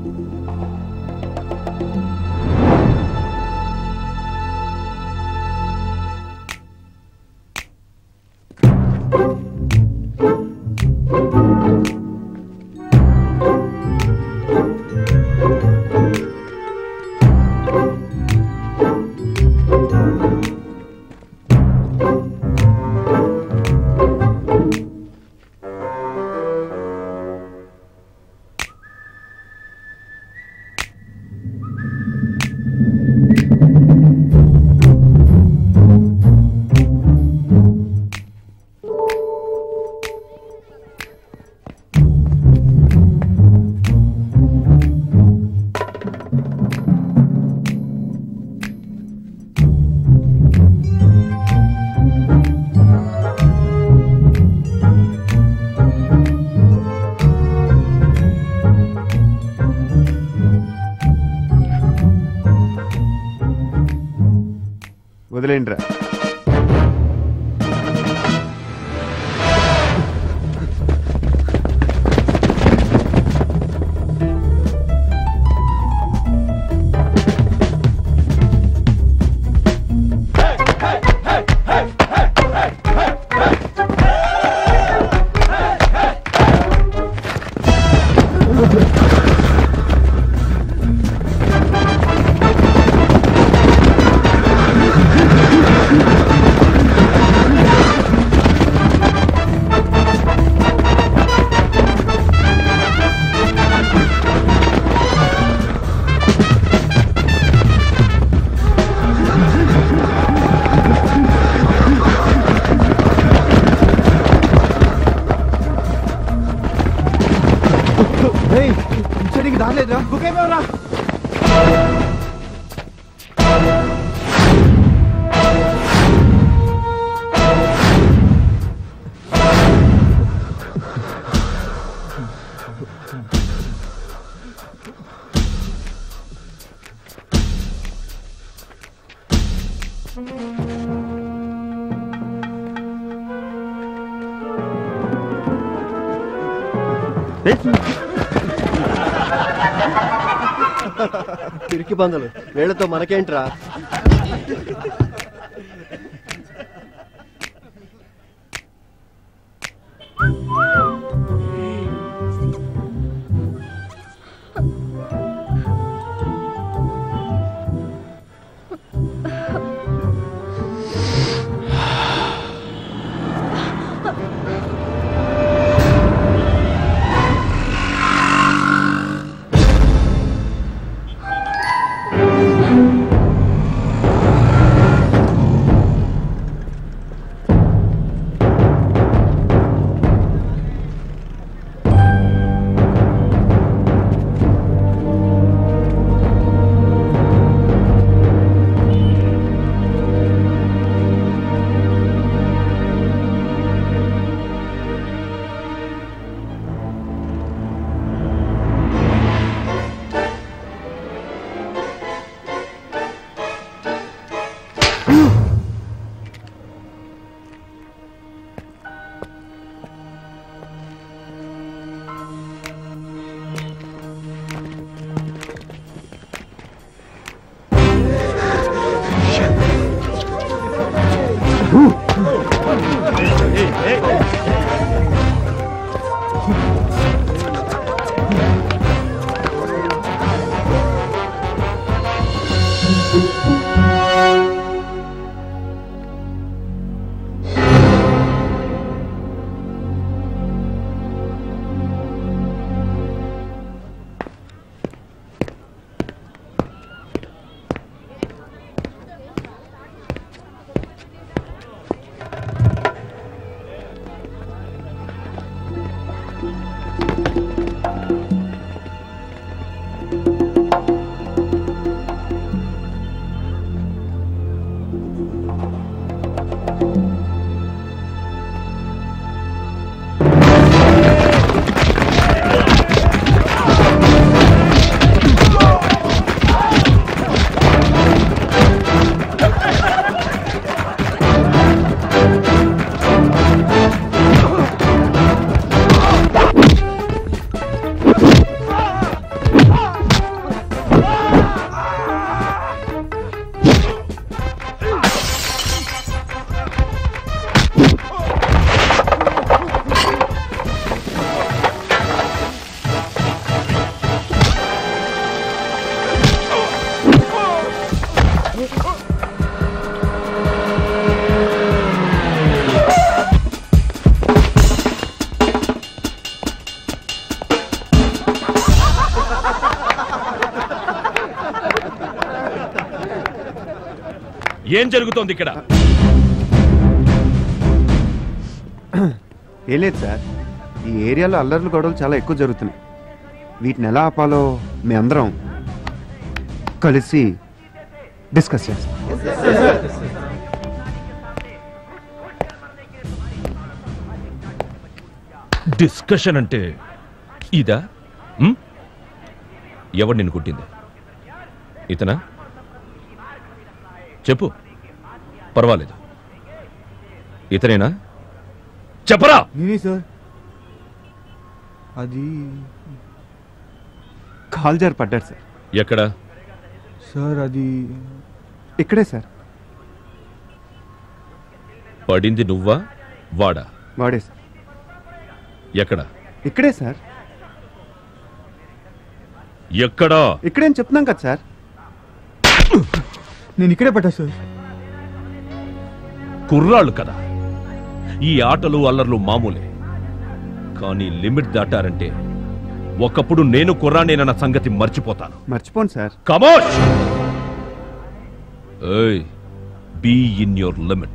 వదిలేండిరా చెడికి దాలేదురా గుకేమేవరా పిరికి బందలు వీళ్ళతో మనకేంట్రా ఆ ఏం జరుగుతోంది ఇక్కడ ఏం లేదు సార్ ఈ ఏరియాలో అల్లర్లు గొడవలు చాలా ఎక్కువ జరుగుతున్నాయి వీటిని ఎలా ఆపాలో మీ అందరం కలిసి డిస్కస్ చేస్తాం డిస్కషన్ అంటే ఇదా ఉమ్? ఎవడు నిన్ను కుట్టింది ఇతనా చెప్పు పర్వాలేదు ఇతనేనా చెప్పరా నేనే సార్ అది కాల్ జారి పడ్డాడు సార్ ఎక్కడ సార్ అది ఇక్కడే సార్ పడింది నువ్వా వాడా వాడే సార్ ఎక్కడ ఇక్కడే సార్ ఎక్కడా ఇక్కడేం చెప్తున్నాం కదా సార్ నేను ఇక్కడే పడ్డా సార్ కుర్రాళ్ళు కదా ఈ ఆటలు అల్లర్లు మామూలే కానీ లిమిట్ దాటారంటే ఒకప్పుడు నేను కుర్రానేనన్న సంగతి మర్చిపోతాను మర్చిపోండి సార్ కమోష్ ఏయ్ బీ ఇన్ యువర్ లిమిట్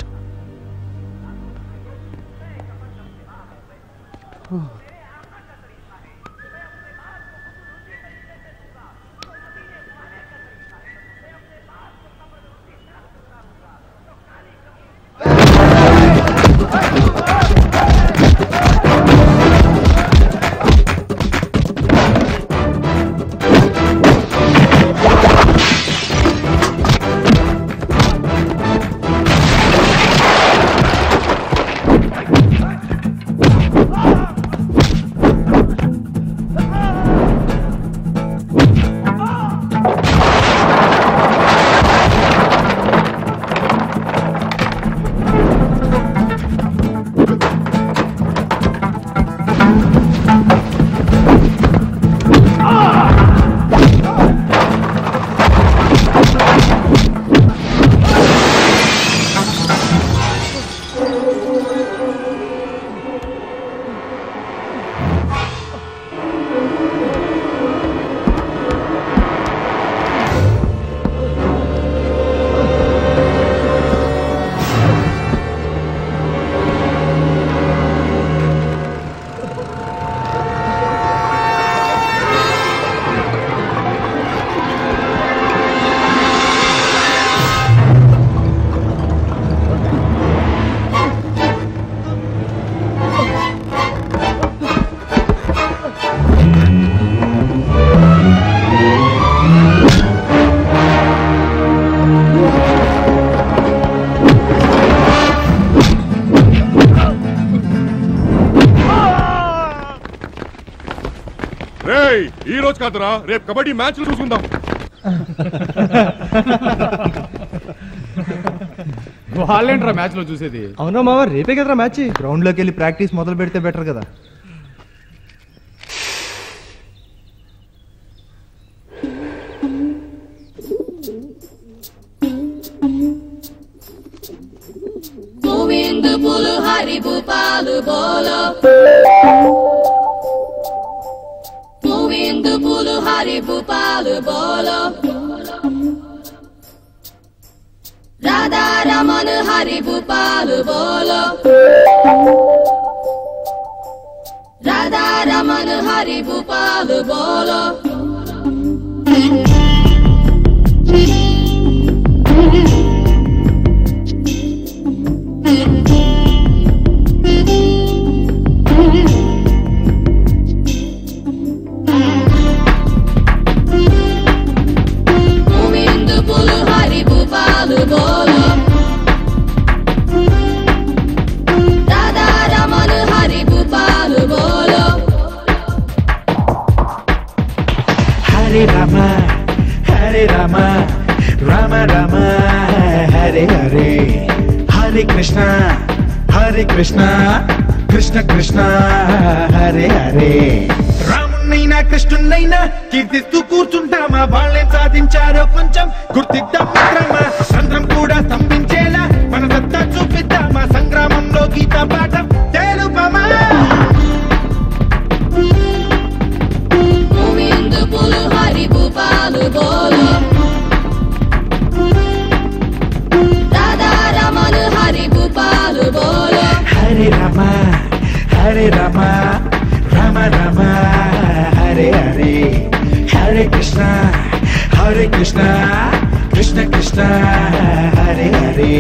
రేయ్ ఈ రోజు కాదురా రేపు కబడ్డీ మ్యాచ్లు చూసుకుందాం వాళ్ళేంట్రా మ్యాచ్ లో చూసేది అవునా మామ రేపే కదరా మ్యాచ్ గ్రౌండ్ లోకి వెళ్ళి ప్రాక్టీస్ మొదలు పెడితే బెటర్ కదా Movindo pulo haribo palo bolo Movindo pulo haribo palo bolo Radha Raman haribo palo bolo Radha Raman haribo palo bolo Movindo pulo haribo palo bolo Radha Raman haribo palo bolo Hare Rama Hare Rama Rama Rama Hare Hare Hare Krishna Hare Krishna Krishna Krishna Hare Hare రామున్నైనా కృష్ణున్నైనా కీర్తిస్తూ కూర్చుంటామా వాళ్ళే సాధించారో కొంచెం గుర్తిద్దాం మిత్రమా సంద్రం కూడా స్తంభించేలా మన సత్తా చూపిద్దామా సంగ్రామంలో గీత పాఠం తెలుపమా Movindo pulo haribo palo bolo Hare Rama, Rama Rama, Hare Hare, Hare Krishna, Hare Krishna, Krishna Krishna, Hare Hare.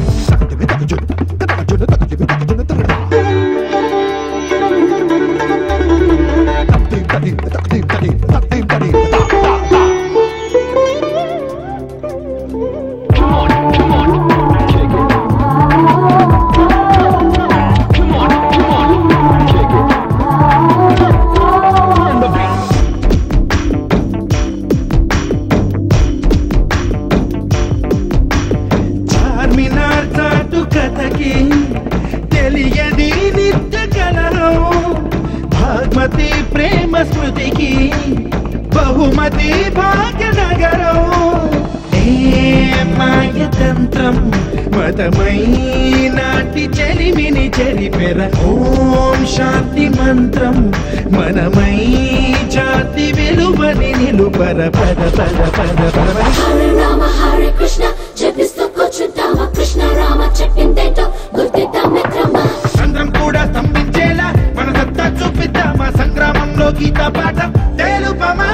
Charminar చాటు కథకి తెలియది నిత్య కలరం భాగ్మతి ప్రేమ స్మృతికి బహుమతి భాగ్యనగరం ఏ మాయతంత్రం మతమై నాటి చెలిమిని చెరిపెర ఓం శాంతి మంత్రం మనమై జాతి విలువని నిలుపర పద పద పద పద హరే రామ హరే కృష్ణ జపిస్తూ కూర్చుంటామా కృష్ణ రామ చెప్పిందేంటో గుర్తిద్దాం మిత్రమా చంద్రం కూడా స్తంభించేలా మన సత్తా చూపిద్దామా సంగ్రామంలో గీత పాఠం తెలుపమా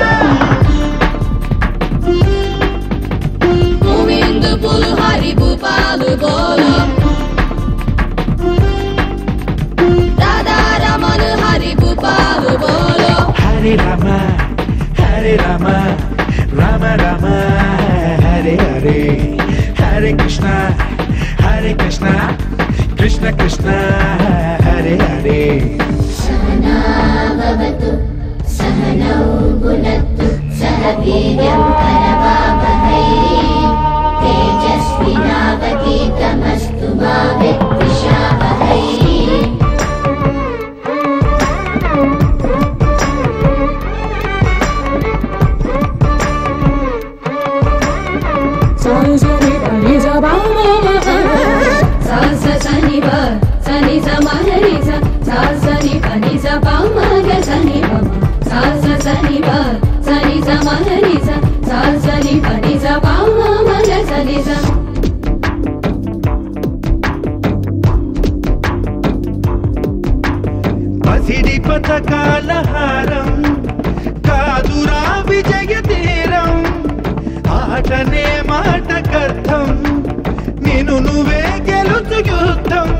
గోవిందు పులు హరి భూపాలు బోలో రాధా రమణ హరి భూపాలు బోలో హరే రామ హరే రామ రామ రామ హరే హరే హరే కృష్ణ హరే కృష్ణ కృష్ణ కృష్ణ హరే హరే భవతు సహనౌ భునత్తు సహ వీర్యం కరవావహై తేజస్వినావతీతమస్తు మా విద్విషావహై Salsa sani ba, sani sa mahari sa, salsa ni pa ni sa pa ma ga sani pa ma. Salsa sani ba, sani sa mahari sa, salsa ni pa ni sa pa ma ma ga sani sa. పసిడి పథకాల హారం కాదురా విజయ తీరం ఆటనే మాటకర్థం నేను నువ్వే గెలుచు యుద్ధం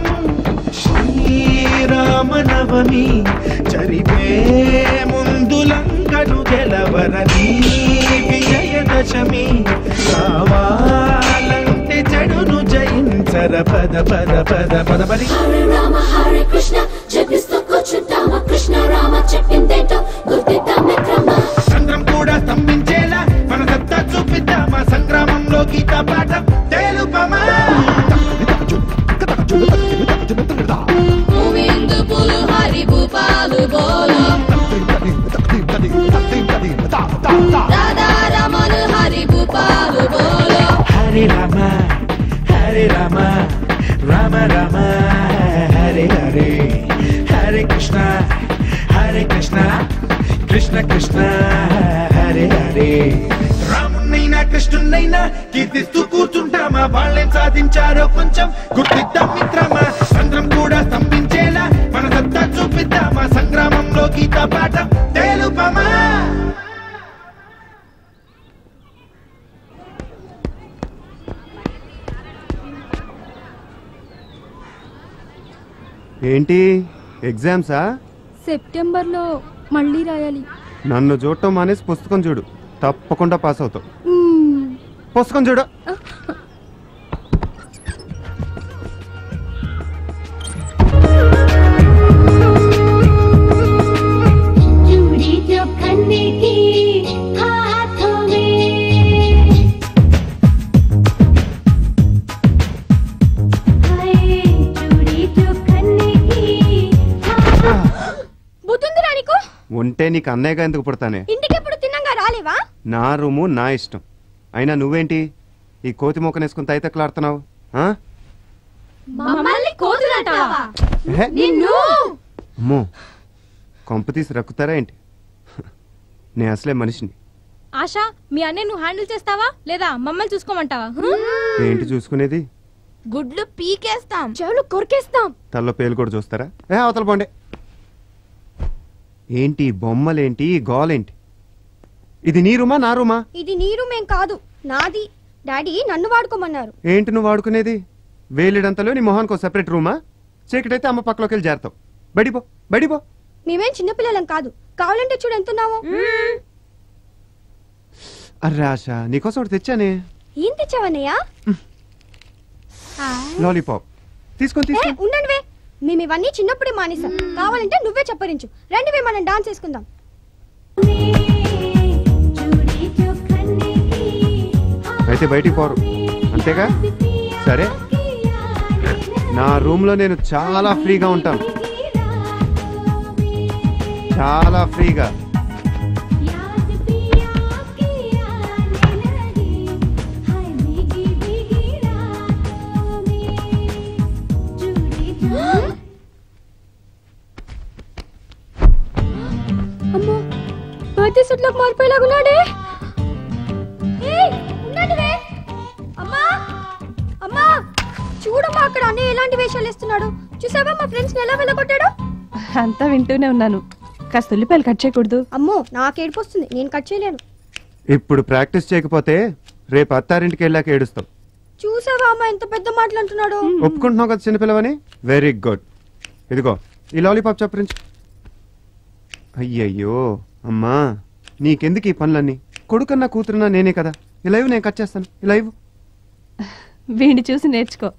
శ్రీరామనవమి చరిపే ముందు లంకను గెలవరని విజయదశమి కావాలంటే చెడును జయించర పద పద పద పద పది హరే రామ హరే కృష్ణ జపిస్తూ కూర్చుంటామా కృష్ణ రామ చెప్పిందేంటో గుర్తిద్దాం మిత్రమా చంద్రం కూడా స్తంభించేలా మన సత్తా చూపిద్దామా సంగ్రామంలో గీత పాఠం తెలుపమా గోవిందు పులు హరి భూపాలు బోలో రాధా రమణ హరి భూపాలు బోలో హరే రామ హరే రామ రామ రామ హరే హరే హరే కృష్ణ హరే కృష్ణ కృష్ణ కృష్ణ హరే హరే రామున్నైనా కృష్ణున్నైనా కీర్తిస్తూ కూర్చుంటామా వాళ్ళేం సాధించారో కొంచెం గుర్తిద్దాం మిత్రమా చంద్రం కూడా స్తంభించేలా మన సత్తా చూపిద్దామా సంగ్రామంలో గీత పాఠం తెలుపమా ఏంటి ఎగ్జామ్సా సెప్టెంబర్లో మళ్ళీ రాయాలి నన్ను చూడటం మానేసి పుస్తకం చూడు తప్పకుండా పాస్ అవుతావు మ్మ్. పుస్తకం చూడు चूड़ी जो खन्ने की हाथों में हाय चूड़ी जो खन्ने की బుద్ధుందిరా నీకు ఉంటే నీకు అన్నయ్యగా ఎందుకు పుడతానే ఇంటికెప్పుడు తిన్నాగా రాలేవా నా రూము నా ఇష్టం అయినా నువ్వేంటి ఈ కోతి మొక్కనేసుకుని తైతక్కలాడుతున్నావు ఆ? మమ్మల్ని కోతులంటావా ఎహె, నిన్ను అమ్మో కొంప తీసి రక్కుతారా ఏంటి నేను అసలే మనిషిని ఆశ మీ అన్నయ్య నువ్వు హ్యాండిల్ చేస్తావా లేదా మమ్మల్ని చూసుకోమంటావా ఏంటి చూసుకునేది గుడ్లు పీకేస్తాం చెవులు కొరికేస్తాం తల్లో పేలు కూడా చూస్తారా ఏ అవతల పోండి ఏంటి బొమ్మలేంటి గోలేంటి ఇది నీ రూమా నా రూమా ఇది నీ రూమ్ ఏం కాదు నాది డాడీ నన్ను వాడుకోమన్నారు ఏంటి నువ్వు వాడుకునేది వేలిడంతలో నీ మొహానికి ఒక సెపరేట్ రూమా చీకటైతే అమ్మ పక్కలోకి వెళ్ళి చేరతావు బడిపో బడిపో మేమేం చిన్నపిల్లలం కాదు కావాలంటే చూడు ఎంతున్నావు అర్రే ఆశ నీకోసం ఒకటి తెచ్చానే ఏం తెచ్చావన్నయ్యా లాలీపాప్ తీసుకొని ఏ, తీసుకో ఉండండి వే మేము ఇవన్నీ చిన్నప్పుడే మానేసాం కావాలంటే నువ్వే చెప్పరించు రండి వే మనం డాన్స్ చేసుకుందాం అయితే బయటికి పోరు అంతేగా సరే నా రూమ్లో నేను చాలా ఫ్రీగా ఉంటాను చాలా ఫ్రీగా అమ్మో బర్త్డే సెట్ లోకి మారిపోయేలాగున్నాడే ఏయ్, ఉండండి వే. అమ్మా అమ్మా చూడమ్మా అక్కడ అన్నయ్య ఎలాంటి వేషాలు వేస్తున్నాడు చూసావా మా ఫ్రెండ్స్ ఎలా వెళ్ళగొట్టాడు అంతా వింటూనే ఉన్నాను కాస్త ఉల్లిపాయలు కట్ చేయకూడదు అమ్మో నాకు ఏడుపు వస్తుంది నేను కట్ చేయలేను ఇప్పుడు ప్రాక్టీస్ చేయకపోతే రేపు అత్తారింటికి వెళ్ళాక ఏడుస్తావు చూసావా అమ్మా ఎంత పెద్ద మాటలు అంటున్నాడు ఒప్పుకుంటున్నావు కదా చిన్నపిల్లవని వెరీ గుడ్ ఇదిగో ఈ లాలీపాప్ చప్పరించు అయ్యయ్యో అమ్మా నీకెందుకు ఈ పనులన్నీ కొడుకన్నా కూతురున్నా నేనే కదా ఈ లైవ్ నేను కట్ చేస్తాను ఈ లైవ్ వీడిని చూసి నేర్చుకో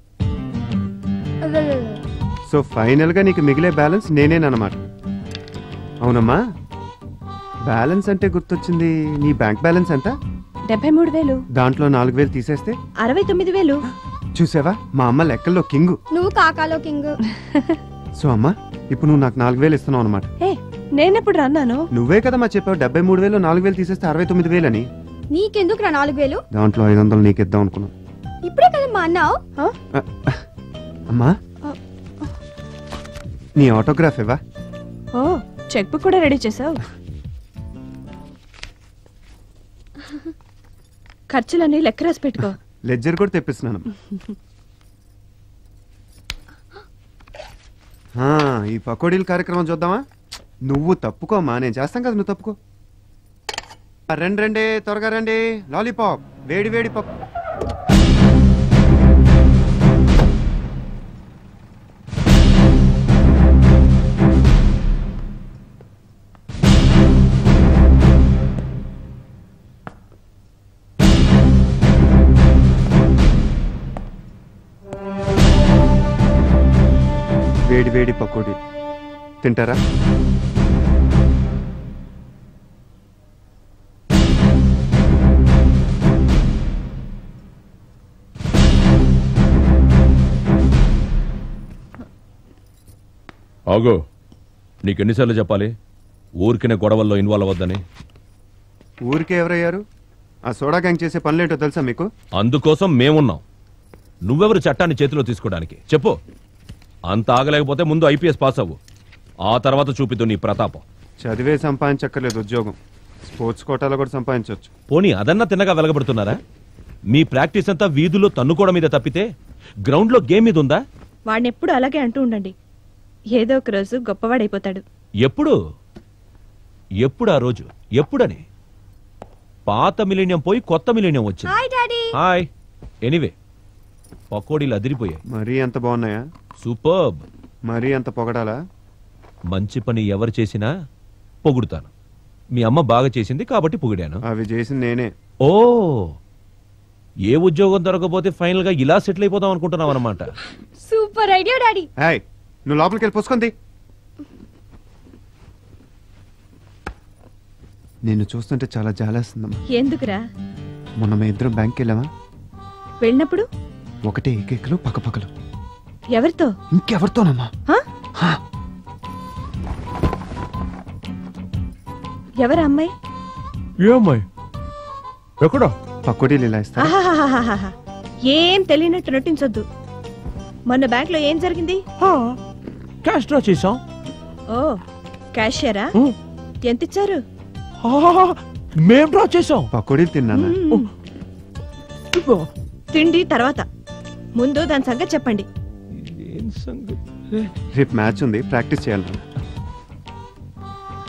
సో ఫైనల్గా నీకు మిగిలే బ్యాలెన్స్ నేనేనమాట అవునమ్మా బ్యాలెన్స్ అంటే గుర్తొచ్చింది నీ బ్యాంక్ బ్యాలెన్స్ ఎంత డెబ్బై మూడు వేలు దాంట్లో నాలుగు వేలు తీసేస్తే అరవై తొమ్మిది వేలు చూసావా మా అమ్మ లెక్కల్లో కింగు నువ్వు కాకాలో కింగ్ సో అమ్మా ఇప్పుడు నువ్వు నాకు నాలుగు వేలు ఇస్తున్నావు అనమాట ఏ నేనెప్పుడు రన్నాను నువ్వే కదా మా చెప్పావు డెబ్బై మూడు వేలు నాలుగు వేలు తీసేస్తే అరవై తొమ్మిది వేలు అని నీకెందుకు రా నాలుగు వేలు దాంట్లో ఐదు వందలు నీకు ఇద్దాం అనుకున్నాను ఇప్పుడే కదా మా అన్నావు అమ్మా నీ ఆటోగ్రాఫ్ ఇవ్వా ఓ చెక్ బుక్ కూడా రెడీ చేసావు ఖర్చులన్నీ లెక్క రాసి పెట్టుకో లెడ్జర్ కూడా తెప్పిస్తున్నాను ఆ, ఈ పకోడీల కార్యక్రమం చూద్దామా నువ్వు తప్పుకోమా నేను చేస్తాం కదా నువ్వు తప్పుకో ఆ, రండి రండి త్వరగా రండి లాలీపాప్ వేడి వేడి పప్పు వేడి వేడి పకోడీ తింటారా ఆగో నీకెన్నిసార్లు చెప్పాలి ఊరికినే గొడవల్లో ఇన్వాల్వ్ అవ్వద్దని ఊరికే ఎవరయ్యారు ఆ సోడా గ్యాంగ్ చేసే పనులేంటో తెలుసా మీకు అందుకోసం మేమున్నాం నువ్వెవరు చట్టాన్ని చేతిలో తీసుకోవడానికి చెప్పు అంత ఆగలేకపోతే ముందు ఐపీఎస్ పాస్ అవ్వు ఆ తర్వాత చూపిద్దు నీ ప్రతాపం చదివే సంపాదించక్కర్లేదు ఉద్యోగం స్పోర్ట్స్ కోటాలో కూడా సంపాదించవచ్చు పోనీ అదన్నా తిన్నగా వెలగబడుతున్నారా మీ ప్రాక్టీస్ అంతా వీధుల్లో తన్నుకోవడం మీద తప్పితే గ్రౌండ్లో గేమ్ మీద ఉందా వాడిని ఎప్పుడు అలాగే అంటూ ఉండండి ఏదో ఒక రోజు గొప్పవాడైపోతాడు ఎప్పుడు ఎప్పుడు ఆ రోజు ఎప్పుడని పాత మిలీనియం పోయి కొత్త మిలీనియం వచ్చింది హాయ్ డాడీ హాయ్ ఎనీవే పకోడీలు అదిరిపోయాయి మరీ ఎంత బాగున్నాయా సూపర్బ్ మరీ అంత పొగడాలా మంచి పని ఎవరు చేసినా పొగుడుతాను మీ అమ్మ బాగా చేసింది కాబట్టి పొగిడాను అవి చేసింది నేనే ఓ ఏ ఉద్యోగం దొరకపోతే ఫైనల్ గా ఇలా సెటిల్ అయిపోదాం అనుకుంటున్నావు అనమాట సూపర్ ఐడియా డాడీ హాయ్ నువ్వు లోపలికి వెళ్ళి పుసుకుంది నిన్ను చూస్తుంటే చాలా జాలేస్తుందమ్మా ఎందుకురా మొన్న మేము ఇద్దరం బ్యాంక్కి వెళ్ళామా వెళ్ళినప్పుడు ఒకటే ఏకేకలు పక్కపక్కలు ఎవరితో ఇంకెవరితోనమ్మా హా? ఎవరు అమ్మాయి ఏమ్మాయి ఎక్కడ పకోడీలు ఇలా ఇస్తా ఆహాహాహాహా. ఏం తెలియనట్టు నటించొద్దు మొన్న బ్యాంక్ లో ఏం జరిగింది క్యాష్ డ్రా చేసాం ఓ క్యాషియరా ఎంత ఇచ్చారు మేం డ్రా చేసాం పకోడీలు తిన్నానా తిండి తర్వాత ముందు దాని సంగతి చెప్పండి రేపు మ్యాచ్ ఉంది ప్రాక్టీస్ చేయాలి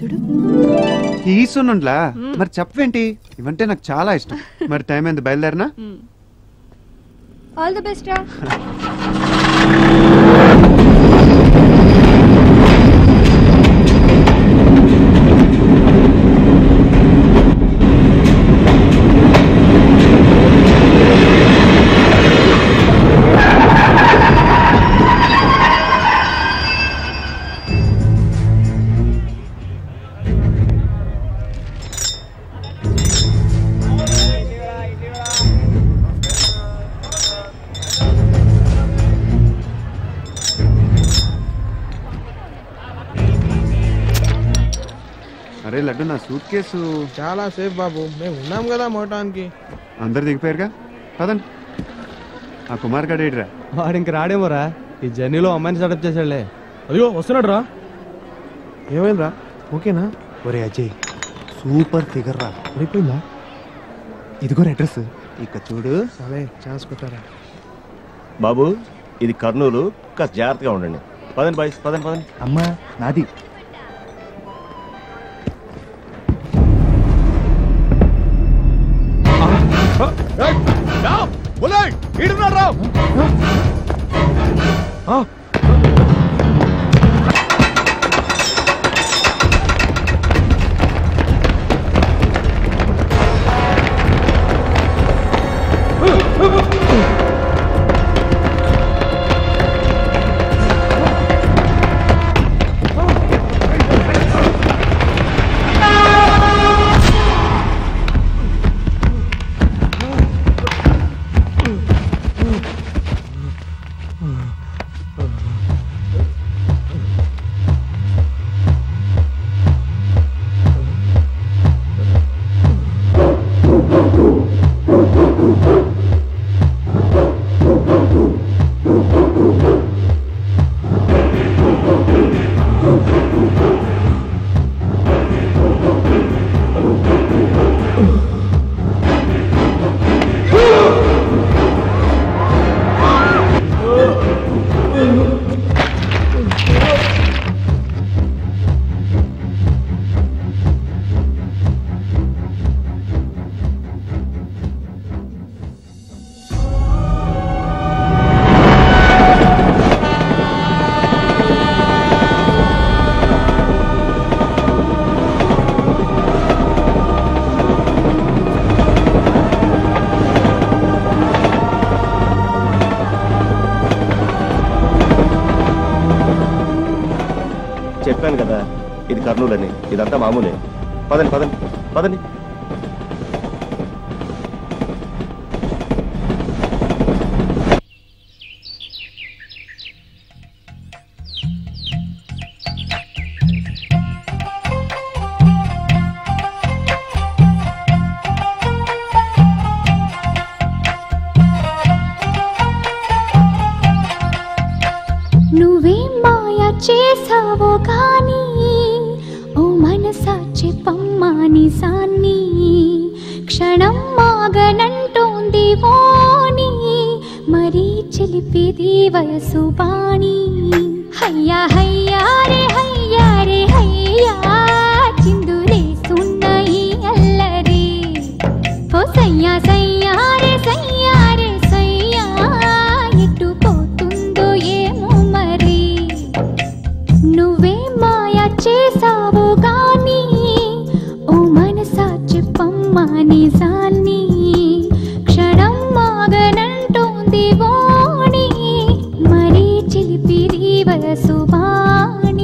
చూడు ఈ సున్నుండ్లా మరి చెప్పవేంటి ఇవంటే నాకు చాలా ఇష్టం మరి టైం ఎంత బయలుదేరినా ఆల్ ది బెస్ట్ రా అరే లడ్డు నా సూట్ కేసు చాలా సేఫ్ బాబు మేము ఉన్నాం కదా మోటానికి అందరు దిగిపోయారుగా పదండి ఆ కుమార్ గడ్ ఏడ్రా వాడు ఇంక రాడేమోరా ఈ జర్నీలో అమ్మాయిని సెటప్ చేశాడులే అయ్యో వస్తున్నాడు రా ఏమైందిరా ఓకేనా ఒరే అజయ్ సూపర్ ఫిగర్ రా అయిపోయిందా ఇదిగో అడ్రస్ ఇక చూడు సరే ఛాన్స్ కొట్టారా బాబు ఇది కర్నూలు కాస్త జాగ్రత్తగా ఉండండి పదండి బాయ్స్ పదండి పదండి అమ్మా నాది చెప్పాను కదా ఇది కర్నూలు అని ఇదంతా మామూలే పదండి పదండి పదండి నువ్వేం మాయ చేసావో కానీ ఓ మనసా చెప్పమ్మా నిజాన్ని క్షణం మాగనంటోంది వాణి మరీ చిలిపిది వయసు బాణి హయ్యా హయ్యా రే హయ్యా రే హయ్యా చిందులేసున్న ఈ అల్లరి ఓ సయ్యా సయ్యా రే సయ్యా రే సయ్యా ఎటు పోతుందో ఏమో మరి నువ్వే మాయ చేసావు గాని ఓ మనసా చెప్పమ్మా నిజాన్ని క్షణం మాగనంటోంది వాణి మరీ చిలిపిరి వయసు బాణి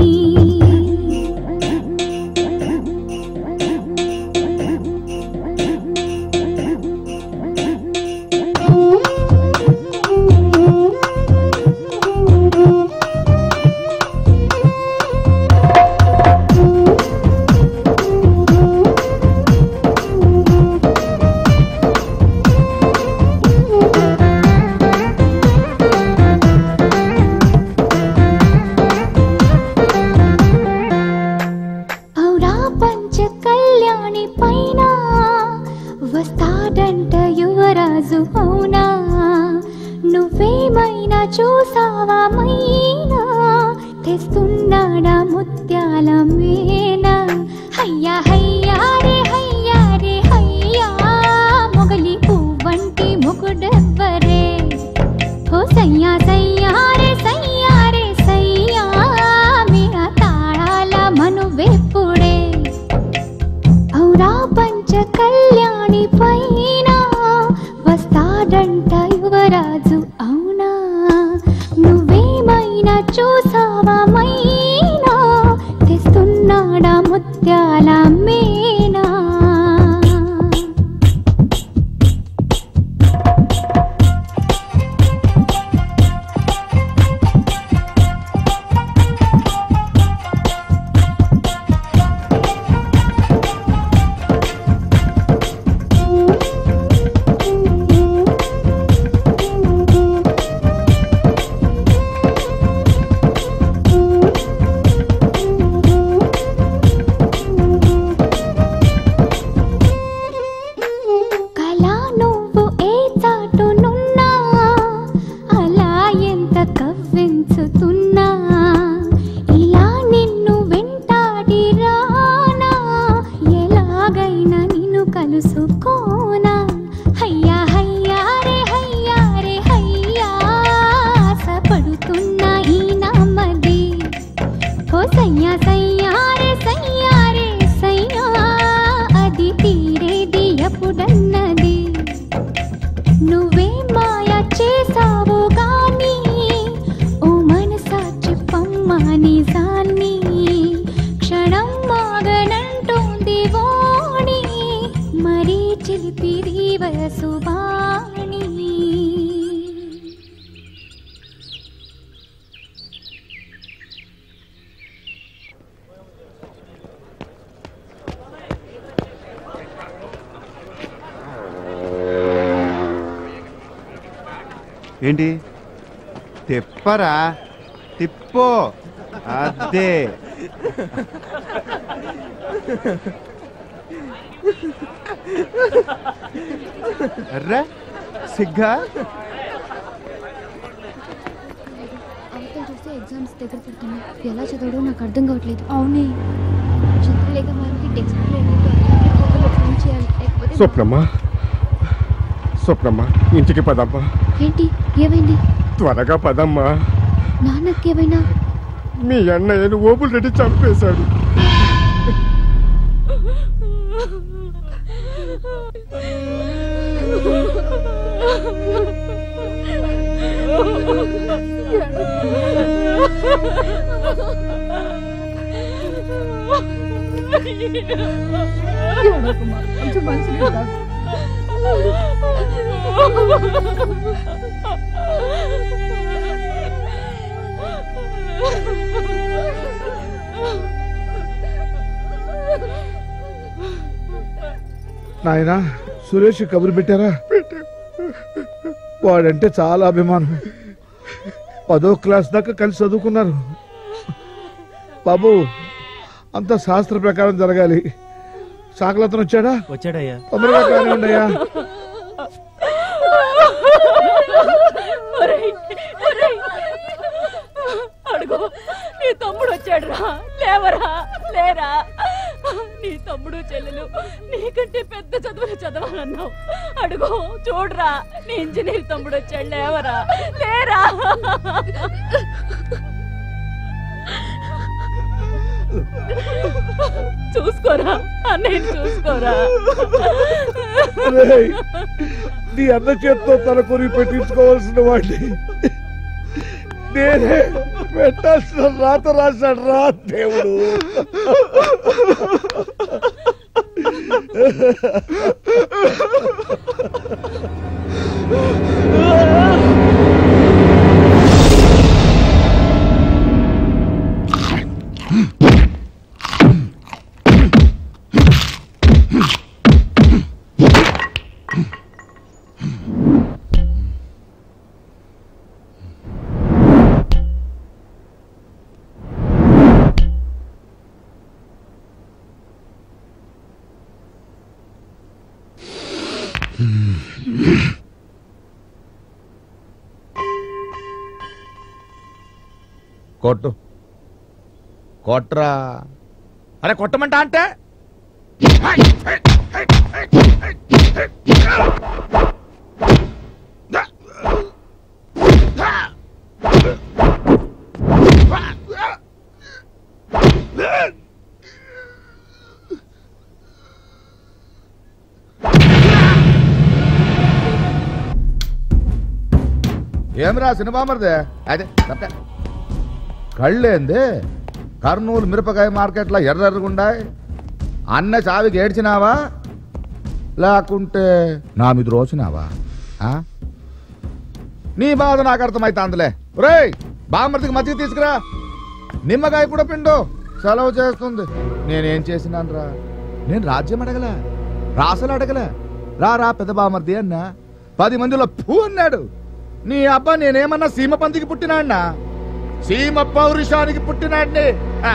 ఔరా పంచ కళ్యాణి పైన వస్తాడంట యువరాజు అవునా నువ్వేమైనా చూసావా మైనా తెస్తున్నాడా ముత్యాల మేనా ఎప్పుడైనా చూసావా మైనా తెస్తున్నాడా ముత్యాల మేనా కళా నువ్వు ఏ చాటునున్నా అలా ఎంత కవ్వించుతున్నా ఇలా నిన్ను వెంటాడి రానా ఎలాగైనా నిన్ను కలుసుకోనా హయ్యా హయ్యా రే హయ్యా రే హయ్యా ఆశపడుతున్నా ఈ నామది ఓ సయ్యా సయ్యా రే సయ్యా రే సయ్యా అది తీరేది ఎప్పుడన్నది నువ్వే మాయ చేసావు గాని ఓ మనసా చెప్పమ్మా నిజాన్ని క్షణం మాగనంటోంది వాణి మరీ చిలిపిది వయసు బాణి ఏంటి తిప్పరా తిప్పో అదే అర్రా సిగ్గా అవతల చూస్తే ఎగ్జామ్స్ దగ్గర పడుతున్నాయి ఎలా చదవడో నాకు అర్థం కావట్లేదు అవునే చదవలేక వారికి టెక్స్ట్ ఫోన్ చేయాలి లేకపోతే స్వప్నమ్మా స్వప్నమ్మా ఇంటికి పదమ్మా ఏంటి ఏమైంది త్వరగా పదమ్మా నాన్నకి ఏమైనా మీ అన్నయ్యను ఓపులు రెడ్డి చంపేశాడు నాయన సురేష్ కబురు పెట్టారా వాడంటే చాలా అభిమానం పదో క్లాస్ దాకా కలిసి చదువుకున్నారు బాబు అంత శాస్త్ర ప్రకారం జరగాలి సాకలతను వచ్చాడా వచ్చాడయ్యా తొందరగా కానివ్వండి అయ్యా ఒరేయ్, ఒరేయ్. అడుగు నీ తమ్ముడు వచ్చాడు రా లేవరా లేరా నీ తమ్ముడు చెల్లెలు నీకంటే పెద్ద చదువులు చదవాలన్నావు అడుగు చూడరా నీ ఇంజనీర్ తమ్ముడు వచ్చాడు లేవరా లేరా చూసుకోరా అన్నయ్య చూసుకోరా రేయ్, నీ అన్న చేత్తో తల కొరి పెట్టించుకోవాల్సిన వాడిని నేనే పెట్టాల్సిన రాత రాశాడు రా దేవుడు కొట్టు కొట్రా అరే కొట్టమంటా అంటే ఏమిరా సినిమా మరిదే అదే తప్ప కళ్ళేంది కర్నూలు మిరపకాయ మార్కెట్లో ఎర్రెర్రగుండాయి అన్న చావికి ఏడ్చినావా లేకుంటే నా మీద రోచినావా ఆ? నీ బాధ నాకు అర్థమైతాందిలే రేయ్ బామర్తికి మధ్య తీసుకురా నిమ్మకాయ కూడా పిండు సెలవు చేస్తుంది నేనేం చేసినాను రా నేను రాజ్యం అడగలే రాసలు అడగలే రా రా పెద్ద బామర్ది అన్నా పది మందిలో పూ అన్నాడు నీ అబ్బా నేనేమన్నా సీమ పందికి పుట్టినాడినా సీమ పౌరుషానికి పుట్టినాడిని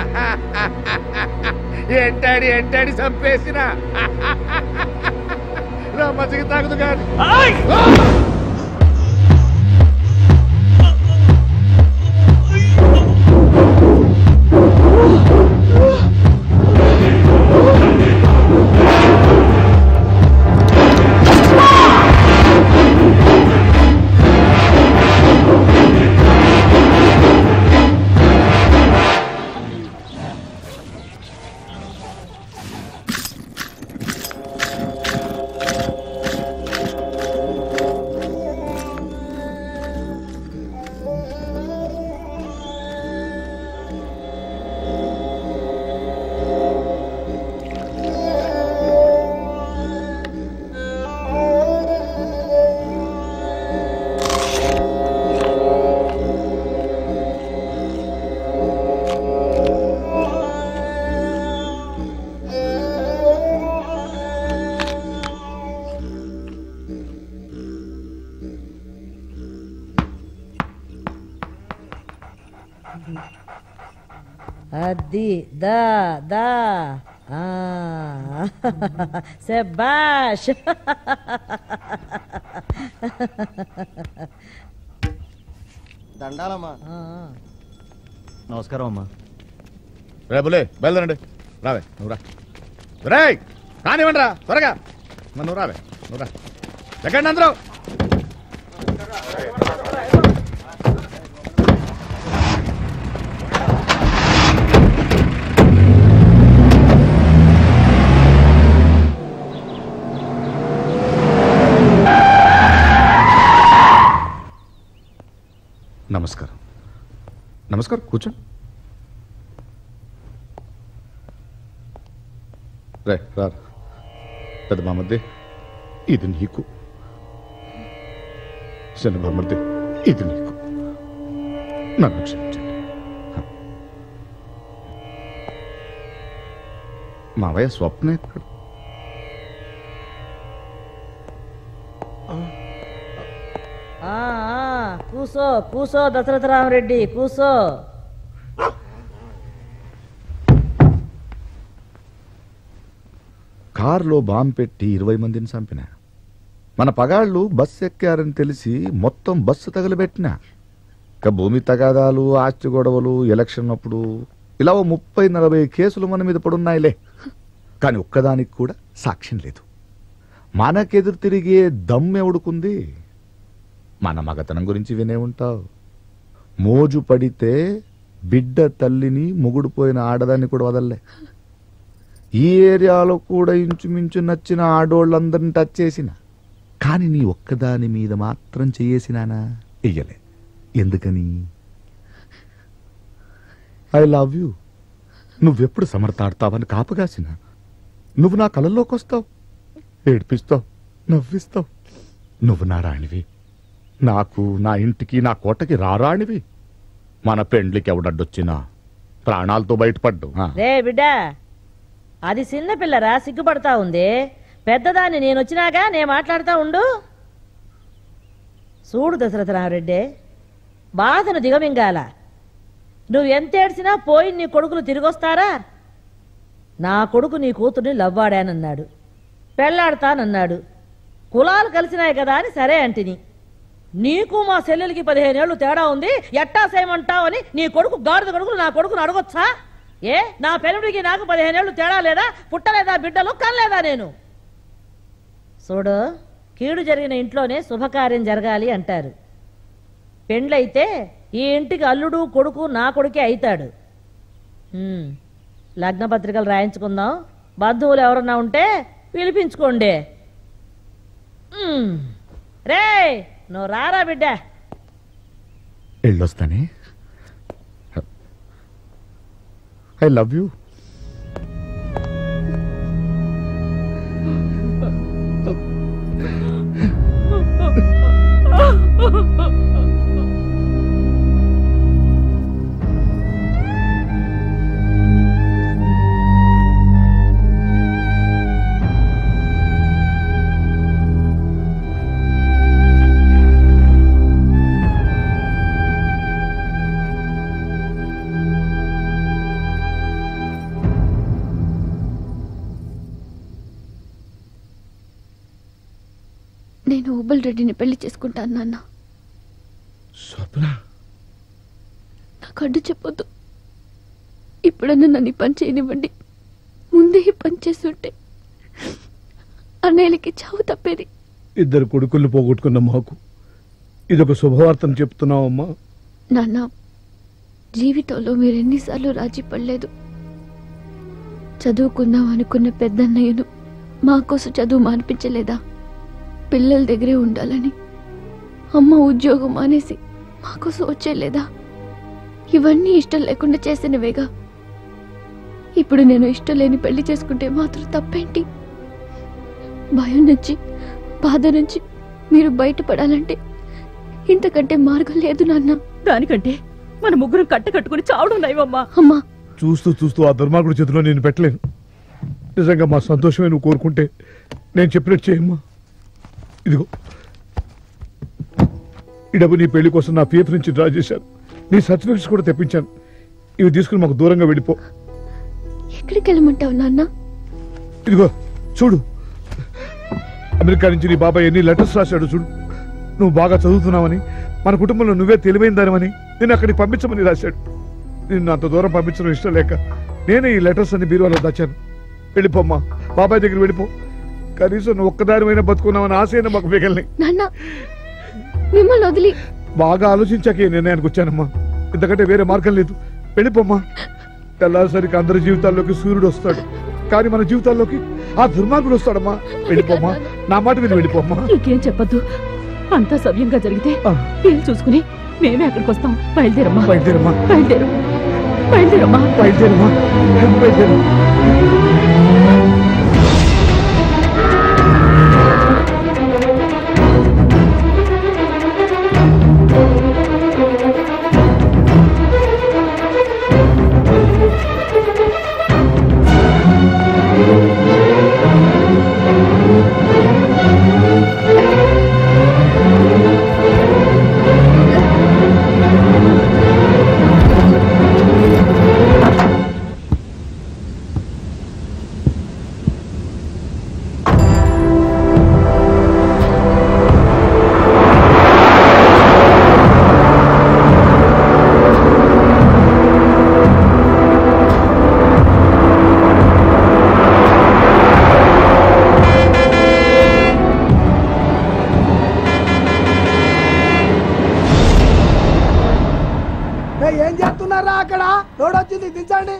ఎంటాడి ఎంటాడి చంపేసిన రా మజ్జిగ తాగుదు కానీ అది దా దా ఆ శబాష్ దండాలమ్మా నమస్కారం అమ్మా రేపులే బయలుదేరండి రావే నువ్వు రా రేయ్ కానివ్వండి రా త్వరగా మరి నువ్వు రావే నువ్వు రా ఎక్కండి అందరూ నమస్కారం నమస్కారం కూర్చోండి రే రా పెద్ద బామర్ది ఇది నీకు చిన్న బామర్ది ఇది నీకు నన్ను క్షమించండి మావయ్య స్వప్న ఎక్కడ ఆ, ఆ, కూసో కూసో దశరథ రామరెడ్డి కూసో కారులో బాంబు పెట్టి ఇరవై మందిని చంపిన మన పగాళ్ళు బస్సు ఎక్కారని తెలిసి మొత్తం బస్సు తగలబెట్టిన ఇక భూమి తగాదాలు ఆస్తి గొడవలు ఎలక్షన్ అప్పుడు ఇలా ఓ ముప్పై నలభై కేసులు మన మీద పడున్నాయిలే కానీ ఒక్కదానికి కూడా సాక్ష్యం లేదు మనకెదురు తిరిగే దమ్మెవడుకుంది మన మగతనం గురించి వినే ఉంటావు మోజు పడితే బిడ్డ తల్లిని మొగుడు పోయిన ఆడదాన్ని కూడా వదల్లే ఈ ఏరియాలో కూడా ఇంచుమించు నచ్చిన ఆడోళ్ళందరిని టచ్ చేసిన కానీ నీ ఒక్కదాని మీద మాత్రం చేసినానా ఇయ్యలే ఎందుకని ఐ లవ్ యూ నువ్వెప్పుడు సమర్థాడతావని కాపగాసిన నువ్వు నా కళల్లోకి వస్తావు ఏడ్పిస్తావు నవ్విస్తావు నువ్వు నా రాణివి నాకు నా ఇంటికి నా కోటకి రారాణివి మన పెండ్లికి ఎవడడ్డొచ్చినా ప్రాణాలతో బయటపడ్డు ఆ. రే బిడ్డ అది చిన్న పిల్లరా సిగ్గుపడతా ఉంది పెద్దదాన్ని నేను వచ్చినాగా నేను మాట్లాడుతా ఉండు చూడు దశరథ రామరెడ్డి బాధను దిగమింగాల నువ్వు ఎంత ఏడ్చినా పోయి నీ కొడుకులు తిరిగొస్తారా నా కొడుకు నీ కూతుర్ని లవ్వాడానన్నాడు పెళ్ళాడతానన్నాడు కులాలు కలిసినాయి కదా అని సరే అంటిని నీకు మా చెల్లెలకి పదిహేనేళ్లు తేడా ఉంది ఎట్టా చేయమంటావని నీ కొడుకు గాడిద కొడుకులు నా కొడుకును అడగొచ్చా ఏ నా పెనుడికి నాకు పదిహేనేళ్లు తేడా లేదా పుట్టలేదా బిడ్డలు కనలేదా నేను చూడు కీడు జరిగిన ఇంట్లోనే శుభకార్యం జరగాలి అంటారు పెండ్లైతే ఈ ఇంటికి అల్లుడు కొడుకు నా కొడుకే అవుతాడు ఉమ్, లగ్న పత్రికలు రాయించుకుందాం బంధువులు ఎవరన్నా ఉంటే పిలిపించుకోండి ఉమ్, రే నువ్వు రారా బిడ్డ వెళ్ళొస్తానే ఐ లవ్ యూ నేను ఓబుల్ రెడ్డిని పెళ్లి చేసుకుంటాను నాన్న స్వప్న నాకు అడ్డు చెప్పొద్దు ఇప్పుడన్నా నన్ను ఈ పని చేయనివ్వండి ముందే ఈ పని చేస్తుంటే అన్నయ్యలకి చావు తప్పేది ఇద్దరు కొడుకుల్ని పోగొట్టుకున్న మాకు ఇదొక శుభవార్తను చెప్తున్నావమ్మా నాన్న జీవితంలో మీరు ఎన్నిసార్లు రాజీ పడలేదు చదువుకుందాం అనుకున్న పెద్దన్నయ్యను మా కోసం చదువు మానిపించలేదా పిల్లల దగ్గరే ఉండాలని అమ్మ ఉద్యోగం మానేసి మా కోసం వచ్చేలేదా ఇవన్నీ ఇష్టం లేకుండా చేసినవేగా ఇప్పుడు నేను ఇష్టం లేని పెళ్లి చేసుకుంటే మాత్రం తప్పేంటి భయం నుంచి బాధ నుంచి మీరు బయటపడాలంటే ఇంతకంటే మార్గం లేదు నాన్న దానికంటే మన ముగ్గురం కట్ట కట్టుకుని చావడం నయమమ్మా అమ్మా చూస్తూ చూస్తూ ఆ దుర్మార్గుడి చేతిలో నేను పెట్టలేను నిజంగా మా సంతోషమే నువ్వు కోరుకుంటే నేను చెప్పినట్టు చేయమ్మా ఇదిగో ఈ డబ్బు నీ పెళ్లి కోసం నా పిఎఫ్ నుంచి డ్రా చేశాను నీ సర్టిఫికెట్స్ కూడా తెప్పించాను ఇవి తీసుకుని మాకు దూరంగా వెళ్ళిపో ఎక్కడికి వెళ్ళమంటావు నాన్న ఇదిగో చూడు అమెరికా నుంచి నీ బాబాయ్ ఎన్ని లెటర్స్ రాశాడు చూడు నువ్వు బాగా చదువుతున్నావని మన కుటుంబంలో నువ్వే తెలివైన దానివని నేను అక్కడికి పంపించమని రాశాడు నిన్ను అంత దూరం పంపించడం ఇష్టం లేక నేనే ఈ లెటర్స్ అన్ని బీరువాలో దాచాను వెళ్ళిపోమ్మా బాబాయ్ దగ్గర వెళ్ళిపో కనీసం నువ్వు ఒక్కదానివైనా బతుకున్నావని ఆశ అయినా మాకు మిగల్ని నాన్న మిమ్మల్ని వదిలి బాగా ఆలోచించాక ఈ నిర్ణయానికి వచ్చానమ్మా ఇంతకంటే వేరే మార్గం లేదు వెళ్ళిపోమ్మా తెల్లారిసరికి అందరి జీవితాల్లోకి సూర్యుడు వస్తాడు కానీ మన జీవితాల్లోకి ఆ దుర్మార్గుడు వస్తాడమ్మా వెళ్ళిపోమ్మా నా మాట విని వెళ్ళిపోమ్మా ఇంకేం చెప్పొద్దు అంతా సవ్యంగా జరిగితే వీలు చూసుకుని మేమే అక్కడికి వస్తాం బయలుదేరమ్మా బయలుదేరమ్మా బయలుదేరు బయలుదేరమ్మా బయలుదేరమ్మా బయలుదేరు ఏం చేస్తున్నారా అక్కడ లోడ్ వచ్చింది దించండి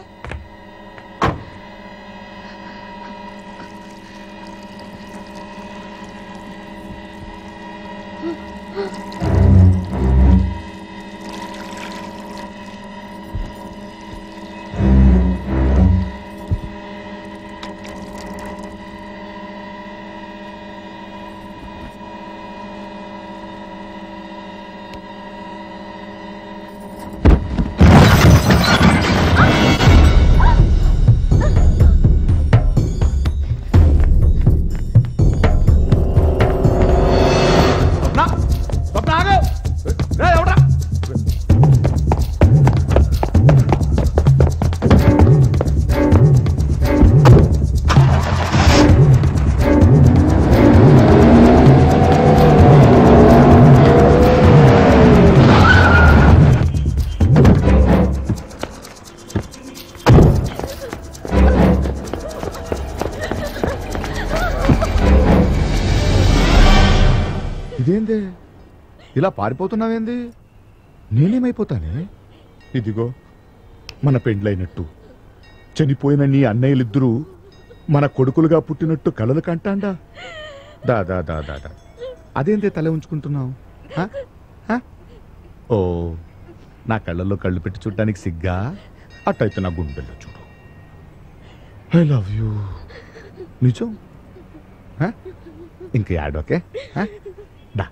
ఇదేంది ఇలా పారిపోతున్నావేంది నేనేమైపోతానే ఇదిగో మన పెండ్లైనట్టు చనిపోయిన నీ అన్నయ్యలిద్దరూ మన కొడుకులుగా పుట్టినట్టు కలలు కంటాండా దా దా దా దా దా అదేందే తల ఉంచుకుంటున్నావు హ? హ? ఓ నా కళ్ళల్లో కళ్ళు పెట్టి చూడటానికి సిగ్గా అట్టయితే నా గుండెల్లో చూడు ఐ లవ్ యూ నిజం హ? ఇంక యాడ్ ఓకే హ? దా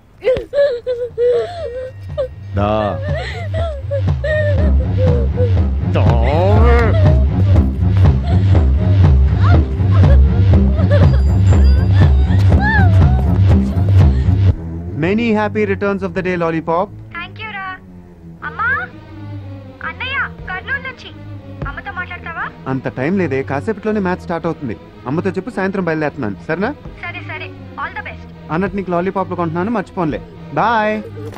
దా దా many happy returns of the day lollipop thank you రా అమ్మా అన్నయ్య కర్నూలు నుంచి అమ్మతో మాట్లాడతావా అంత టైం లేదే కాసేపట్లోనే మ్యాచ్ స్టార్ట్ అవుతుంది అమ్మతో చెప్పు సాయంత్రం బయలుదేరుతున్నాను సరేనా సరే సరే ఆల్ ద బెస్ట్ అన్నట్టు నీకు లాలీపాప్లు కొంటున్నాను మర్చిపోన్లే బాయ్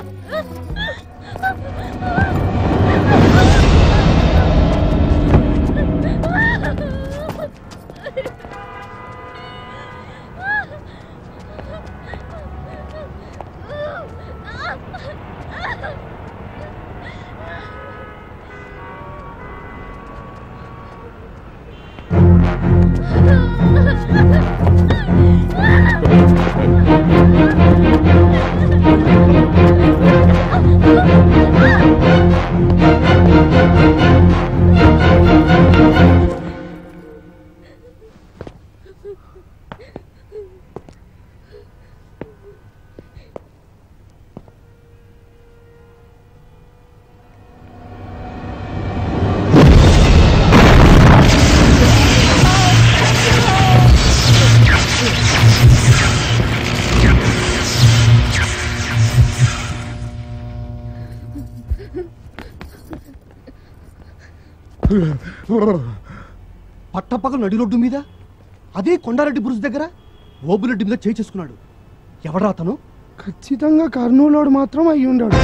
పట్టపగలు నడి రోడ్డు మీద అదే కొండారెడ్డి బురుజు దగ్గర ఓబులెడ్డి మీద చేయి చేసుకున్నాడు ఎవడ్రా అతను ఖచ్చితంగా కర్నూలోడు మాత్రం అయి ఉండాడు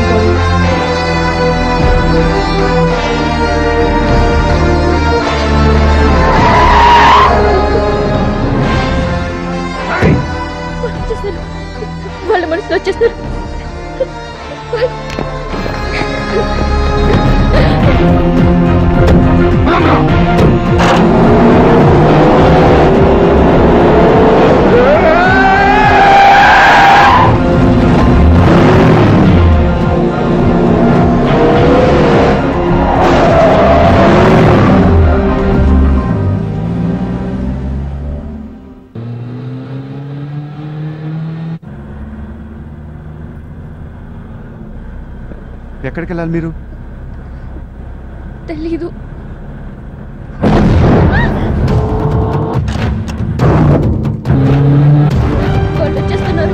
వచ్చేసారు వాళ్ళ మనసులో వచ్చేసారు ఎక్కడికి వెళ్ళాలి మీరు తెలీదు వాళ్ళు వచ్చేస్తున్నారు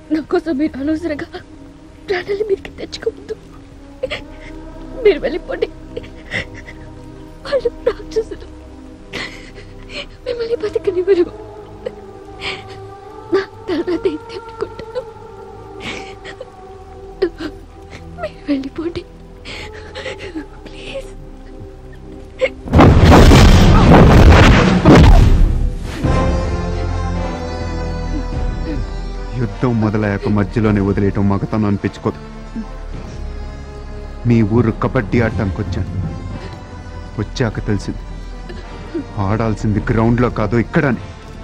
నా కోసం మీరు అనవసరంగా ప్రాణాలు మీదకి తెచ్చుకోవద్దు మీరు వెళ్ళిపోండి వాళ్ళు రాక్షసులు మిమ్మల్ని బతికనివ్వరు నా తర్వాత తెప్పుకుంటాను మీరు వెళ్ళిపోండి ప్లీజ్ యుద్ధం మొదలయ్యాక మధ్యలోనే వదిలేయటం మగతనం అనిపించుకోదు మీ ఊరు కబడ్డీ ఆడటానికి వచ్చాను వచ్చాక తెలిసింది ఆడాల్సింది గ్రౌండ్లో కాదు ఇక్కడని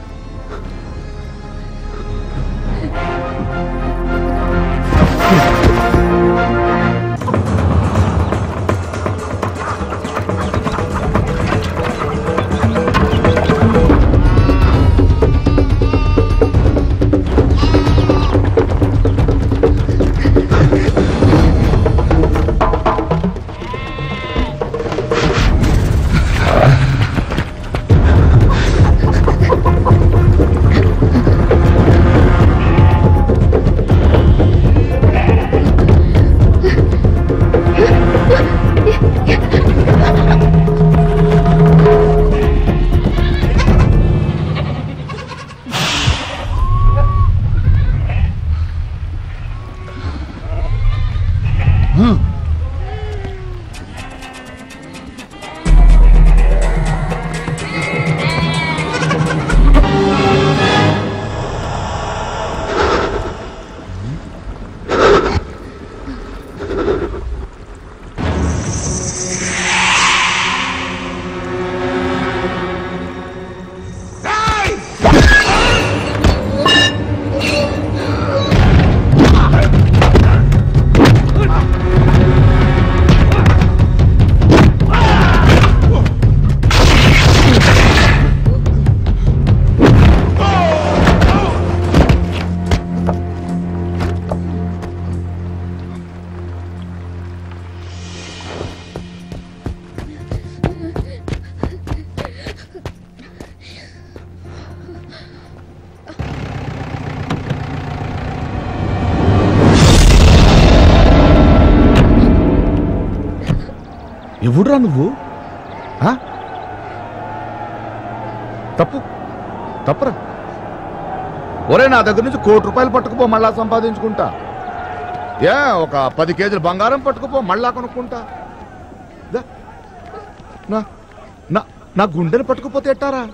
ఎవడురా నువ్వు ఆ? తప్పు తప్పురా ఒరే నా దగ్గర నుంచి కోటి రూపాయలు పట్టుకుపో మళ్ళా సంపాదించుకుంటా ఏ ఒక పది కేజీలు బంగారం పట్టుకుపో మళ్ళా కొనుక్కుంటా దా. నా నా నా గుండెని పట్టుకుపోతే ఎట్టారా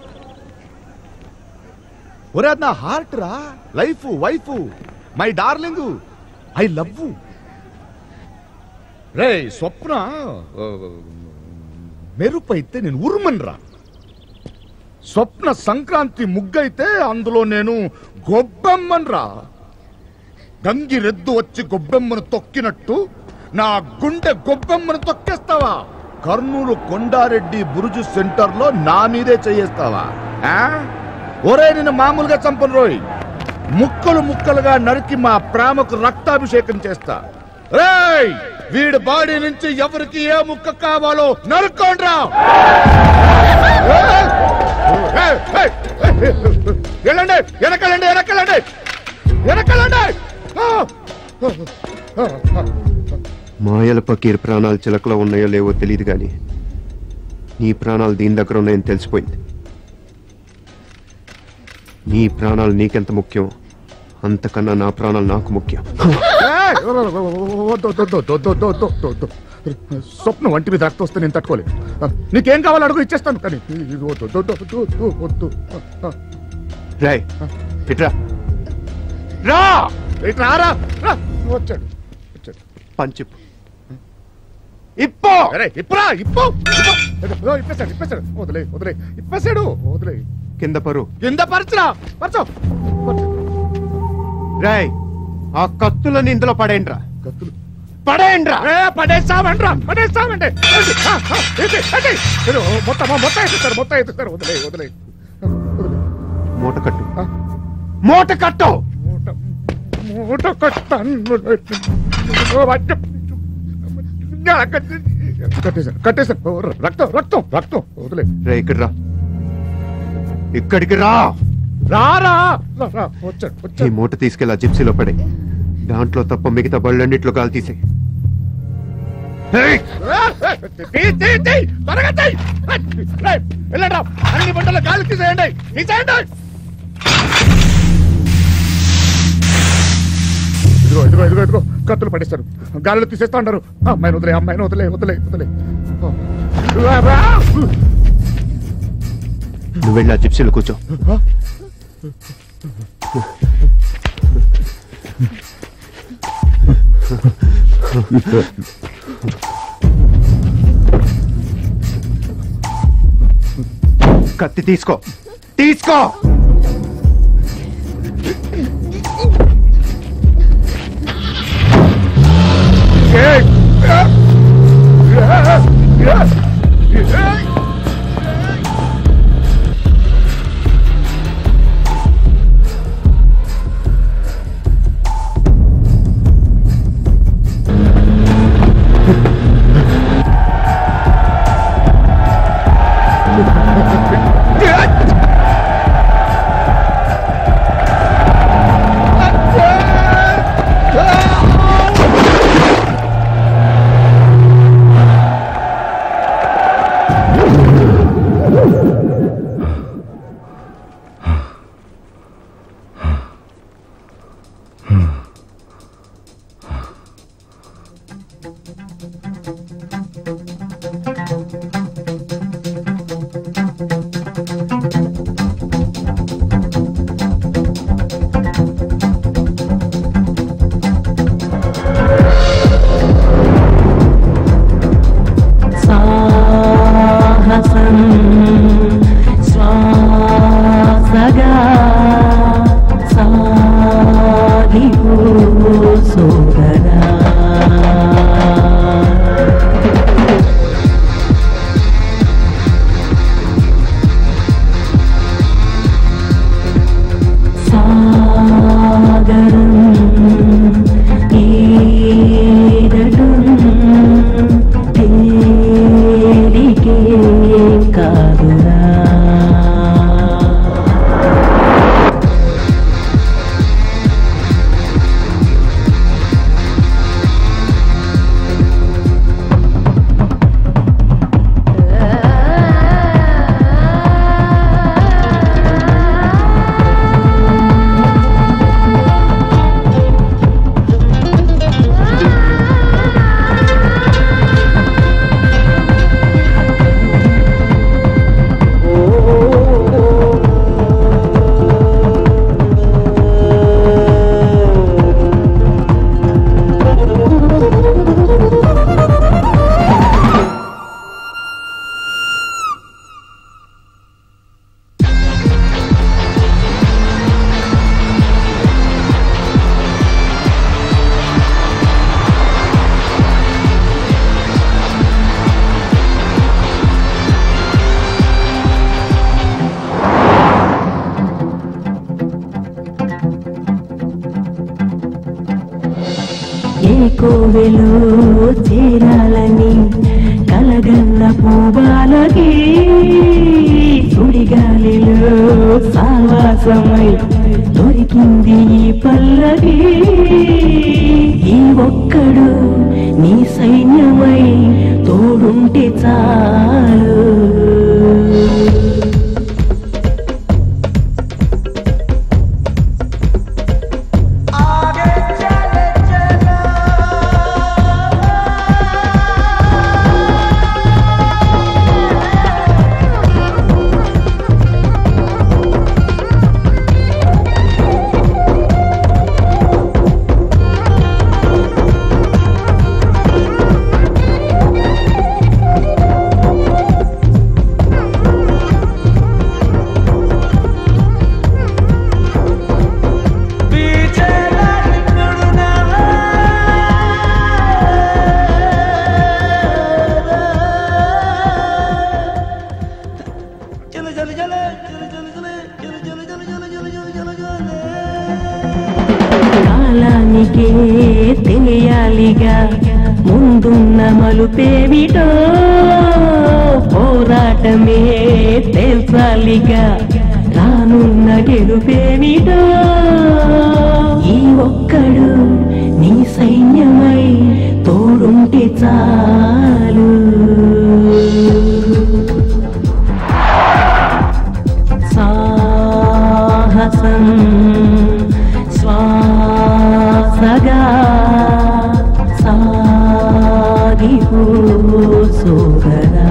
ఒరే అది నా హార్ట్ రా life wife my darling I love రే స్వప్న ఆ, మెరుపు అయితే నేను ఉరుమన్రా స్వప్న సంక్రాంతి ముగ్గైతే అందులో నేను గొబ్బెమ్మన్రా గంగిరెద్దు వచ్చి గొబ్బెమ్మను తొక్కినట్టు నా గుండె గొబ్బెమ్మను తొక్కేస్తావా కర్నూలు కొండారెడ్డి బురుజు సెంటర్లో నా మీదే చేయేస్తావా ఆ? ఒరే నేను మామూలుగా చంపను రోయ్ ముక్కలు ముక్కలుగా నరికి మా ప్రేమకు రక్తాభిషేకం చేస్తా రేయ్ వీడి బాడీ నుంచి ఎవరికి ఏ ముక్క కావాలో నరుక్కోండ్రా ఏయ్! ఏయ్! ఏయ్! ఏయ్! వెళ్ళండి వెనకలండి వెనకలండి వెనకలండి ఆ! మాయల పకీర్ ప్రాణాలు చిలకలో ఉన్నాయో లేవో తెలియదు కానీ నీ ప్రాణాలు దీని దగ్గర ఉన్నాయని తెలిసిపోయింది నీ ప్రాణాలు నీకెంత ముఖ్యం అంతకన్నా నా ప్రాణాలు నాకు ముఖ్యం ఏయ్! వద్దు, వద్దు, వద్దు, వద్దు, వద్దు, వద్దు, వద్దు, వద్దు. స్వప్న వంటి మీద రక్తం వస్తే నేను తట్టుకోలేదు నీకేం కావాలో అడుగు ఇచ్చేస్తాను కానీ ఇది వద్దు, వద్దు, వద్దు, వద్దు, వద్దు. రాయ్ ఇట్రా రా ఇటు రారా రా. వచ్చాడు వచ్చాడు పంచిప్ ఇప్పో అరే ఇప్పురా ఇప్పో ఇప్పో. ఇప్పేశాడు ఇప్పేశాడు వదిలే వదిలే ఇప్పేశాడు వదిలే కింద పరు కింద పరచురా పరచు రాయ్ ఆ కత్తులని ఇందులో పడేయండిరా కత్తులు పడేయండిరా ఏ పడేస్తామంట్రా పడేస్తామంటే ఆ, ఆ, ఏంటి, ఏంటి? మీరు మొత్తం మొత్తం ఎత్తుతారు మొత్తం ఎత్తుతారు వదిలే వదిలే మూట కట్టు మూట కట్టు మూట కట్టాను కట్టేశాను కట్టేశాను రక్తం రక్తం రక్తం వదిలే రే ఇక్కడ రా ఇక్కడికి రా రారా రా, రా, వచ్చాడు ఈ వచ్చాడు మూట తీసుకెళ్ళి ఆ జిప్సీలో పడే దాంట్లో తప్ప మిగతా బళ్ళన్నిట్లో గాలి తీసే రా, రా, తీ, తీ, తీ, త్వరగా తీ. రేయ్, వెళ్ళండ్రా. అన్ని బట్టలు గాలి తీసేయండి తీసేయండి ఇదిగో ఇదిగో ఇదిగో ఇదిగో కత్తులు పడేస్తారు గాలిలో తీసేస్తా ఉంటారు అమ్మాయిని వదిలే అమ్మాయిని వదిలే వదిలే వదిలే రా, రా. నువ్వు వెళ్ళి ఆ జిప్సీలో కూర్చో కత్తి తీసుకో తీసుకో ఏయ్! ఏయ్! సాహసం శ్వాసగా సాగిపో సోదరా సాగరం ఈదటం తేలికే కాదురా ఏ కోవెలో చేరాలని కలగన్న పూబాలకి సుడిగాలిలో సావాసమై దొరికింది ఈ పల్లకి ఈ ఒక్కడు నీ సైన్యమై తోడుంటే చాలు కాలానికే తెలియాలిగా ముందున్న మలుపేమిటో పోరాటమే తెల్సాలిగా రాను రానున్న గెలుపేమిటో ఈ ఒక్కడు నీ సైన్యమై తోడుంటే చాలు సాహసం శ్వాసగా సాగిపో సోదరా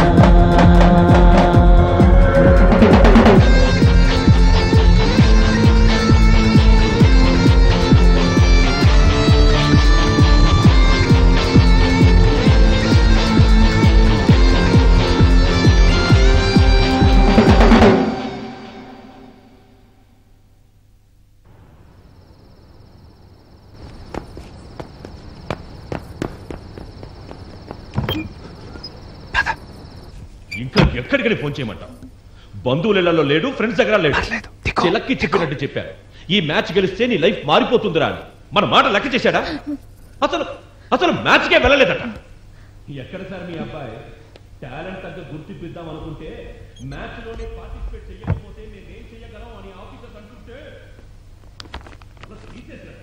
ఇంకా ఎక్కడికని ఫోన్ చేయమంటావు బంధువులలో లేడు ఫ్రెండ్స్ దగ్గర లేడు చిలక్కి చెప్పినట్టు చెప్పారు ఈ మ్యాచ్ గెలిస్తే నీ లైఫ్ మారిపోతుందిరా అని మన మాట లెక్క చేశాడా అసలు అసలు మ్యాచ్కే వెళ్ళలేదట ఎక్కడ సార్ మీ అబ్బాయి టాలెంట్ తగ్గ గుర్తిపిద్దాం అనుకుంటే మ్యాచ్ లోనే పార్టిసిపేట్ చేయకపోతే మేమేం చేయగలం అని ఆఫీసర్స్ అంటుంటే అసలు తీసేశారు.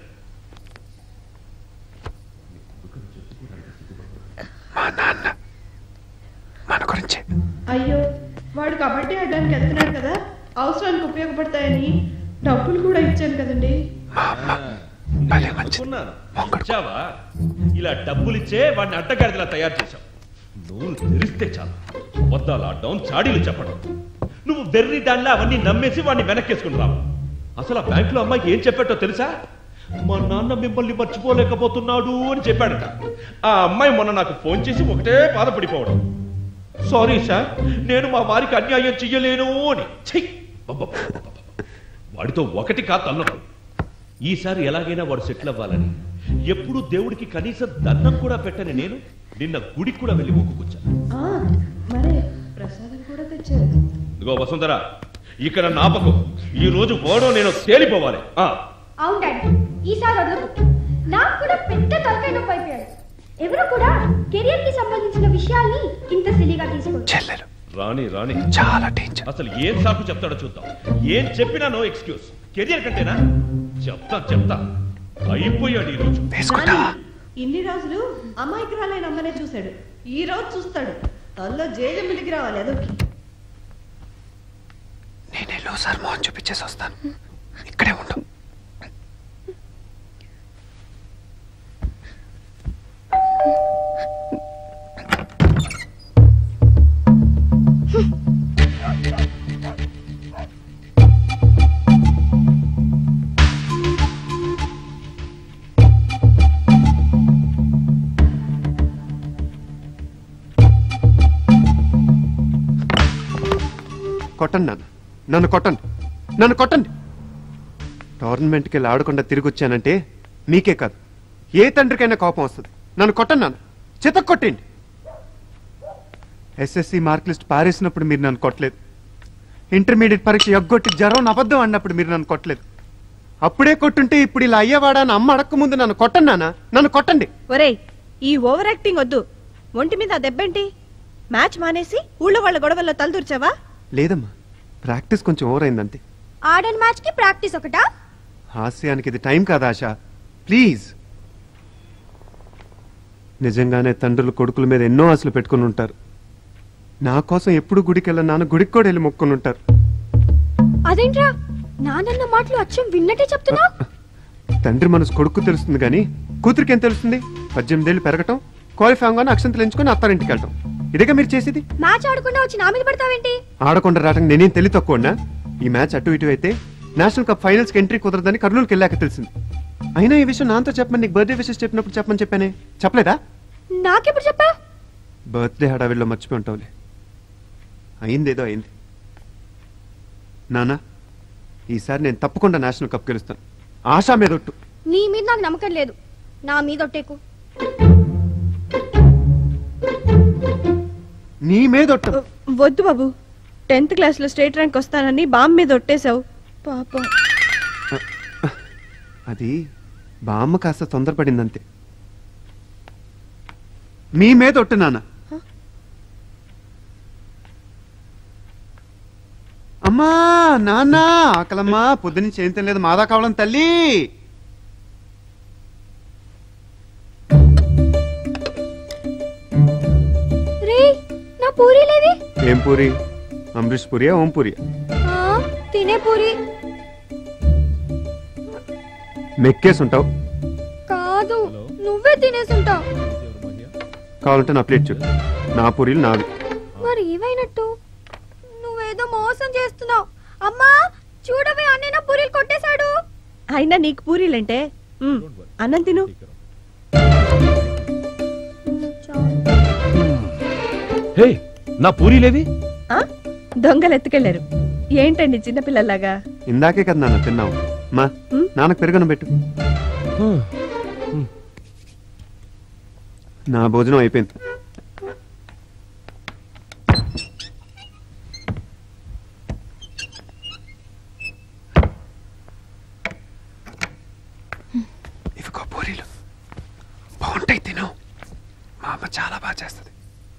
మా నాన్న మన గురించి అయ్యో వాడు కబడ్డీ ఆడడానికి వెళ్తున్నాడు కదా అవసరానికి ఉపయోగపడతాయని డబ్బులు కూడా ఇచ్చాను కదండి నేను అనుకున్నాను. ఇచ్చావా ఇలా డబ్బులిచ్చే వాడిని అడ్డగాడిలా తయారు చేశావు నువ్వు తెరిస్తే చాలు అబద్ధాలు ఆడడం చాడీలు చెప్పడం నువ్వు వెర్రి దానిలో అవన్నీ నమ్మేసి వాడిని వెనక్కేసుకుని రావు అసలు ఆ బ్యాంకులో అమ్మాయికి ఏం చెప్పాటో తెలుసా మా నాన్న మిమ్మల్ని మర్చిపోలేకపోతున్నాడు అని చెప్పాడట ఆ అమ్మాయి మొన్న నాకు ఫోన్ చేసి ఒకటే బాధపడిపోవడం సారీ సార్ నేను మా వారికి అన్యాయం చెయ్యలేను అని చెయ్యి వాడితో ఒకటి కాదు తల్లరు ఈసారి ఎలాగైనా వాడు సెటిల్ అవ్వాలని ఎప్పుడు దేవుడికి కనీసం దండం కూడా పెట్టని నేను నిన్న గుడికి కూడా వెళ్ళి మొక్కుకొచ్చాను మరే ప్రసాదం కూడా తెచ్చారు ఇదిగో వసుంధరా ఇక్కడ నాపకం ఈ రోజు ఓడో నేను తేలిపోవాలి ఆ అవును డాడీ ఈసారి వదలకు నాకు కూడా పెద్ద తలకాయ నొప్పి అయిపోయాడు ఎవరు కూడా కెరియర్ కి సంబంధించిన విషయాల్ని ఇంత సిలిగా తీసుకోరు రాణి రాణి చాలా డేంజర్ అసలు ఏం సాకు చెప్తాడో చూద్దాం ఏం చెప్పినా నో ఎక్స్క్యూజ్ కెరియర్ కంటేనా చెప్తా చెప్తా అయిపోయాడు ఈ రోజు ఇన్ని రోజులు అమాయకురాలైన అమ్మనే చూశాడు ఈ రోజు చూస్తాడు తల్లో జేజమ్మిలికి రావాలి అదొకి నేనే లోసార్ మోహన్ చూపించేసి వస్తాను ఇక్కడే ఉండు కొట్టండి నాన్న నన్ను కొట్టండి నన్ను కొట్టండి టోర్నమెంట్కి వెళ్ళి ఆడకుండా తిరిగి వచ్చానంటే మీకే కాదు ఏ తండ్రికైనా కోపం వస్తుంది నన్ను కొట్టండి నాన్న చిత కొట్టండి ఎస్ఎస్సి మార్క్ లిస్ట్ పారేసినప్పుడు మీరు నన్ను కొట్టలేదు ఇంటర్మీడియట్ పరీక్ష ఎగ్గొట్టి జ్వరం అబద్ధం అన్నప్పుడు మీరు నన్ను కొట్టలేదు అప్పుడే కొట్టుంటే ఇప్పుడు ఇలా అయ్యేవాడా అని అమ్మ అడక్క ముందు నన్ను కొట్టండి నాన్న నన్ను కొట్టండి ఒరేయ్ ఈ ఓవర్ యాక్టింగ్ వద్దు ఒంటి మీద ఆ దెబ్బేంటి మ్యాచ్ మానేసి ఊళ్ళో వాళ్ళ గొడవల్లో తలదూర్చావా లేదమ్మా ప్రాక్టీస్ కొంచెం ఓవర్ అయిందంతే ఆడన్ మ్యాచ్ కి ప్రాక్టీస్ ఒకటా హాస్యానికి ఇది టైం కాదా ఆశ ప్లీజ్ నిజంగానే తండ్రులు కొడుకుల మీద ఎన్నో ఆశలు పెట్టుకుని ఉంటారు నా కోసం ఎప్పుడు గుడికి వెళ్ళిన నాన్న గుడికి కూడా వెళ్ళి మొక్కుని ఉంటారు అదేంట్రా నానన్న మాటలు అచ్చం విన్నట్టే చెప్తున్నా తండ్రి మనసు కొడుకు తెలుస్తుంది కానీ కూతురికి ఏం తెలుస్తుంది పద్దెనిమిదేళ్ళు పెరగటం క్వాలిఫై అవగానే అక్షంతలు ఎంచుకొని అత్తారింటికి వెళ్ళటం ఇదేగా మీరు చేసేది మ్యాచ్ ఆడకుండా వచ్చి నా మీద పడతావేంటి ఆడకుండా రావటం నేనేం తెలివి తక్కువనా ఈ మ్యాచ్ అటు ఇటు అయితే నేషనల్ కప్ ఫైనల్స్ కి ఎంట్రీ కుదరదని కర్నూలుకి వెళ్ళాక తెలిసింది అయినా ఈ విషయం నాతో చెప్పమని నీకు బర్త్డే విషెస్ చెప్పినప్పుడు చెప్పమని చెప్పానే చెప్పలేదా నాకెప్పుడు చెప్పా బర్త్డే హడావిడిలో మర్చిపోయి ఉంటావులే అయిందేదో అయింది నానా ఈసారి నేను తప్పకుండా నేషనల్ కప్ గెలుస్తాను ఆశా మీద ఒట్టు నీ మీద నాకు నమ్మకం లేదు నా మీద ఒట్టేకు నీ మీద ఒట్టు వద్దు బాబు టెన్త్ క్లాస్ లో స్టేట్ ర్యాంక్ వస్తానని బాంబు మీద ఒట్టేశావు పాపం అది బామ్మ కాస్త తొందరపడిందంతే మీ మీద ఒట్టు నాన్న అమ్మా నాన్న ఆకలమ్మా పొద్దునుంచి ఏం తినలేదు మాదా కావడం తల్లి రే నా పూరీలేవి ఏం పూరి అమరీష్ పూరియా ఓం పూరియా ఆ, తినే పూరి మెక్కేసి ఉంటావు కాదు నువ్వే తినేసుంటావు కావాలంటే నా ప్లేట్ చెప్పు నా పూరీలు నావి మరి ఏమైనట్టు నువ్వేదో మోసం చేస్తున్నావు అమ్మా చూడవే అన్నయ్య పూరీలు కొట్టేశాడు అయినా నీకు పూరీలంటే ఉమ్, అన్నం తిను హే నా పూరీలేవి ఆ? దొంగలు ఎత్తుకెళ్లారు ఏంటండి చిన్నపిల్లలాగా ఇందాకే కదా నాన్న తిన్నావు మా నాన్నకు పెరుగను పెట్టు నా భోజనం అయిపోయింది ఇవిగో పూరీలు బాగుంటాయి తిను మా అమ్మ చాలా బాగా చేస్తుంది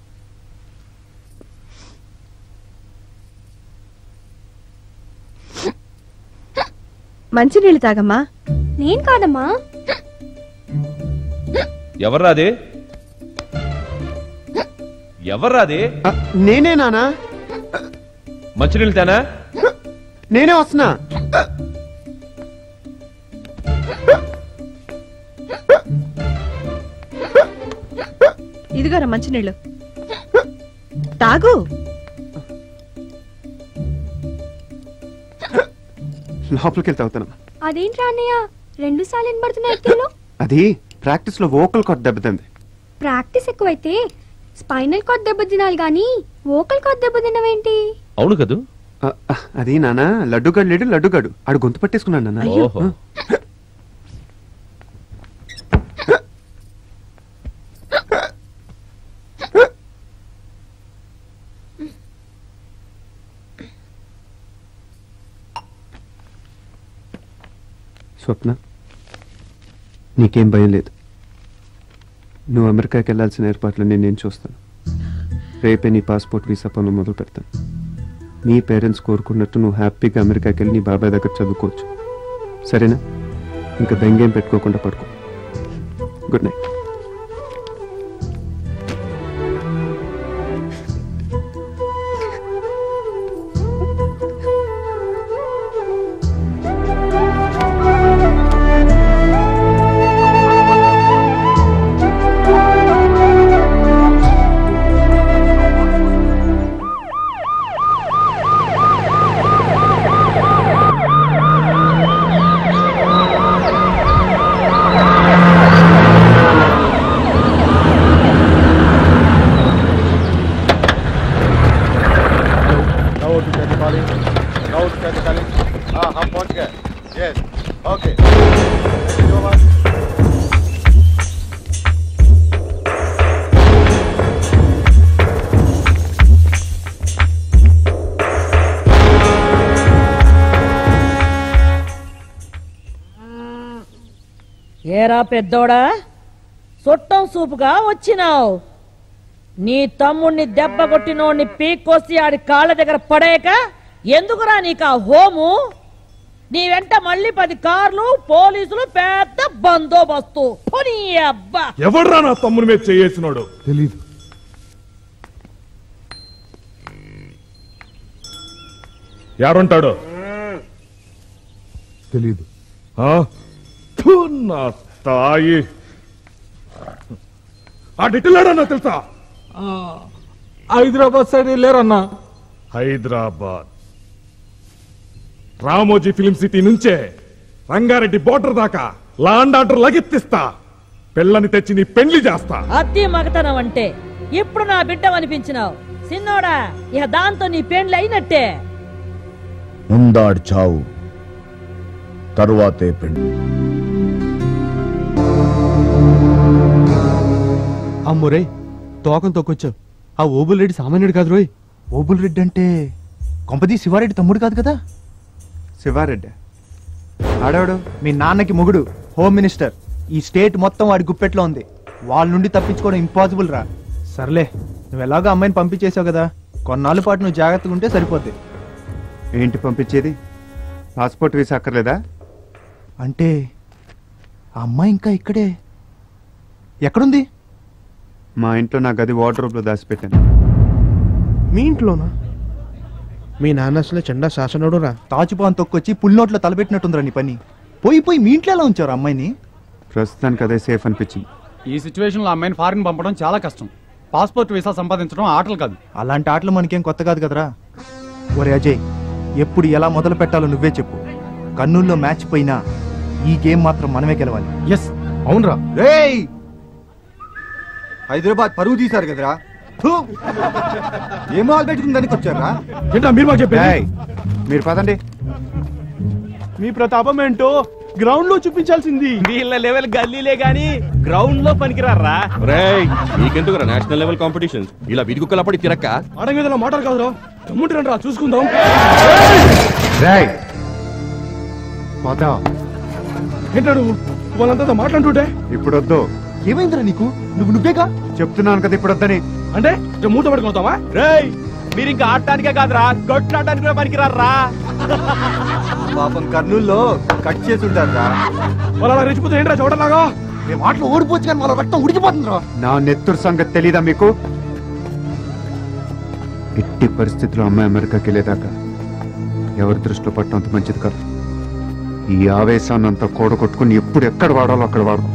మంచినీళ్ళు తాగమ్మా నేను కాదమ్మా ఎవర్రాదే ఎవర్రాదే నేనే నానా మంచినీళ్ళు తేనా నేనే వస్తున్నా ఇదిగోరా మంచినీళ్ళు తాగు లోపలికి వెళ్తే అవుతానమ్మా అదేంట్రా అన్నయ్య రెండు సార్లు వినబడుతున్నాయి ఎత్తుల్లో అది ప్రాక్టీస్ లో వోకల్ కొట్ట దెబ్బతింది ప్రాక్టీస్ ఎక్కువైతే స్పైనల్ కార్డ్ దెబ్బ తినాలి గాని వోకల్ కార్డ్ దెబ్బ తినవేంటి అవును కదూ ఆ, ఆ, అది నానా లడ్డుగాడు లేడు లడ్డుగాడు ఆడు గొంతు పట్టేసుకున్నాడు నాన్న ఓహో. స్వప్న నీకేం భయం లేదు నువ్వు అమెరికాకి వెళ్ళాల్సిన ఏర్పాట్లు నేను చూస్తాను రేపే నీ పాస్పోర్ట్ వీసా పనులు మొదలు పెడతాను నీ పేరెంట్స్ కోరుకున్నట్టు నువ్వు హ్యాపీగా అమెరికాకి వెళ్ళి నీ బాబాయ్ దగ్గర చదువుకోవచ్చు సరేనా ఇంకా బెంగేం పెట్టుకోకుండా పడుకో గుడ్ నైట్ नौ टिकट निकाली नौ टिकट निकाली हाँ हम पहुंच गए यस ओके ఏరా పెద్దోడా చుట్టం సూపుగా వచ్చినావు నీ తమ్ముణ్ణి దెబ్బ కొట్టినోడిని పీక్కొసి ఆడి కాళ్ళ దగ్గర పడేయక ఎందుకురా నీకు ఆ హోము నీ వెంట మళ్ళీ పది కార్లు పోలీసులు పెద్ద బందోబస్తు పోనీ అబ్బా ఎవడ్రా నా తమ్ముని మీద చేయేసినాడు తెలీదు యాడుంటాడు తెలీదు ఆ? ఫు, నా తాయి ఆ డిటిల్లాడన్నా తెలుసా హైదరాబాద్ సైడ్ వెళ్ళారన్నా హైదరాబాద్ రామోజీ ఫిలిం సిటీ నుంచే రంగారెడ్డి బోర్డర్ దాకా లాండ్ ఆర్డర్ లగెత్తిస్తా పిల్లని తెచ్చి నీ పెళ్లి చేస్తా అతి మగతనం అంటే ఇప్పుడు నా బిడ్డ అనిపించినావు సిన్నోడా ఇక దాంతో నీ పెండ్లి అయినట్టే ముందాడు చావు తరువాతే పెండు అమ్మోరే తోకం తొక్కొచ్చావు ఆ ఓబుల్ రెడ్డి సామాన్యుడు కాదు రోయ్ ఓబుల్ రెడ్డి అంటే కొంపది శివారెడ్డి తమ్ముడు కాదు కదా శివారెడ్డి ఆడవాడు మీ నాన్నకి మొగుడు హోమ్ మినిస్టర్ ఈ స్టేట్ మొత్తం వాడి గుప్పెట్లో ఉంది వాళ్ళ నుండి తప్పించుకోవడం ఇంపాసిబుల్ రా సర్లే నువ్వు ఎలాగో అమ్మాయిని పంపించేసావు కదా కొన్నాళ్ళ పాటు నువ్వు జాగ్రత్తగా ఉంటే సరిపోద్ది ఏంటి పంపించేది పాస్పోర్ట్ వీసా అక్కర్లేదా అంటే ఆ అమ్మాయి ఇంకా ఇక్కడే ఎక్కడుంది మా ఇంట్లో నా గది వార్డ్రోబ్లో దాచిపెట్టాను మీ ఇంట్లోనా మీ నాన్న అసలు చెండా శాసనుడు రా తాచుపాన్ తొక్కొచ్చి పుల్నోట్లో తలపెట్టినట్టుందిరా నీ పని పోయి పోయి మీ ఇంట్లో ఎలా ఉంచారు అమ్మాయిని ప్రస్తుతానికి అదే సేఫ్ అనిపించింది ఈ సిచ్యువేషన్లో అమ్మాయిని ఫారిన్ పంపడం చాలా కష్టం పాస్పోర్ట్ వీసా సంపాదించడం ఆటలు కాదు అలాంటి ఆటలు మనకేం కొత్త కాదు కదరా ఒరే అజయ్ ఎప్పుడు ఎలా మొదలు పెట్టాలో నువ్వే చెప్పు కర్నూల్లో మ్యాచ్ పోయినా ఈ గేమ్ మాత్రం మనమే గెలవాలి ఎస్ అవునరా రేయ్ హైదరాబాద్ పరువు తీశారు కదరా థూ! ఏం మొదలు పెట్టుకుని దానికి వచ్చారా ఏంటా మీరు మాకు చెప్పేది? ఏయ్, మీరు పదండి మీ ప్రతాపం ఏంటో గ్రౌండ్ లో చూపించాల్సింది వీళ్ళ లెవెల్ గల్లీలే గాని గ్రౌండ్ లో పనికిరారా రేయ్ నీకెందుకురా నేషనల్ లెవెల్ కాంపిటీషన్ ఇలా వీధి కుక్కల పడి తిరక్క ఆడ మీద మాటలు కాదురా తమ్ముంటారండి రా చూసుకుందాం రేయ్ పోతా ఏంటాడు వాళ్ళంతా మాట్లాడుతుంటే ఇప్పుడు వద్దు ఏమైందిరా నీకు నువ్వు నువ్వేగా చెప్తున్నాను కదా ఇప్పుడు వద్దని అంటే ఇట్లా మూత పడుకుంటావా రేయ్ మీరు ఇంకా ఆడటానికే కాదురా కొట్లాడటానికి కూడా పనికిరారా పాపం కర్నూల్లో కట్ చేసి ఉంటారా వాళ్ళు అలా రెచ్చిపోతే ఏంట్రా చూడలాగా మేము ఆటలు ఓడిపోవచ్చు కానీ వాళ్ళ రక్తం ఉడికిపోతుందిరా నా నెత్తురు సంగతి తెలీదా మీకు ఎట్టి పరిస్థితుల్లో అమ్మాయి అమెరికాకి వెళ్ళేదాకా ఎవరి దృష్టిలో పట్టడం అంత మంచిది కాదు ఈ ఆవేశాన్ని అంతా కూడగొట్టుకుని ఎప్పుడు ఎక్కడ వాడాలో అక్కడ వాడదాం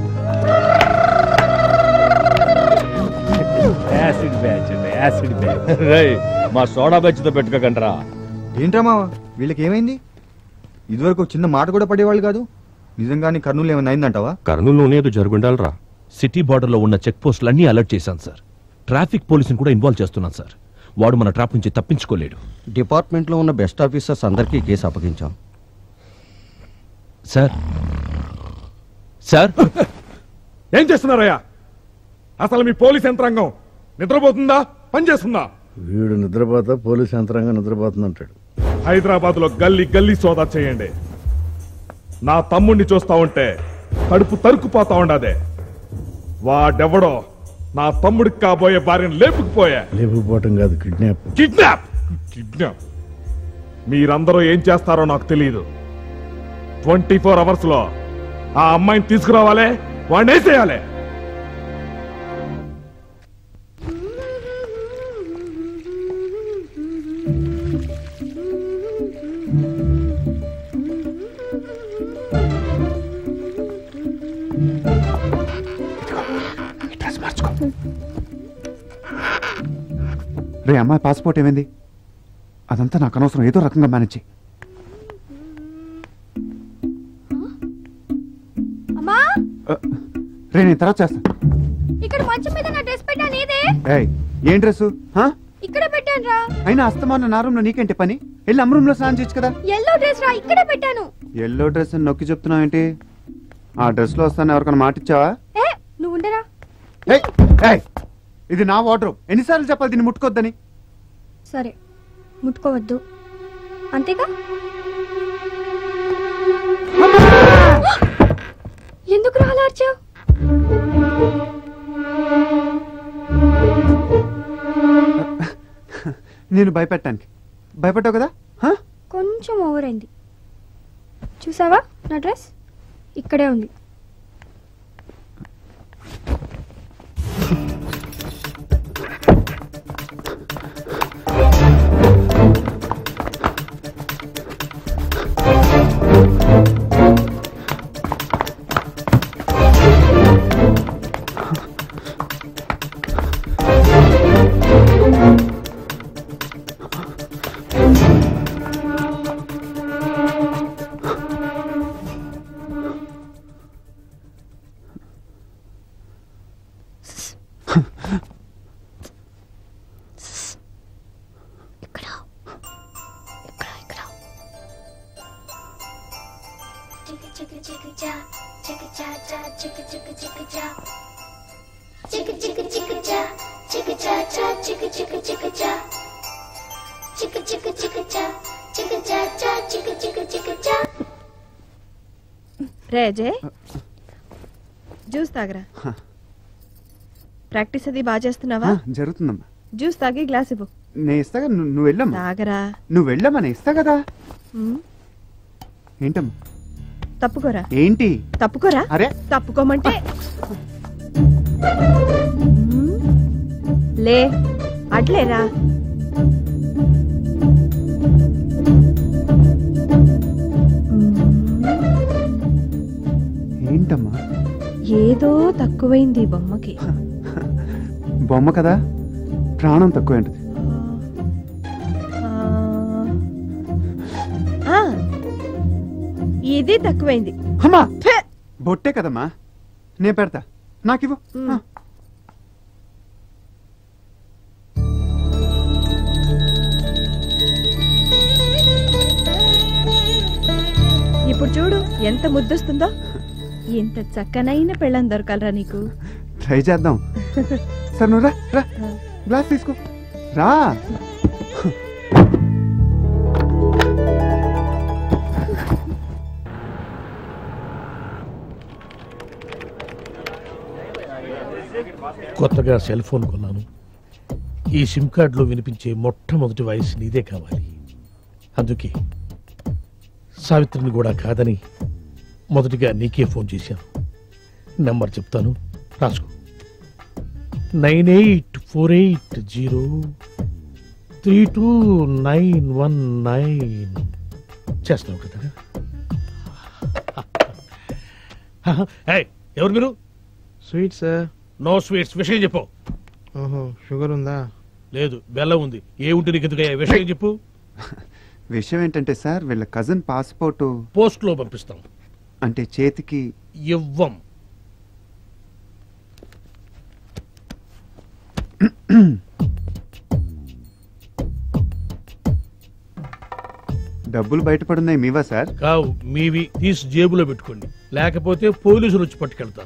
యాసిడ్ బ్యాచ్ యాసిడ్ బ్యాచ్ రేయ్ మా సోడా బెచ్చతో పెట్టుకోకండ్రా ఏంట్రా మావా వీళ్ళకి ఏమైంది ఇదివరకు ఒక చిన్న మాట కూడా పడేవాళ్ళు కాదు నిజంగానే కర్నూలు ఏమైనా అయిందంటావా కర్నూలులోనే ఏదో జరుగుండాలరా సిటీ బార్డర్లో ఉన్న చెక్ పోస్టులన్నీ అలర్ట్ చేశాను సార్ ట్రాఫిక్ పోలీసుని కూడా ఇన్వాల్వ్ చేస్తున్నాను సార్ వాడు మన ట్రాప్ నుంచి తప్పించుకోలేడు డిపార్ట్మెంట్లో ఉన్న బెస్ట్ ఆఫీసర్స్ అందరికీ ఈ కేసు అప్పగించాం సార్ సార్ ఏం చేస్తున్నారయ్యా అసలు మీ పోలీస్ యంత్రాంగం నిద్రపోతుందా పనిచేస్తుందా వీడు నిద్రపోతా పోలీస్ యంత్రాంగం నిద్రపోతుందంటాడు హైదరాబాద్ లో గల్లీ గల్లీ సోదా చేయండి నా తమ్ముణ్ణి చూస్తా ఉంటే కడుపు తరుక్కుపోతా ఉండదే వాడెవడో నా తమ్ముడికి కాబోయే భార్యను లేపుకుపోయా లేపుకుపోవటం కాదు కిడ్నాప్ కిడ్నాప్ కిడ్నాప్ మీరందరూ ఏం చేస్తారో నాకు తెలియదు ట్వంటీ ఫోర్ అవర్స్ లో ఆ అమ్మాయిని తీసుకురావాలి వాడిని వేసేయాలి డ్రెస్ మార్చుకో రే అమ్మాయి పాస్పోర్ట్ ఏమైంది అదంతా నాకు అనవసరం ఏదో రకంగా మేనేజ్ చెయ్యి అమ్మా రే నేను తర్వాత చేస్తాను ఇక్కడ మంచం మీద నా డ్రెస్ పెట్టాను ఇదే ఏయ్ ఏం డ్రెస్సు హా? ఇక్కడ పెట్టాను రా అయినా అస్తమాన నా రూమ్లో నీకేంటి పని వెళ్ళి అమ్మ రూమ్లో స్నానం చేయొచ్చు కదా ఎల్లో డ్రెస్ రా ఇక్కడే పెట్టాను ఎల్లో డ్రెస్ అని నొక్కి చెప్తున్నావు ఏంటి ఆ డ్రెస్లో వస్తాను ఎవరికైనా మాట ఇచ్చావా ఏ నువ్వు ఉండరా ఏయ్, ఏయ్, ఇది నా వార్డ్రోబ్ ఎన్నిసార్లు చెప్పాలి దీన్ని ముట్టుకోవద్దని సరే ముట్టుకోవద్దు అంతేగా ఎందుకు రాలార్చావు నేను భయపెట్టానికి భయపెట్టావు కదా హా? కొంచెం ఓవర్ అయింది చూసావా నా డ్రెస్ ఇక్కడే ఉంది రే అజయ్ జ్యూస్ తాగరా ప్రాక్టీస్ అది బాగా చేస్తున్నావా ఆ, జరుగుతుందమ్మా జ్యూస్ తాగి గ్లాస్ ఇవ్వు నేను ఇస్తా కదా నువ్వు నువ్వు వెళ్ళమ్మా తాగరా నువ్వు వెళ్ళమ్మా నేను ఇస్తా కదా ఉమ్, ఏంటమ్మా తప్పుకోరా ఏంటి తప్పుకోరా అరే తప్పుకోమంటే ఉమ్, లే అట్లేరా ఏంటమ్మా ఏదో తక్కువైంది ఈ బొమ్మకి బొమ్మ కదా ప్రాణం తక్కువ ఏంటది ఆ, ఇది తక్కువైంది అమ్మా బొట్టే కదమ్మా నేను పెడతా నాకివ్వు ఆ. ఇప్పుడు చూడు ఎంత ముద్దొస్తుందో ఇంత చక్కనైన పెళ్ళం దొరకాలరా నీకు ట్రై చేద్దాం సరే నువ్వు రా రా గ్లాస్ తీసుకో రా కొత్తగా సెల్ ఫోన్ కొన్నాను ఈ సిమ్ కార్డులో వినిపించే మొట్టమొదటి వాయిస్ నీదే కావాలి అందుకే సావిత్రిని కూడా కాదని మొదటిగా నీకే ఫోన్ చేశాను నెంబర్ చెప్తాను రాసుకో nine eight four eight zero three two nine one nine చేస్తున్నావు కదా ఏయ్, ఎవరు మీరు స్వీట్ సార్ నో స్వీట్స్ విషయం చెప్పు ఓహో షుగర్ ఉందా లేదు బెల్లం ఉంది ఏ ఉంటే నీకు ఎందుకయ్యా విషయం చెప్పు విషయం ఏంటంటే సార్ వీళ్ళ కజిన్ పాస్పోర్ట్ పోస్ట్ లో పంపిస్తాం అంటే చేతికి ఇవ్వం డబ్బులు బయటపడున్నాయి మీవా సార్ కావు మీవి తీసి జేబులో పెట్టుకోండి లేకపోతే పోలీసులు వచ్చి పట్టుకెళ్తారు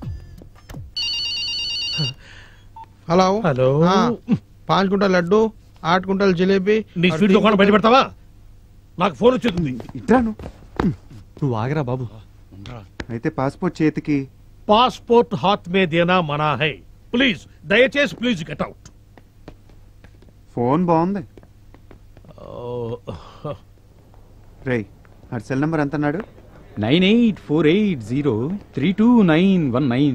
హలో హలో ఆ, పాంచ్ కుంటల్ లడ్డు ఆठ కుంటల్ జిలేబీ నీ స్వీట్ దుకాణం బయట పెడతావా నాకు ఫోన్ వచ్చేస్తుంది ఇట్రాను నువ్వు ఆగరా బాబు అయితే పాస్పోర్ట్ చేతికి పాస్పోర్ట్ హాత్ మే దేనా మనా హై ప్లీజ్ దయచేసి ప్లీజ్ గెట్ అవుట్ ఫోన్ బాగుంది రేయ్ ఆడి సెల్ నెంబర్ ఎంత అన్నాడు nine eight four eight zero three two nine one nine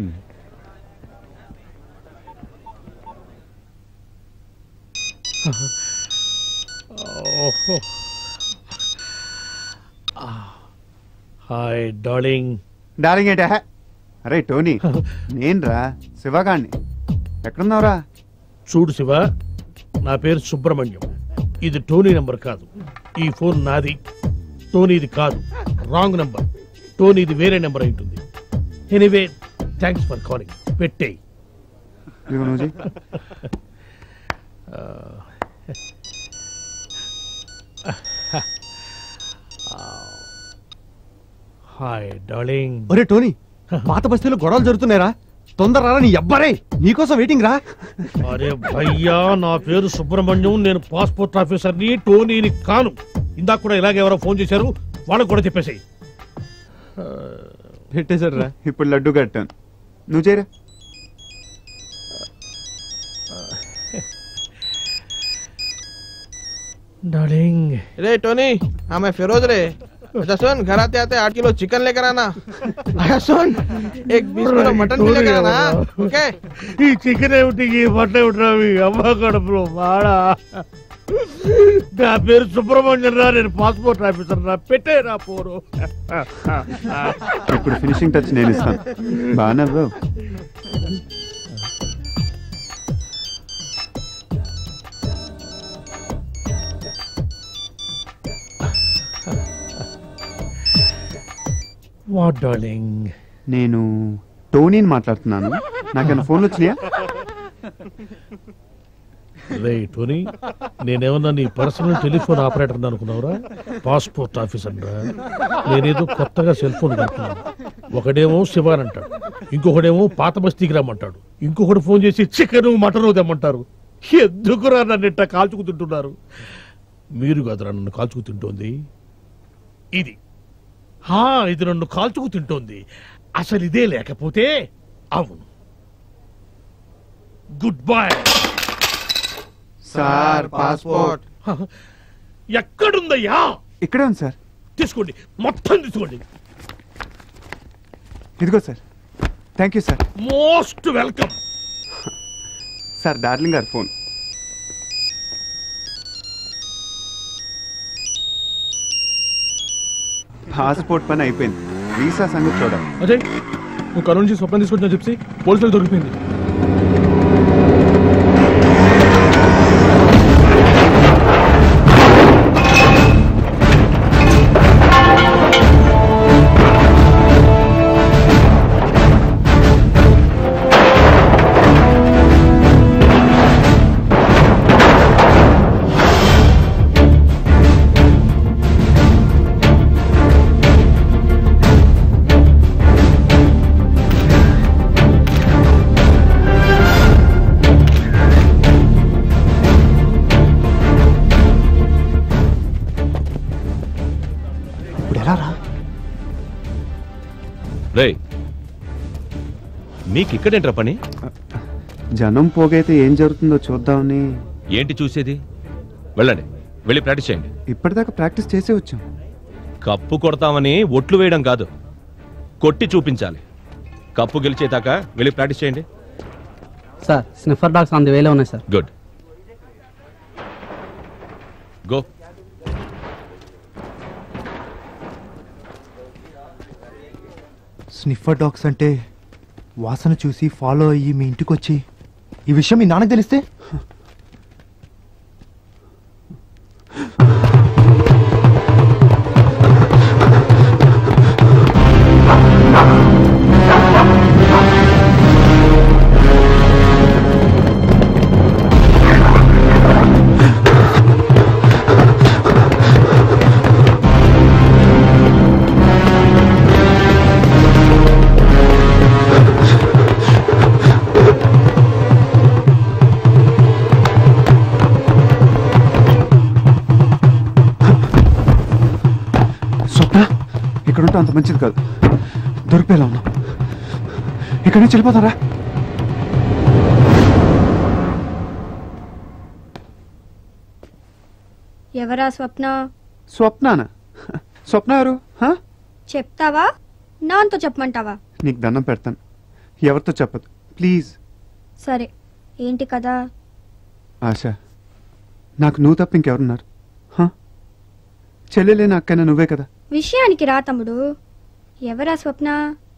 hi darling darling ఏంటే అరే టోనీ నేను రా శివగాణ్ణి ఎక్కడున్నావురా చూడు శివ నా పేరు సుబ్రహ్మణ్యం ఇది టోనీ నెంబర్ కాదు ఈ ఫోన్ నాది టోనీది కాదు రాంగ్ నెంబర్ టోనీది వేరే నెంబర్ అయి ఉంటుంది ఎనీవే థ్యాంక్స్ ఫర్ కాలింగ్ పెట్టే ఇదిగో నువ్వు చెయ్. హాయ్ డార్లింగ్ ఒరే టోనీ పాత బస్తీలో గొడవలు జరుగుతున్నాయిరా తొందర రారా నీ ఎవ్వరే నీకోసం వెయిటింగ్ రా అరే భయ్యా నా పేరు సుబ్రహ్మణ్యం నేను పాస్పోర్ట్ ఆఫీసర్ని టోనీని కాను ఇందాక కూడా ఇలాగే ఎవరో ఫోన్ చేశారు వాళ్ళకు కూడా చెప్పేసాయి పెట్టేశాడు రా ఇప్పుడు లడ్డు కట్టాను నువ్వు చేయరా डार्लिंग रे टोनी हाँ मैं फिरोज रे अच्छा सुन घर आते आते आठ किलो चिकन लेकर आना अच्छा सुन एक बीस किलो मटन भी लेकर आना हाँ? ओके ఈ చికెన్ ఏమిటి ఈ మటన్ ఏమిటి మీ అమ్మ కడుపులో వాడా నా పేరు సుబ్రహ్మణ్యం రా నేను పాస్పోర్ట్ ఆఫీసర్ రా పెట్టే రా పోరు ఇప్పుడు ఫినిషింగ్ టచ్ నేను ఇస్తాను బాగా నవ్వావు వాట్ డార్లింగ్ నేను టోనీని మాట్లాడుతున్నాను నాకైనా ఫోన్లు వచ్చినాయా రే టోనీ నేనేమన్నా నీ పర్సనల్ టెలిఫోన్ ఆపరేటర్ అనుకున్నావురా పాస్పోర్ట్ ఆఫీసర్ రా నేనేదో కొత్తగా సెల్ ఫోన్ కడుతున్నాను ఒకడేమో శివాన్ అంటాడు ఇంకొకడేమో పాత బస్తీకి రమ్మంటాడు ఇంకొకడు ఫోన్ చేసి చికెన్ మటన్ తెమ్మంటారు ఎందుకురా నన్ను ఇట్ట కాల్చుకు తింటున్నారు మీరు కదరా నన్ను కాల్చుకు తింటోంది ఇది హా ఇది నన్ను కాల్చుకు తింటోంది అసలు ఇదే లేకపోతే అవును గుడ్ బై సార్ పాస్పోర్ట్ ఎక్కడుందయ్యా ఇక్కడే ఉంది సార్ తీసుకోండి మొత్తం తీసుకోండి ఇదిగో sir thank you sir most welcome sir darling గారు ఫోన్ పాస్పోర్ట్ పని అయిపోయింది వీసా సంగతి చూడాలి అజయ్ నువ్వు కరు నుంచి స్వప్నం తీసుకొచ్చిన చెప్పి పోలీసులు దొరికిపోయింది ఇప్పుడు ఎలా రా రే మీకు ఇక్కడేంట్రా పని జనం పోగైతే ఏం జరుగుతుందో చూద్దామని ఏంటి చూసేది వెళ్ళండి వెళ్ళి ప్రాక్టీస్ చేయండి ఇప్పటిదాకా ప్రాక్టీస్ చేసే వచ్చాం కప్పు కొడతామని ఒట్లు వేయడం కాదు కొట్టి చూపించాలి కప్పు గెలిచేదాకా వెళ్ళి ప్రాక్టీస్ చేయండి సార్ స్నిఫర్ డాగ్స్ అందు వేలో ఉన్నాయి sir good go sniffer dogs అంటే వాసన చూసి ఫాలో అయ్యి మీ ఇంటికి వచ్చి ఈ విషయం మీ నాన్నకు తెలిస్తే స్వప్న ఇక్కడ ఉంటే అంత మంచిది కాదు దొరికిపోయేలా ఉన్నాం ఇక్కడి నుంచి వెళ్ళిపోతారా ఎవరా స్వప్న స్వప్నానా స్వప్న ఎవరు హా? చెప్తావా నాతో చెప్పమంటావా నీకు దండం పెడతాను ఎవరితో చెప్పదు ప్లీజ్ సరే ఏంటి కదా ఆశ నాకు నువ్వు తప్ప ఇంకెవరున్నారు హా? చెల్లెలేని అక్కైనా నువ్వే కదా విషయానికి రా తమ్ముడు ఎవరా స్వప్న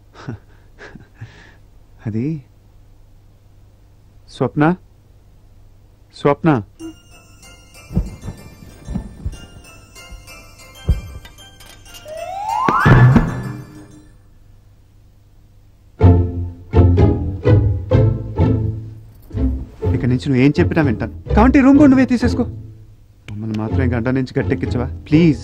అది స్వప్న స్వప్న ఇక నుంచి నువ్వు ఏం చెప్పినా వింటాను కాబట్టి రూమ్ కూడా నువ్వే తీసేసుకో మమ్మల్ని మాత్రం ఈ గంట నుంచి గట్టెక్కించవా ప్లీజ్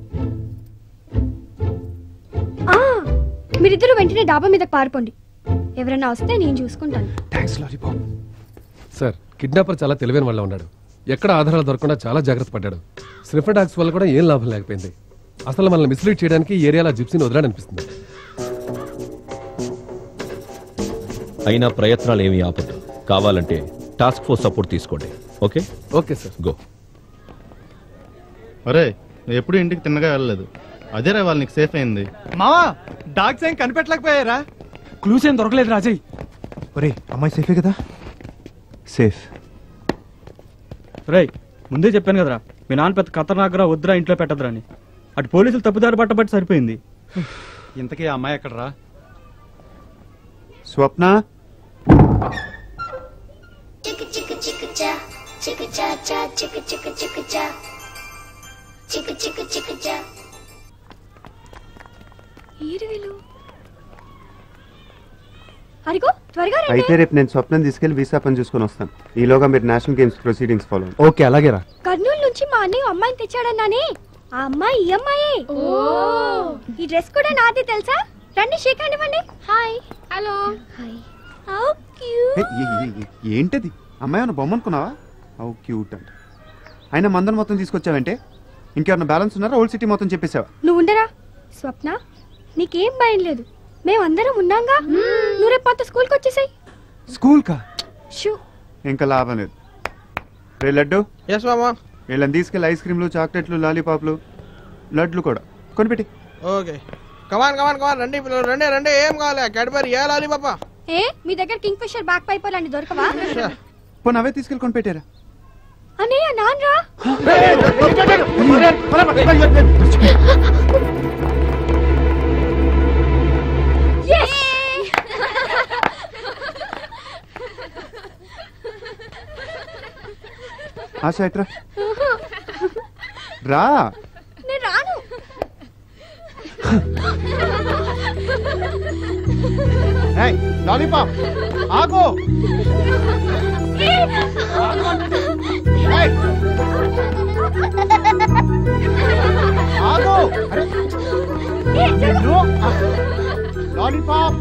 ఆ మీరిద్దరూ వెంటనే డాబా మీదకి పారిపోండి ఎవరైనా వస్తే నేను చూసుకుంటాను థ్యాంక్స్ లాలీపాప్ సార్ కిడ్నాపర్ చాలా తెలివైన వాళ్ళ ఉన్నాడు ఎక్కడ ఆధారాలు దొరకకుండా చాలా జాగ్రత్త పడ్డాడు స్నిఫర్ డాగ్స్ వల్ల కూడా ఏం లాభం లేకపోయింది అసలు మనల్ని మిస్లీడ్ చేయడానికి ఈ ఏరియాలో జిప్సీని వదలాడనిపిస్తుంది అయినా ప్రయత్నాలు ఏమీ ఆపదు కావాలంటే టాస్క్ ఫోర్స్ సపోర్ట్ తీసుకోండి ఓకే ఓకే సార్ గో ఒరే నువ్వు ఎప్పుడు ఇంటికి తిన్నగా వెళ్ళలేదు అదేరా వాళ్ళు నీకు సేఫ్ అయింది మావా డాగ్స్ ఏం కనిపెట్టలేకపోయారా క్లూస్ ఏం దొరకలేదు రాజయ్ ఒరే అమ్మాయి సేఫే కదా సేఫ్ రేయ్ ముందే చెప్పాను కదరా మీ నాన్న పెద్ద ఖతర్నాకరా వద్దురా ఇంట్లో పెట్టదురా అని అటు పోలీసులు తప్పుదారి పట్టబట్టి సరిపోయింది ఇంతకీ ఆ అమ్మాయి ఎక్కడరా స్వప్న ఏరు వీళ్ళు అరిగో త్వరగా రండి అయితే రేపు నేను స్వప్నం తీసుకెళ్లి వీసా పని చూసుకొని వస్తాను ఈలోగా మీరు national games proceedings follow okay అలాగే రా కర్నూలు నుంచి మా అన్నయ్య అమ్మాయిని తెచ్చాడన్నానే ఆ అమ్మాయి ఈ అమ్మాయే ఈ డ్రెస్ కూడా నాది తెలుసా రండి షేక్ హ్యాండ్ ఇవ్వండి hi hello hi how cute ఏంటది అమ్మాయి ఏమన్నా బొమ్మ అనుకున్నావా హౌ క్యూట్ అంట అయినా మందన్ మొత్తం తీసుకొచ్చావంటే ఇంకేమన్నా బ్యాలెన్స్ ఉన్నారా ఓల్డ్ సిటీ మొత్తం చెప్పేసావా నువ్వు ఉండరా స్వప్న నీకేం భయం లేదు మేమందరం ఉన్నాంగా నువ్వు రేపు మాతో స్కూల్కి వచ్చేసాయి స్కూల్ కా షూ ఇంకా లాభం లేదు రే లడ్డు ఎస్ మామా వీళ్ళని తీసుకెళ్ళి ఐస్ క్రీమ్లు చాక్లెట్లు లాలీపాప్లు లడ్లు కూడా కొనిపెట్టి ఓకే కమాన్ కమాన్ కమాన్ రండి పిల్లలు రండి రండి ఏం కావాలి క్యాడ్బరీ ఏ లాలి పాప ఏ మీ దగ్గర కింగ్ ఫిషర్ బ్యాక్ పైపర్ లాంటి దొరకవా పోనీ అవే తీసుకెళ్ళి కొనిపెట్టారా అన్నయ్య నాన్రా ఆశ ఎట్రా రా నేను రాను లాలీపాప్ ఆగో ఆగో లాలీపాప్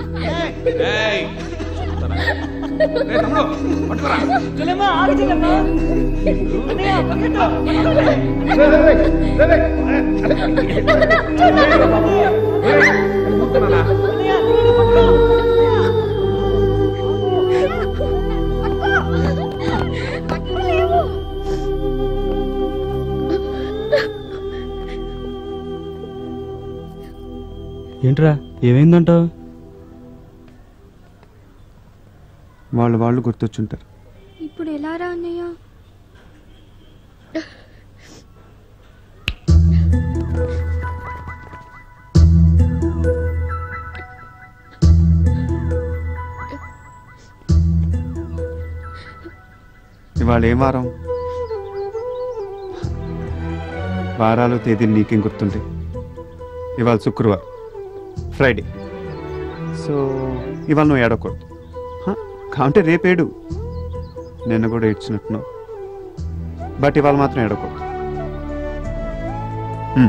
ఏంట్రా ఏమైందంటావు వాళ్ళు వాళ్ళు గుర్తొచ్చుంటారు ఇప్పుడు ఎలా రా అన్నయ్య ఇవాళ ఏం వారం వారాలు తేదీలు నీకేం గుర్తుంటాయి ఇవాళ శుక్రవారం ఫ్రైడే సో ఇవాళ నువ్వు ఏడకూడదు హ, కావంటే రేపేడు నిన్న కూడా ఏడ్చినట్టున్నావు బట్ ఇవాళ మాత్రం ఏడకూడదు హ్మ్.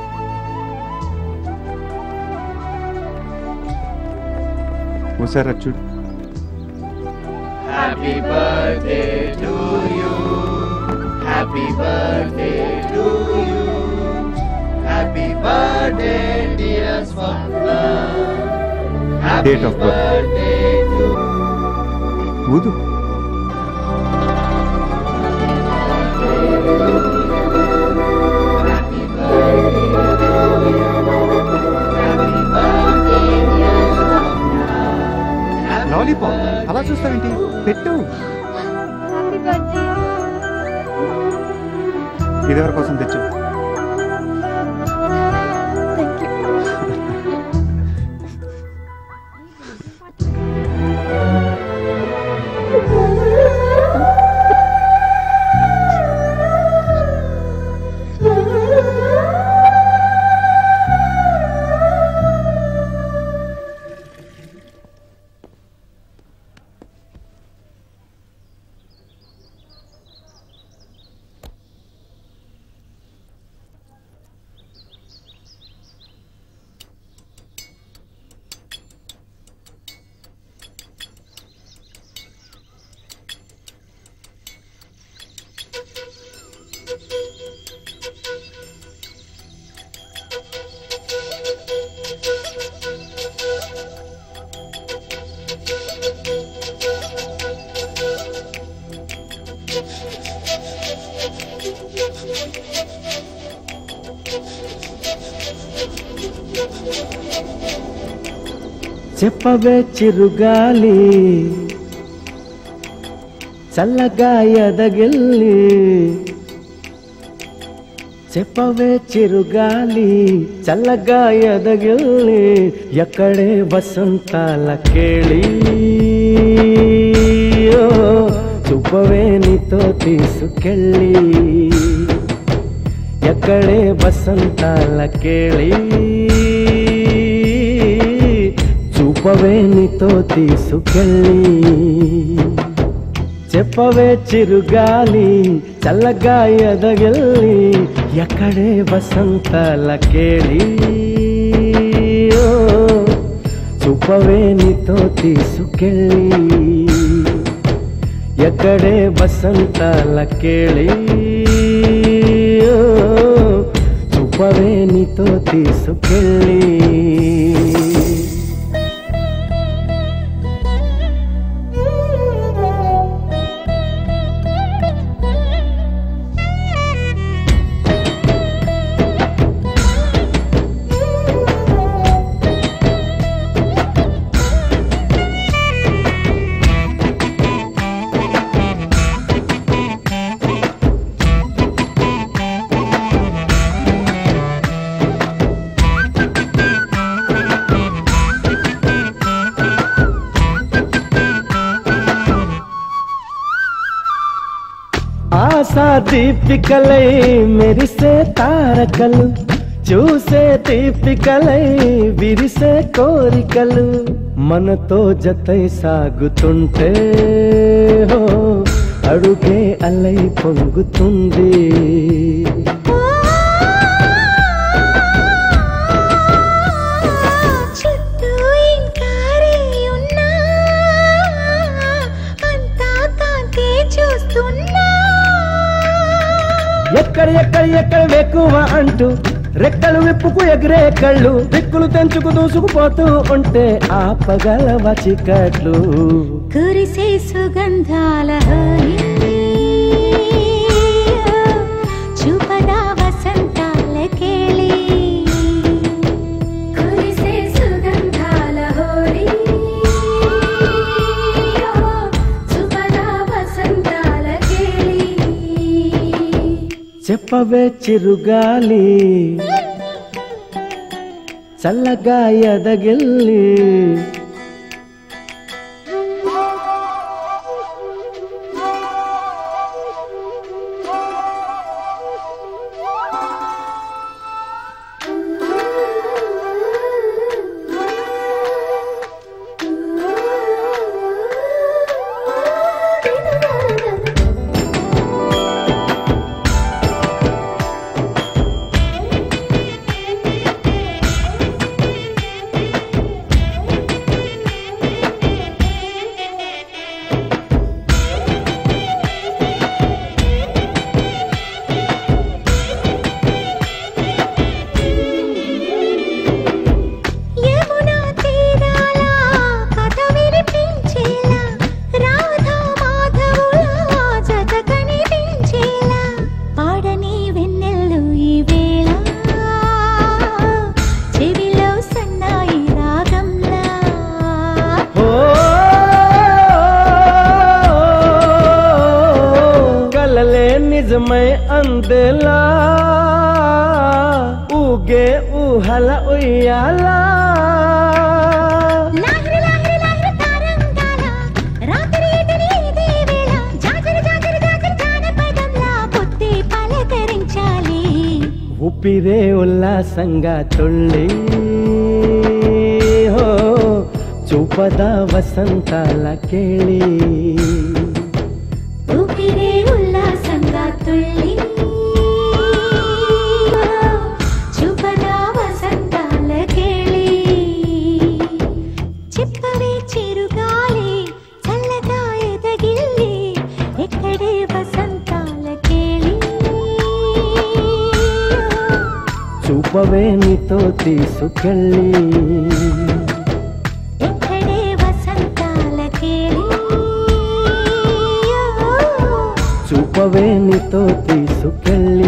ఓసారి అది చూడు Happy birthday to you. Happy birthday to you. Happy birthday, dear Swapna. Happy Date of birth. birthday to ఊదు లాలీపాప్ అలా చూస్తావేంటి పెట్టు హ్యాపీ బర్త్డే ఇది ఎవరి కోసం తెచ్చు చెప్పవే చిరుగాలి చల్లగా ఎదగిల్లి చెప్పవే చిరుగాలి చల్లగా ఎదగిల్లి ఎక్కడే వసంతాల కేళి ఓ, చూపవే నీతో తీసుకెళ్ళి ఎక్కడే వసంతాల కేళి చూపవే నీతో తీసుకెళ్ళి చెప్పవే చిరుగాలి చల్లగా ఎదగిల్లి ఎక్కడే వసంతాల కేళి ఓ, చూపవే నీతో తీసుకెళ్ళి ఎక్కడే వసంతాల కేళి ఓ, చూపవే నీతో తీసుకెళ్ళి దీపికలై మెరిసే తారకలు చూసే దీపికలై విరిసే కోరికలు మనతో జతై సాగుతుంటే హో అడుగే అలై పొంగుతుంది చుట్టూ ఇంకా రే ఉన్నా అంతా కాంతే చూస్తున్నా ఎక్కడ ఎక్కడ ఎక్కడ ఎక్కువ అంటూ రెక్కలు విప్పుకు ఎగిరే కళ్ళు దిక్కులు తెంచుకు దూసుకుపోతూ ఉంటే ఆపగలవ చికట్లు కురిసే సుగంధాల హోలీ చూపదా వసంతాల కేళి కురిసే సుగంధాల హోలీ చూపదా వసంతాల కేళి చెప్పవే చిరుగాలి చల్లగా ఎదగిల్లి యమునా తీరాల కథ వినిపించేలా రాధా మాధవుల జత కనిపించేలా పాడని వెన్నెల్లు ఈ వేళ చెవిలో సన్నాయి రాగంలా ఓ కలలే నిజమై అందేలా ఊగే ఊహల ఉయ్యాలా లాహిరి లాహిరి లాహిరి తారంగాల రాత్రి ఎదిరి ఇదే వేళ జాజరి జాజరి జాజరి జానపదంలా పొత్తి పలకరించాలి ఊపిరే ఉల్లాసంగా తుళ్ళి హో చూపద వసంతాల కేళి ఊపిరే ఉల్లాసంగా తుళ్ళి చూపదా వసంతాల కేళి చెప్పవే చిరుగాలి చల్లగా ఎదగిల్లి ఎక్కడే వసంతాల కేళి చూపవే నీతో తీసుకెళ్ళి ఎక్కడే వసంతాల కేళి చూపవే నీతో తీసుకెళ్ళి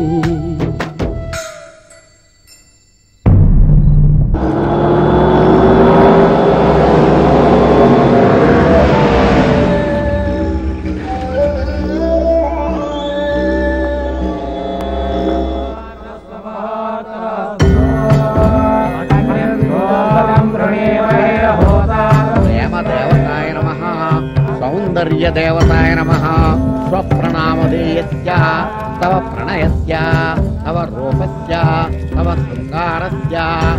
ప్రేమదేవతాయ నమ సౌందర్యదేవతాయ నమ స్వప్రణామధేయస్య తవ ప్రణయస్య తవ రూపస్య తవ శృంగారస్య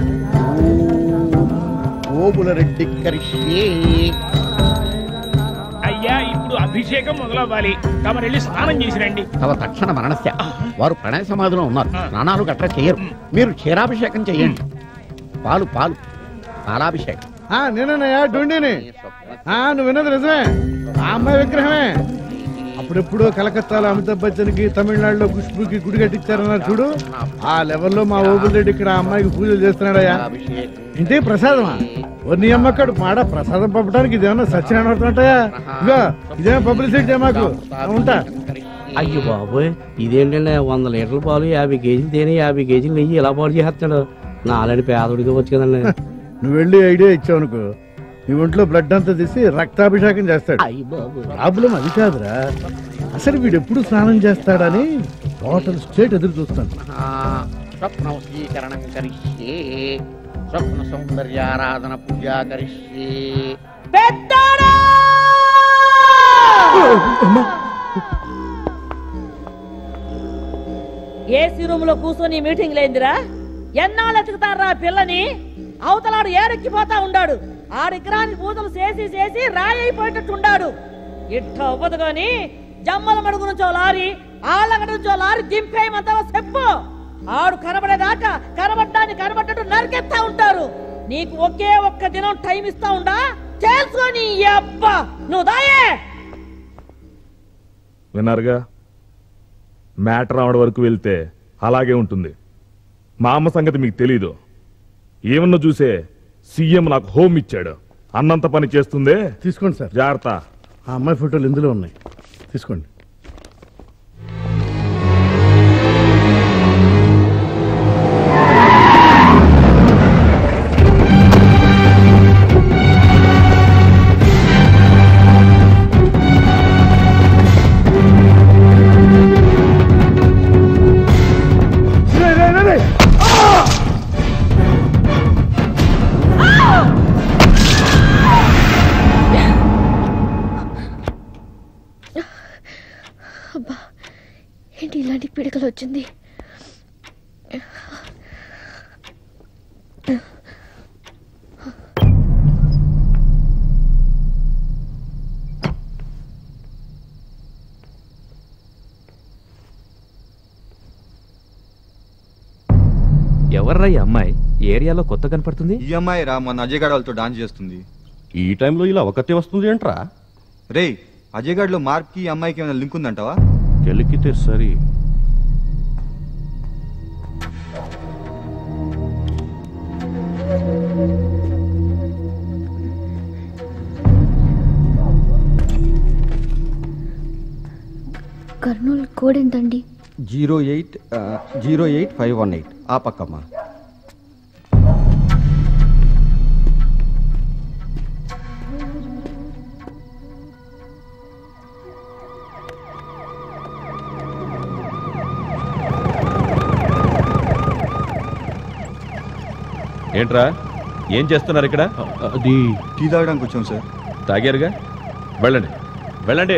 ఓబుల రెడ్డి కరిష్యే అయ్యా ఇప్పుడు అభిషేకం మొదలవ్వాలి తమరెళ్ళి స్నానం చేసి రండి తవ తక్షణ మరణస్య వారు ప్రణయ సమాధిలో ఉన్నారు స్నానాలు గట్రా చేయరు మీరు క్షీరాభిషేకం చేయండి పాలు పాలు పాలాభిషేకం ఆ, నేనేనయ్యా డుండిని ఆ, నువ్వు విన్నది నిజమే ఆ అమ్మాయి విగ్రహమే అప్పుడెప్పుడు కలకత్తాలో అమితాబ్ బచ్చన్ కి తమిళనాడులో ఖుష్బుకి గుడి కట్టించారన్నారు చూడు ఆ లెవెల్లో మా ఓబుల్ రెడ్డి ఇక్కడ ఆ అమ్మాయికి పూజలు చేస్తున్నాడయ్యా ఇంతే ప్రసాదమా ఓ నీ అమ్మక్కడు మాడ ప్రసాదం పంపడానికి ఇదేమన్నా సత్యనారాయణ అవుతుంటాయా ఇగో ఇదేమో పబ్లిసిటీ మాకు ఆ, ఉంటా అయ్యో బాబోయ్ ఇదేంటండి వంద లీటర్ల పాలు యాభై కేజీలు తేనె యాభై కేజీలు నెయ్యి ఇలా పాడు చేస్తున్నాడు నాలని పేదోడికి వచ్చు కదండి నువ్వు వెళ్ళి ఐడియా ఇచ్చావు అనుకో నీ ఒంట్లో బ్లడ్ అంతా తీసి రక్తాభిషేకం చేస్తాడు ప్రాబ్లం అది కాదురా అసలు వీడు ఎప్పుడు స్నానం చేస్తాడని టోటల్ స్టేట్ ఎదురు చూస్తాను స్వప్నవశీకరణం కరిష్యే స్వప్న సౌందర్యారాధన పూజా కరిష్యే ఏసీ రూమ్ లో కూర్చొని మీటింగ్ లేందిరా ఎన్నాళ్ళు ఎతుకుతారా ఆ పిల్లని అవతలాడు ఏరెక్కిపోతా ఉండాడు ఆ విగ్రహానికి పూజలు చేసి చేసి రాయి అయిపోయేటట్టు ఉండాడు ఇట్ట అవ్వదు గాని జమ్మల మడుగు నుంచో లారీ ఆళ్ళగడ నుంచో లారీ దింపేయమంటావా చెప్పు ఆడు కనబడేదాకా కనబడ్డాన్ని కనబడ్డట్టు నరికెత్తా ఉంటారు నీకు ఒకే ఒక్క దినం టైం ఇస్తా ఉండా తెలుసుకొని అబ్బా నువ్వు దాయే విన్నారుగా మ్యాటర్ రావడం వరకు వెళ్తే అలాగే ఉంటుంది మా అమ్మ సంగతి మీకు తెలీదు ఏమన్నా చూసే సీఎం నాకు హోమ్ ఇచ్చాడు అన్నంత పని చేస్తుందే తీసుకోండి సార్ జాగ్రత్త ఆ అమ్మాయి ఫోటోలు ఇందులో ఉన్నాయి తీసుకోండి అబ్బా ఏంటి ఇలాంటి పిడకలు వచ్చింది ఎవర్రా ఈ అమ్మాయి ఏరియాలో కొత్త కనపడుతుంది ఈ అమ్మాయి రా మొన్న అజయ్ గాడు వాళ్ళతో డాన్స్ చేస్తుంది ఈ టైంలో ఇలా ఒకతే వస్తుంది ఏంట్రా రే అజయ్ గాడిలో మార్క్కి ఈ అమ్మాయికి ఏమైనా లింక్ ఉందంటావా గెలికితే సరి కర్నూలు కోడ్ ఎంతండి zero eight zero eight five one eight ఆ పక్కమ్మా ఏంట్రా ఏం చేస్తున్నారు ఇక్కడ అది టీ తాగడానికి వచ్చాం సార్ తాగారుగా వెళ్ళండి వెళ్ళండి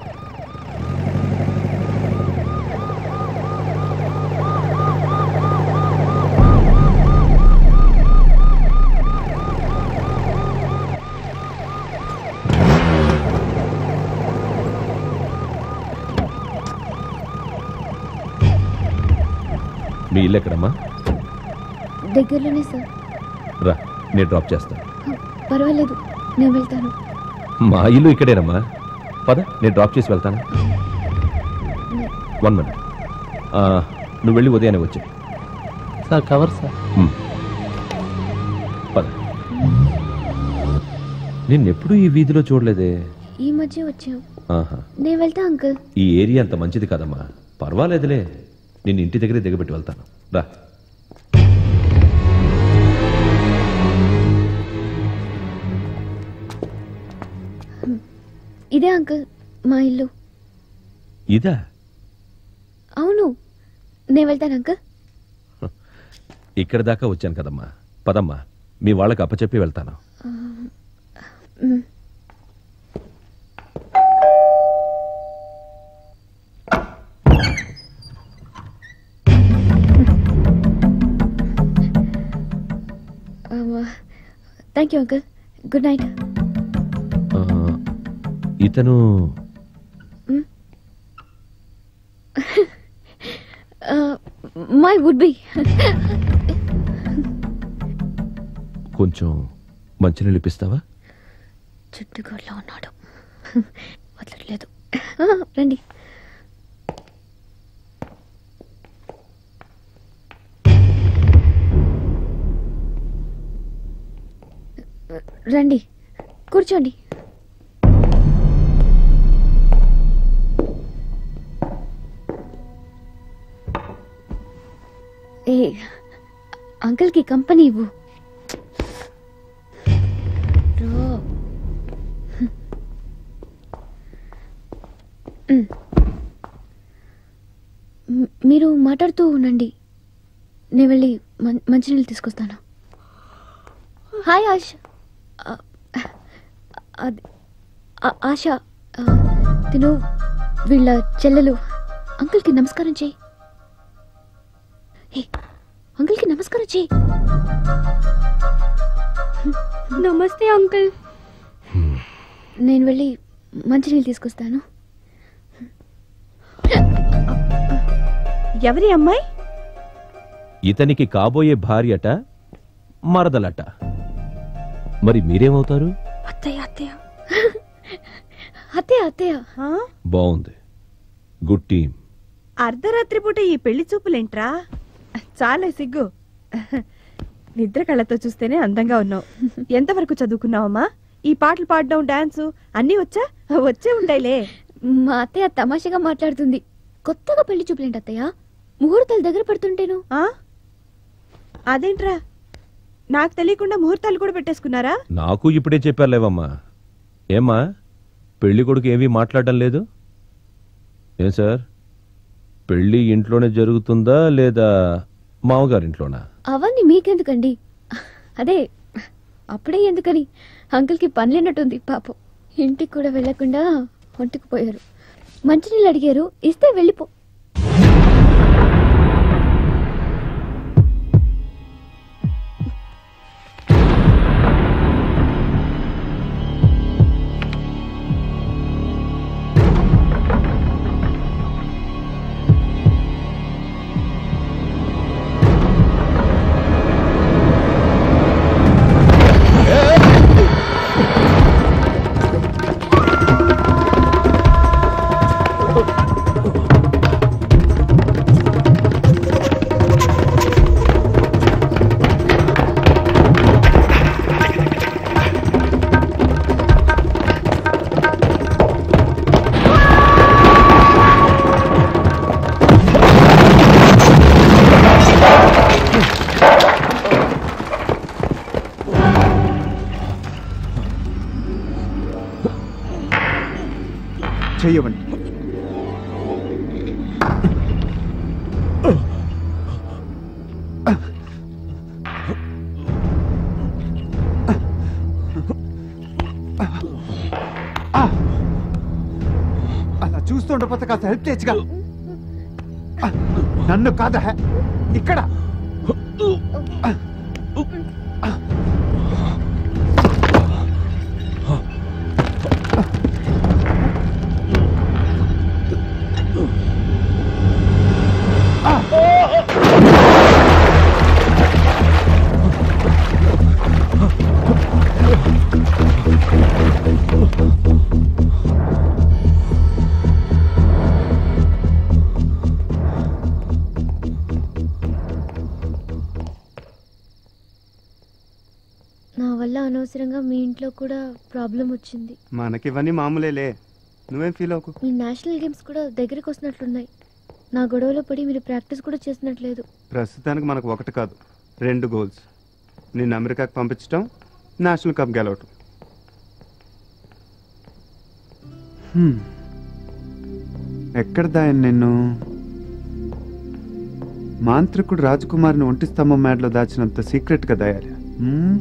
మీ ఇల్లు ఎక్కడమ్మా దగ్గరలోనే సార్ రా నేను డ్రాప్ చేస్తాను పర్వాలేదు నేను వెళ్తాను మా ఇల్లు ఇక్కడేనమ్మా పద నేను డ్రాప్ చేసి వెళ్తాను వన్ మినిట్ నువ్వు వెళ్ళి ఉదయాన్నే వచ్చి సార్ కవర్ సార్ పద నిన్నెప్పుడు ఈ వీధిలో చూడలేదే ఈ మధ్య వచ్చాం ఆహా నేను వెళ్తా అంకుల్ ఈ ఏరియా అంత మంచిది కాదమ్మా పర్వాలేదులే నిన్ను ఇంటి దగ్గరే దిగబెట్టి వెళ్తాను రా ఇదే అంకుల్ మా ఇల్లు ఇదా అవును నేను వెళ్తాను అంకుల్ ఇక్కడ దాకా వచ్చాను కదమ్మా పదమ్మా మీ వాళ్ళకి అప్పచెప్పి వెళ్తాను మ్. Thank you uncle good night ఆ, ఇతను మై వుడ్ బి కొంచెం మంచినీళ్ళు ఇప్పిస్తావా చుట్టుగోడ్లో ఉన్నాడు వదలట్లేదు ఆ, రండి రండి కూర్చోండి ఏ అంకుల్కి కంపెనీ ఇవ్వు రా. మ్. మ్, మీరు మాట్లాడుతూ ఉండండి నేను వెళ్ళి మం- మంచినీళ్ళు తీసుకొస్తాను హాయ్ ఆశ ఆ, అది ఆ- ఆశ ఆ, తిను వీళ్ళ చెల్లెలు అంకుల్కి నమస్కారం చేయి అంకుల్కి నమస్కారం చేయి నమస్తే అంకుల్ నేను వెళ్ళి మంచినీళ్ళు తీసుకొస్తాను ఎవరి అమ్మాయి ఇతనికి కాబోయే భార్యట మరదలట మరి మీరేమవుతారు అత్తయ్య అత్తయ్య అత్తయ్య అత్తయ్య బాగుంది గుడ్ టీమ్ అర్ధరాత్రి పూట ఈ పెళ్లి చూపులేంట్రా చాలా సిగ్గు నిద్ర కళ్ళతో చూస్తేనే అందంగా ఉన్నావు ఎంతవరకు చదువుకున్నావమ్మా ఈ పాటలు పాడడం డాన్స్ అన్నీ వచ్చా వచ్చే ఉంటాయిలే మా అత్తయ్య తమాషాగా మాట్లాడుతుంది కొత్తగా పెళ్లి చూపులేంటి అత్తయ్య ముహూర్తాలు దగ్గర పడుతుంటేను అదేంట్రా నాకు తెలియకుండా ముహూర్తాలు కూడా పెట్టేసుకున్నారా నాకు ఇప్పుడే చెప్పారులేవమ్మా ఏమ్మా పెళ్లి కొడుకు ఏమీ మాట్లాడడం లేదు ఏం సార్ పెళ్లి ఇంట్లోనే జరుగుతుందా లేదా మామగారింట్లోనా అవన్నీ మీకెందుకండి అదే అప్పుడే ఎందుకని అంకుల్కి పనిలేనట్టుంది పాపం ఇంటికి కూడా వెళ్లకుండా ఒంటికి పోయారు మంచినీళ్ళు అడిగారు ఇస్తే వెళ్ళిపో చెయ్యవండి అలా చూస్తుండపోతే కాస్త హెల్ప్ చేయొచ్చుగా నన్ను కాదా ఇక్కడ నా వల్ల అనవసరంగా మీ ఇంట్లో కూడా ప్రాబ్లం వచ్చింది మనకివన్నీ మామూలేలే నువ్వేం ఫీల్ అవ్వకు మీ నేషనల్ గేమ్స్ కూడా దగ్గరికి వస్తున్నట్లున్నాయి నా గొడవలో పడి మీరు ప్రాక్టీస్ కూడా చేసినట్లేదు ప్రస్తుతానికి మనకు ఒకటి కాదు రెండు గోల్స్ నిన్ను అమెరికాకి పంపించడం నేషనల్ కప్ గెలవటం హ్మ్. ఎక్కడ దాయను నిన్ను మాంత్రికుడు రాజకుమారిని ఒంటి స్తంభం మేడలో దాచినంత సీక్రెట్గా దాయాలి హ్మ్?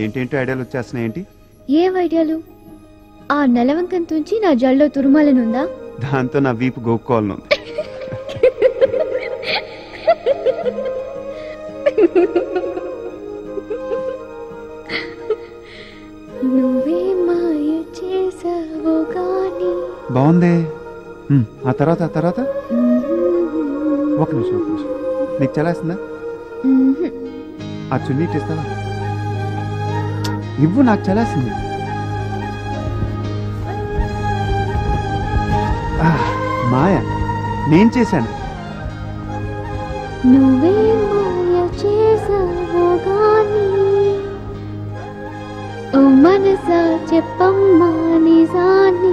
ఏంటేంటో ఐడియాలు వచ్చేస్తున్నాయి ఏంటి ఏం ఐడియాలు ఆ నెలవంకం తుంచి నా జల్లో తురుమాలనుందా దాంతో నా వీపు గోక్కోవాలను నువ్వే మాయ చేసావు గాని బాగుంది ఉమ్, ఆ తర్వాత ఆ తర్వాత ఒక నిమిషం ఒక నిమిషం నీకు చలాస్తుందా ఆ చున్నీ ఇటు ఇస్తావా ఇవ్వు నాకు చలాసింది ఆ, మాయ నేను చేశాను నువ్వే మాయ చేసావు గాని ఓ మనసా చెప్పమ్మా నిజాన్ని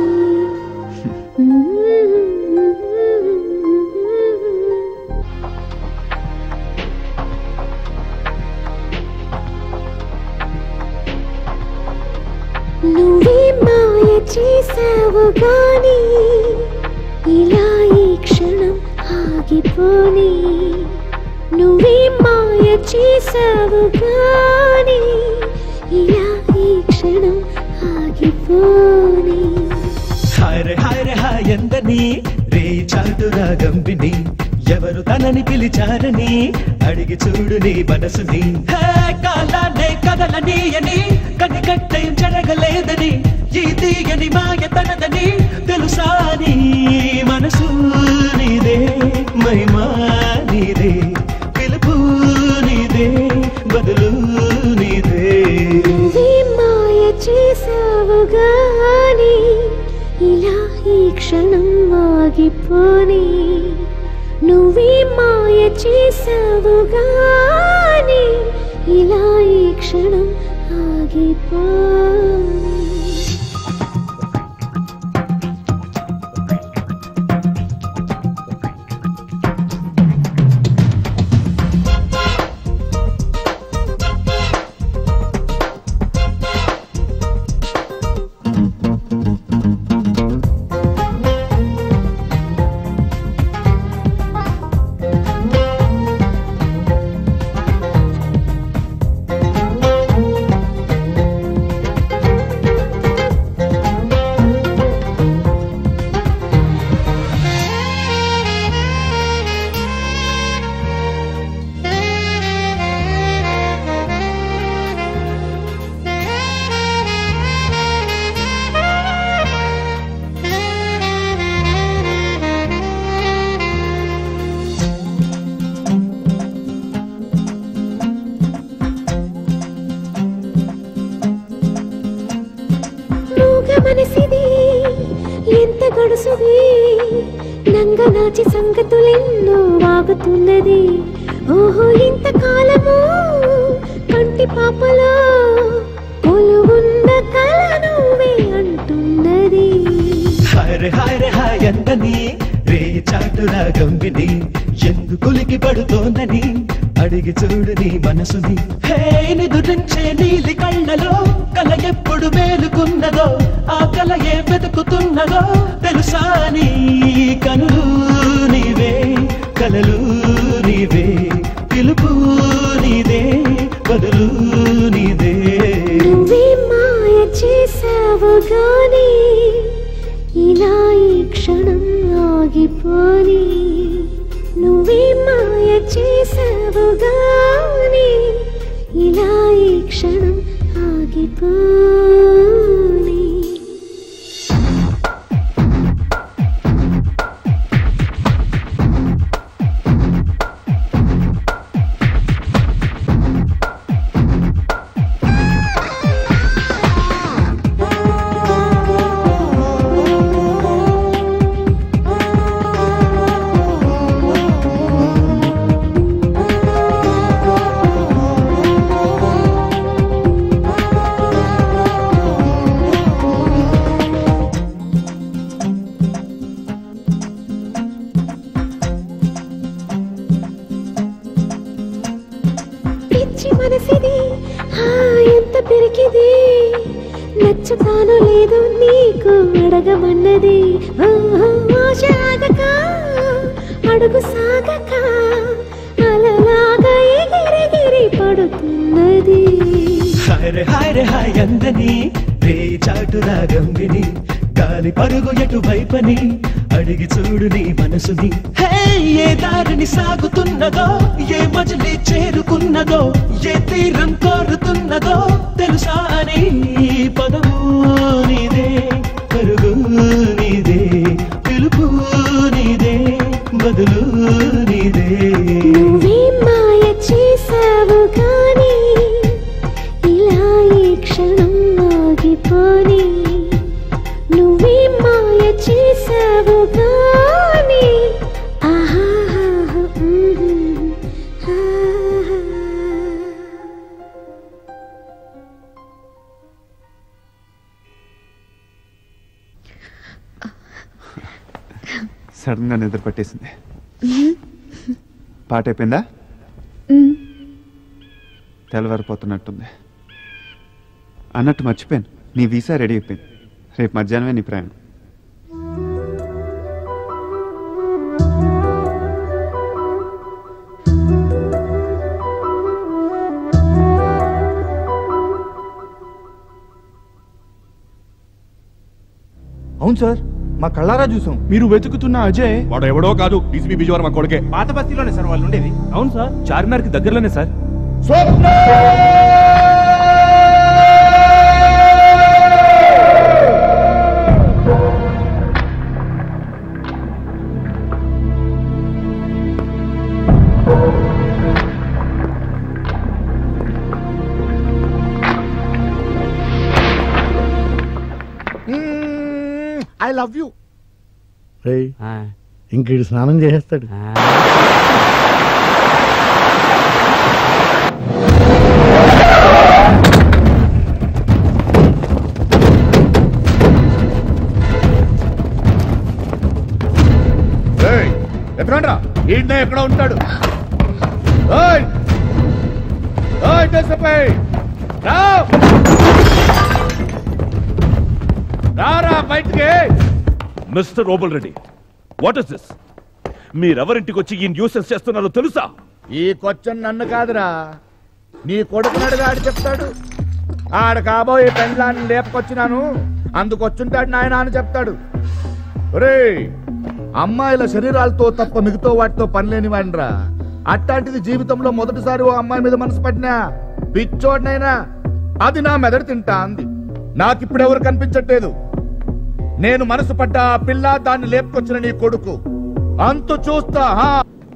నువ్వే మాయ చేసావు గాని ఇలా ఈ క్షణం ఆగిపోని నువ్వే మాయ చేసావు గాని ఇలా ఈ క్షణం ఆగిపోని హాయ్ హాయ్ హాయ్ ఎందని రే చాటు రాగంబిని ఎవరు తనని పిలిచారని అడిగి చూడు నీ మనసుని హే, కాలాన్నే కదలనీయని కనికట్టం జరగలేదని ఈ తీయని మాయ తనదని తెలుసా నీ మనసు నీదే మహిమా నీదే పిలుపు నీదే బదులు నీదే నువ్వే మాయ చేసావు గాని ఇలా ఈ క్షణం ఆగిపోని నువ్వే మాయ చేసావు గాని ఇలా ఈ క్షణం ఆగిపోని మూగ మనసిది ఎంత గడుసుది నంగ నాచి సంగతులెన్నో వాగుతున్నది ఓహో ఇంత కాలము కంటి పాపలో కొలువున్న కల నువ్వే అంటున్నది హాయ్ హాయ్ హాయ్ ఎందని రే చాటు రాగంబిని ఎందుకులికి పడుతోందని అడిగి చూడు నీ మనసుని హే నిదురించే నీలి కళ్ళలో కల ఎప్పుడు మేలుకున్నదో ఆ కల ఏ వెతుకుతున్నదో తెలుసా నీ కనులు నీవే కలలు నీవే పిలుపు నీదే బదులు నీదే నువ్వే మాయ చేసావు గాని ఇలా ఈ క్షణం ఆగిపోని నువ్వే మాయ చేసావు గాని ఇలా ఈ క్షణం ఆగిపోని పిచ్చి మనసిది ఆ, ఎంత పెరికిది నచ్చుతాను లేదు నీకు అడగమన్నది ఓహో, ఆశ ఆగక అడుగు సాగక అలలాగా ఎగిరెగిరి పడుతున్నది హాయ్ అరే హాయ్ రే హాయ్ అందని రే చాటు రాగం విని గాలి పరుగు ఎటు వైపని అడిగి చూడు నీ మనసుని హే ఏ దారిని సాగుతున్నదో ఏ మజిలీ చేరుకున్నదో ఏ తీరం కోరుతున్నదో తెలుసా అని పదము నీదే పరుగు నీదే పిలుపు నీదే బదులు నీదే నువ్వే మాయ చేసావు కానీ ఇలా ఈ క్షణం ఆగిపోని నువ్వే మాయ చేసావు కానీ ఆహాహా, మ్మ్, ఆహా. సడన్ గా నిద్ర పట్టేసింది పాట అయిపోయిందా తెల్లవారిపోతున్నట్టుంది అన్నట్టు మర్చిపోయాను నీ వీసా రెడీ అయిపోయింది రేపు మధ్యాహ్నమే నీ ప్రయాణం అవును సార్ మా కళ్ళారా చూసాం మీరు వెతుకుతున్న అజయ్ వాడు ఎవడో కాదు డీసీపీ విజయవాడ మా కొడుకే పాత బస్తీలోనే సార్ వాళ్ళు ఉండేది అవును సార్ చార్మినార్ కి దగ్గరలోనే సార్ ఐ లవ్ యూ ఇంక స్నానం చేసేస్తాడు ఎక్కడండ్రా ఈయన ఎక్కడ ఉంటాడు ఓయ్! ఓయ్, దేశపై! రా! రారా బయటికి mister Obal Reddy what is this మీరెవరింటికి వచ్చి ఈ న్యూసెన్స్ చేస్తున్నారో తెలుసా ఈ క్వశ్చన్ నన్ను కాదురా నీ కొడుకునడుగా ఆడు చెప్తాడు ఆడ కాబోయే పెండ్లాన్ని లేపుకొచ్చినాను అందుకొచ్చుంటాడు నాయన అని చెప్తాడు ఒరే అమ్మాయిల శరీరాలతో తప్ప మిగతా వాటితో పనిలేని వాడిరా అట్లాంటిది జీవితంలో మొదటిసారి ఓ అమ్మాయి మీద మనసు పడినా పిచ్చోడినైనా అది నా మెదడు తింటా అంది నాకిప్పుడు ఎవరు కనిపించట్లేదు నేను మనసు పడ్డ ఆ పిల్ల దాన్ని లేపుకొచ్చిన నీ కొడుకు అంతు చూస్తా హా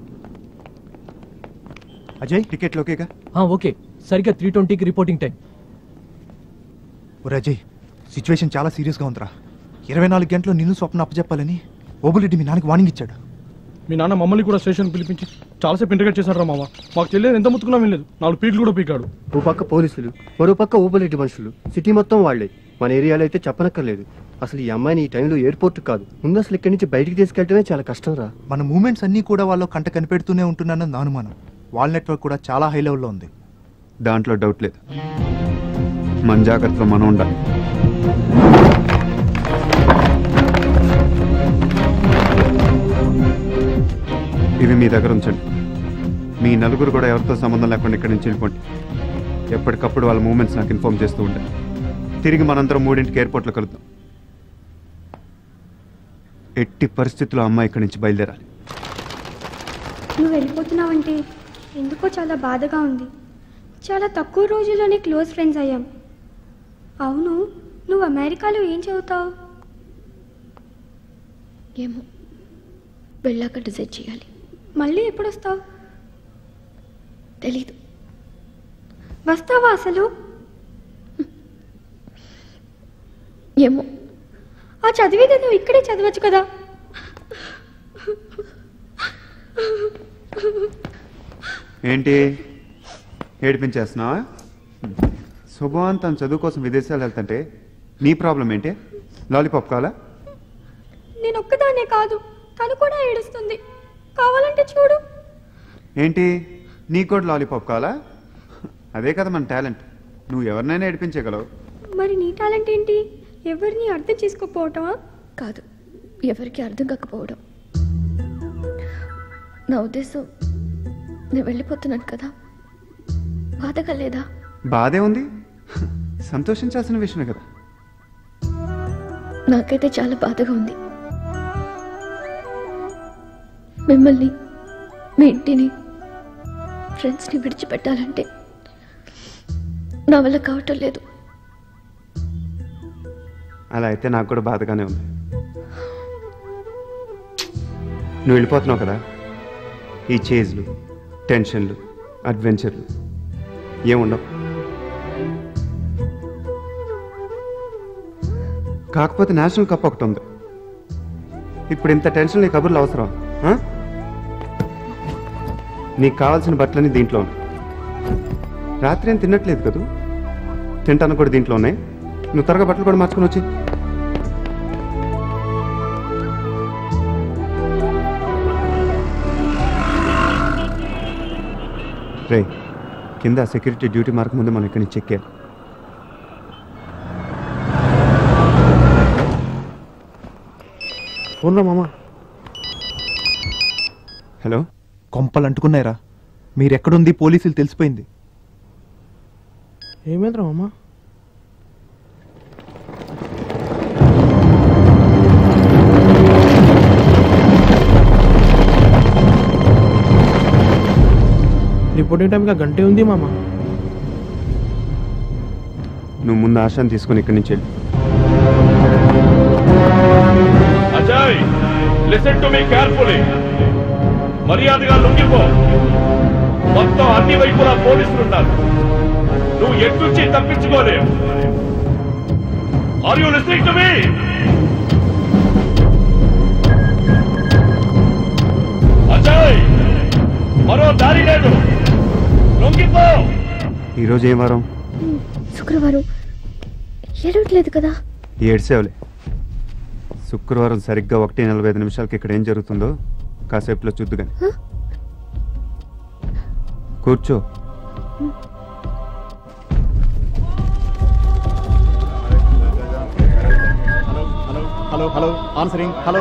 అజయ్ టికెట్లు ఓకేగా ఓకే సరిగ్గా త్రీ ట్వంటీకి రిపోర్టింగ్ టైం ఒరే అజయ్ సిచ్యువేషన్ చాలా సీరియస్గా ఉందిరా ఇరవై నాలుగు గంటలు నిన్ను స్వప్న అప్పచెప్పాలని ఓబులెడ్డి మీ నాన్నకి వార్నింగ్ ఇచ్చాడు మీ నాన్న మమ్మల్ని కూడా స్టేషన్ పిలిపించి చాలాసేపు ఇంటర్గేట్ చేశాడు రా మామ మాకు తెలియదు ఎంత ముత్తుకున్నా వినలేదు నాలుగు పీకులు కూడా పీకాడు ఓ పక్క పోలీసులు మరో పక్క ఊబలెడ్డి మనుషులు సిటీ మొత్తం వాళ్లే మన ఏరియాలో అయితే చెప్పనక్కర్లేదు అసలు ఈ అమ్మాయిని ఈ టైంలో ఎయిర్పోర్ట్ కాదు ముందు అసలు ఇక్కడి నుంచి బయటికి తీసుకెళ్ళటమే చాలా కష్టం రా మన మూమెంట్స్ అన్నీ కూడా వాళ్ళు కంట కనిపెడుతూనే ఉంటున్నానని నా అనుమానం వాళ్ళ నెట్వర్క్ కూడా చాలా హై లెవెల్లో ఉంది దాంట్లో డౌట్ లేదు మన జాగ్రత్తలో మనం ఉండాలి ఇవి మీ దగ్గర ఉంచండి మీ నలుగురు కూడా ఎవరితో సంబంధం లేకుండా ఇక్కడి నుంచి వెళ్ళిపోండి ఎప్పటికప్పుడు వాళ్ళ మూమెంట్స్ నాకు ఇన్ఫార్మ్ చేస్తూ ఉంటాయి తిరిగి మనందరం మూడింటికి ఎయిర్పోర్ట్లో కలుద్దాం ఎట్టి పరిస్థితుల్లో అమ్మాయి ఇక్కడి నుంచి బయలుదేరాలి నువ్వు వెళ్ళిపోతున్నావంటే ఎందుకో చాలా బాధగా ఉంది చాలా తక్కువ రోజుల్లోనే క్లోజ్ ఫ్రెండ్స్ అయ్యాం అవును నువ్వు అమెరికాలో ఏం చదువుతావు ఏమో వెళ్ళాక డిసైడ్ చేయాలి మళ్ళీ ఎప్పుడు వస్తావు తెలీదు వస్తావా అసలు ఏమో ఆ చదివేది నువ్వు ఇక్కడే చదవచ్చు కదా ఏంటి ఏడిపించేస్తున్నావా శుభవాన్ తన చదువు కోసం విదేశాలు వెళ్తుంటే నీ ప్రాబ్లం ఏంటి లాలీపాప్ కావాలా నేను ఒక్కదానే కాదు తను కూడా ఏడుస్తుంది కావాలంటే చూడు ఏంటి నీ కూడా లాలీపాప్ కావాలా అదే కదా మన టాలెంట్ నువ్వు ఎవరినైనా ఏడిపించగలవు మరి నీ టాలెంట్ ఏంటి ఎవరిని అర్థం చేసుకోపోవటమా కాదు ఎవరికి అర్థం కాకపోవడం నా ఉద్దేశం నేను వెళ్ళిపోతున్నాను కదా బాధగా లేదా బాధే ఉంది సంతోషించాల్సిన విషయమే కదా నాకైతే చాలా బాధగా ఉంది మిమ్మల్ని మీ ఇంటిని ఫ్రెండ్స్ని విడిచిపెట్టాలంటే నా వల్ల కావటం లేదు అలా అయితే నాకు కూడా బాధగానే ఉంది నువ్వు వెళ్ళిపోతున్నావు కదా ఈ చేజ్లు టెన్షన్లు అడ్వెంచర్లు ఏముండవు కాకపోతే నేషనల్ కప్ ఒకటి ఉంది ఇప్పుడు ఇంత టెన్షన్ నీ కబుర్లు అవసరం ఆ? నీకు కావాల్సిన బట్టలన్నీ దీంట్లో ఉన్నాయి రాత్రి ఏం తినట్లేదు కదూ తింటాను కూడా దీంట్లో ఉన్నాయి నువ్వు త్వరగా బట్టలు కూడా మార్చుకొని వచ్చి రే కింద సెక్యూరిటీ డ్యూటీ మార్క్ ముందు మనం ఇక్కడి నుంచి చెక్కాలి ఫోన్లో మామ హలో కొంపలు అంటుకున్నాయిరా మీరెక్కడుంది పోలీసులు తెలిసిపోయింది ఏమైందిరా మామ రిపోర్టింగ్ టైంకి గంటే ఉంది మామ నువ్వు ముందు ఆశాన్ని తీసుకొని ఇక్కడి నుంచి వెళ్ళి Ajay listen to me carefully మర్యాదగా లొంగిపో మొత్తం అన్ని వైపులా పోలీసులు ఉన్నారు నువ్వు ఎట్నుంచి తప్పించుకోలేవు are you listening to me Ajay మరో దారి లేదు లొంగిపో ఈరోజు ఏం వారం శుక్రవారం ఏడవట్లేదు కదా ఏడ్సేవలే శుక్రవారం సరిగ్గా ఒకటి నలభై ఐదు నిమిషాలకి ఇక్కడ ఏం జరుగుతుందో కాసేపులో చూద్దు కానీ కూర్చో hello hello answering hello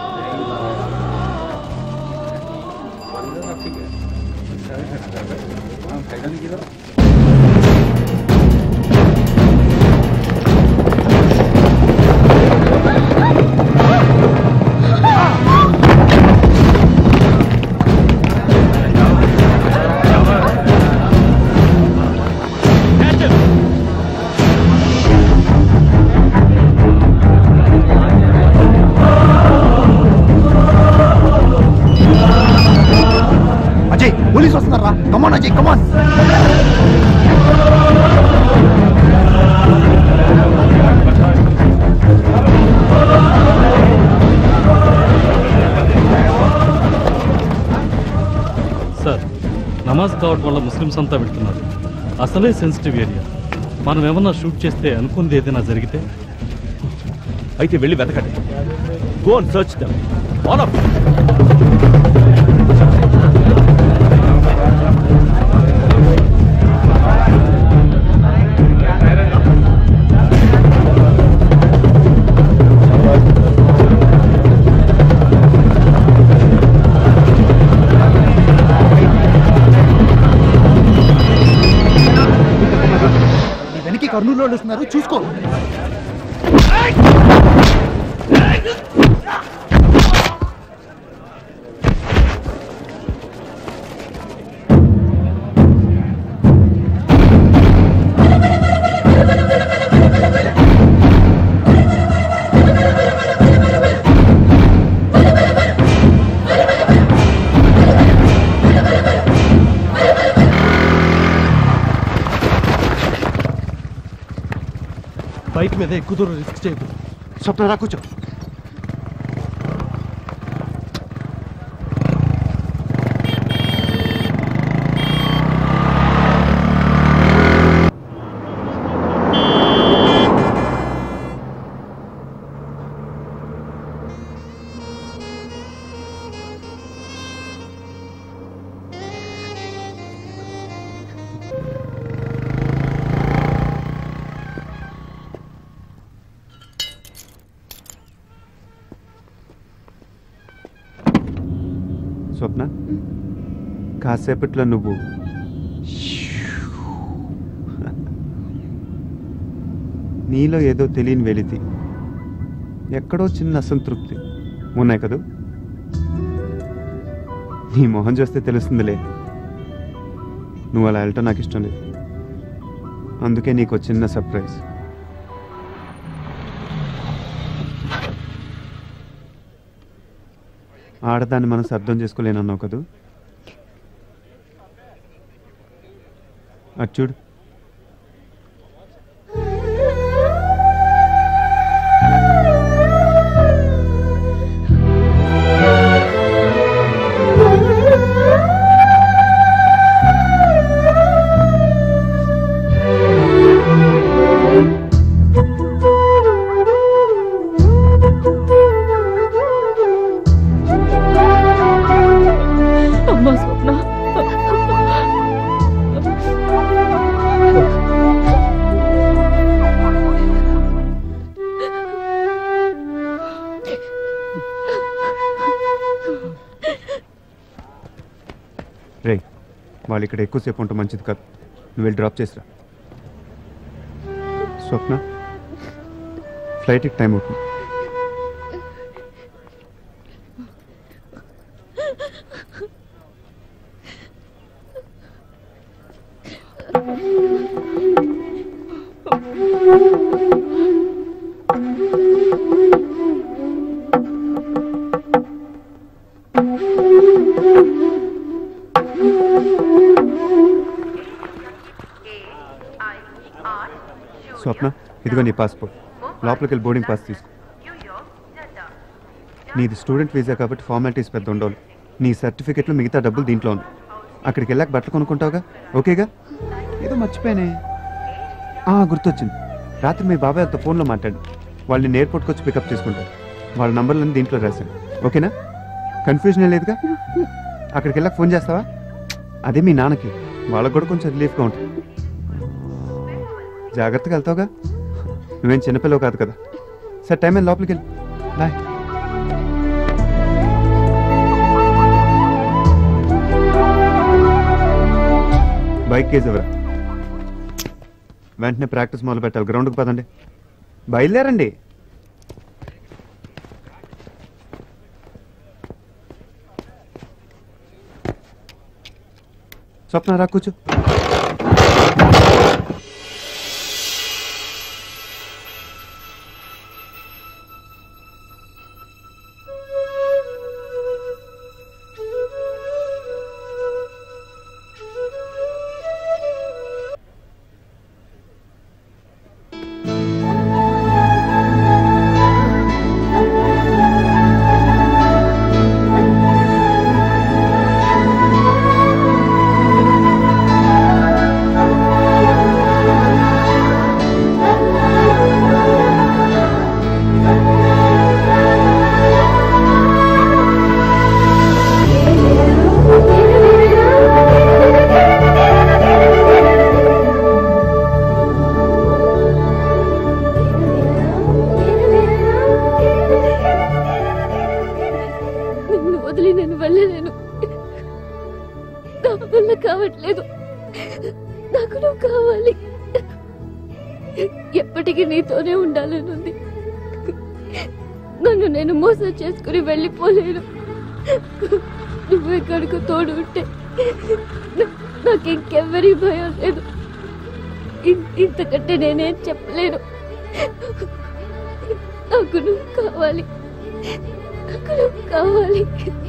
Ajay police వస్తున్నారా కమాన్ అజయ్ కమాన్ సార్ నమాజ్ కావడం వల్ల ముస్లిమ్స్ అంతా పెడుతున్నారు అసలే సెన్సిటివ్ ఏరియా మనం ఏమన్నా షూట్ చేస్తే అనుకుంది ఏదైనా జరిగితే అయితే వెళ్ళి వెతకండి go and search them all of నీ వెనక్కి కర్నూలు వాళ్ళు వస్తున్నారు చూసుకో బైక్ మీద ఎక్కువ దూరం రిస్క్ చేయదు స్వప్న రా కూర్చో స్వప్న కాసేపట్లో నువ్వు నీలో ఏదో తెలియని వెలితి ఎక్కడో చిన్న అసంతృప్తి ఉన్నాయి కదూ నీ మొహం చూస్తే తెలుస్తుందిలే నువ్వు అలా వెళ్ళటం నాకు ఇష్టం లేదు అందుకే నీకు ఒక చిన్న సర్ప్రైజ్ ఆడదాన్ని మనసు అర్థం చేసుకోలేనన్నావు కదూ అటు చూడు అమ్మా స్వప్న రే వాళ్ళు ఇక్కడ ఎక్కువసేపు ఉంటే మంచిది కాదు నువ్వు వెళ్ళి డ్రాప్ చేసిరా స్వప్న ఫ్లైట్కి టైం అవుతుంది స్వప్న ఇదిగో నీ పాస్పోర్ట్ లోపలికి వెళ్ళి బోర్డింగ్ పాస్ తీసుకో నీది స్టూడెంట్ వీసా కాబట్టి ఫార్మాలిటీస్ పెద్ద ఉండవు నీ సర్టిఫికెట్లు మిగతా డబ్బులు దీంట్లో ఉంది అక్కడికి వెళ్ళాక బట్టలు కొనుక్కుంటావుగా ఓకేగా ఏదో మర్చిపోయానే ఆ, గుర్తొచ్చింది రాత్రి మీ బాబాయ్ వాళ్ళతో ఫోన్లో మాట్లాడి వాళ్ళని ఎయిర్పోర్ట్కి వచ్చి పికప్ చేసుకుంటారు వాళ్ళ నంబర్లను దీంట్లో రాశాను ఓకేనా కన్ఫ్యూజన్ ఏం లేదుగా అక్కడికి వెళ్ళాక ఫోన్ చేస్తావా అదే మీ నాన్నకి వాళ్ళకి కూడా కొంచెం రిలీఫ్గా ఉంటుంది జాగ్రత్తగా వెళ్తావుగా నువ్వేం చిన్నపిల్లవు కాదు కదా సరే టైం అయింది లోపలికి వెళ్ళి బాయ్ బైక్ కేజ్ ఎవరా వెంటనే ప్రాక్టీస్ మొదలు పెట్టాలి గ్రౌండ్కి పదండి బయలుదేరండి స్వప్న రా కూర్చో నిన్ను వదిలి నేను వెళ్ళలేను నా వల్ల కావట్లేదు నాకు నువ్వు కావాలి ఎప్పటికీ నీతోనే ఉండాలనుంది నన్ను నేను మోసం చేసుకుని వెళ్ళిపోలేను నువ్వు ఎక్కడికి తోడు ఉంటే నా- నాకు ఇంకెవ్వరి భయం లేదు ఇన్- ఇంతకంటే నేనేం చెప్పలేను నాకు నువ్వు కావాలి నాకు నువ్వు కావాలి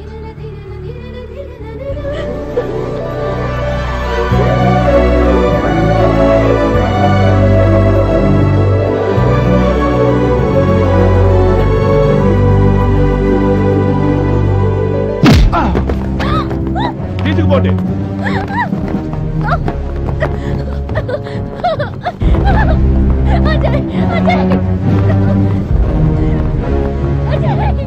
తీసుకుపోండి అజయ్ అజయ్ అజయ్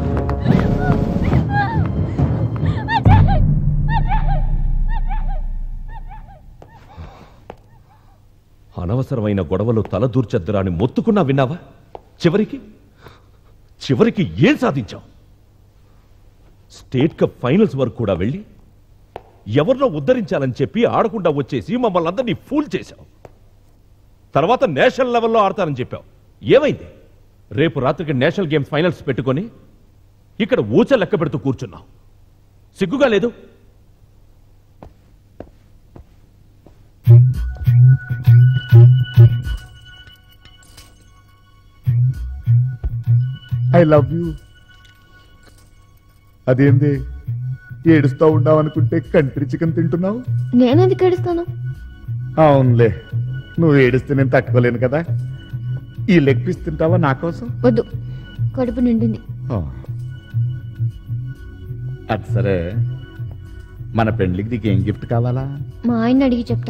అనవసరమైన గొడవలు తలదూర్చద్దురా అని మొత్తుకున్నా విన్నావా చివరికి చివరికి ఏం సాధించావు స్టేట్ కప్ ఫైనల్స్ వరకు కూడా వెళ్ళి ఎవరినో ఉద్ధరించాలని చెప్పి ఆడకుండా వచ్చేసి మమ్మల్ని అందరినీ ఫూల్ చేశావు తర్వాత నేషనల్ లెవెల్లో ఆడతానని చెప్పావు ఏమైంది రేపు రాత్రికి నేషనల్ గేమ్స్ ఫైనల్స్ పెట్టుకొని ఇక్కడ ఊచ లెక్క పెడుతూ కూర్చున్నావు సిగ్గుగా లేదు ఐ లవ్ యూ అదేంది ఏడుస్తా ఉండావనుకుంటే కంట్రీ చికెన్ తింటున్నావు నేనెందుకు ఏడుస్తాను అవునులే నువ్వు ఏడిస్తే నేను తట్టుకోలేను కదా ఈ లెగ్ పీస్ తింటావా నా కోసం వద్దు కడుపు నిండింది ఆ. అది సరే మన పెండ్లికి నీకు ఏం గిఫ్ట్ కావాలా మా ఆయన అడిగి చెప్తా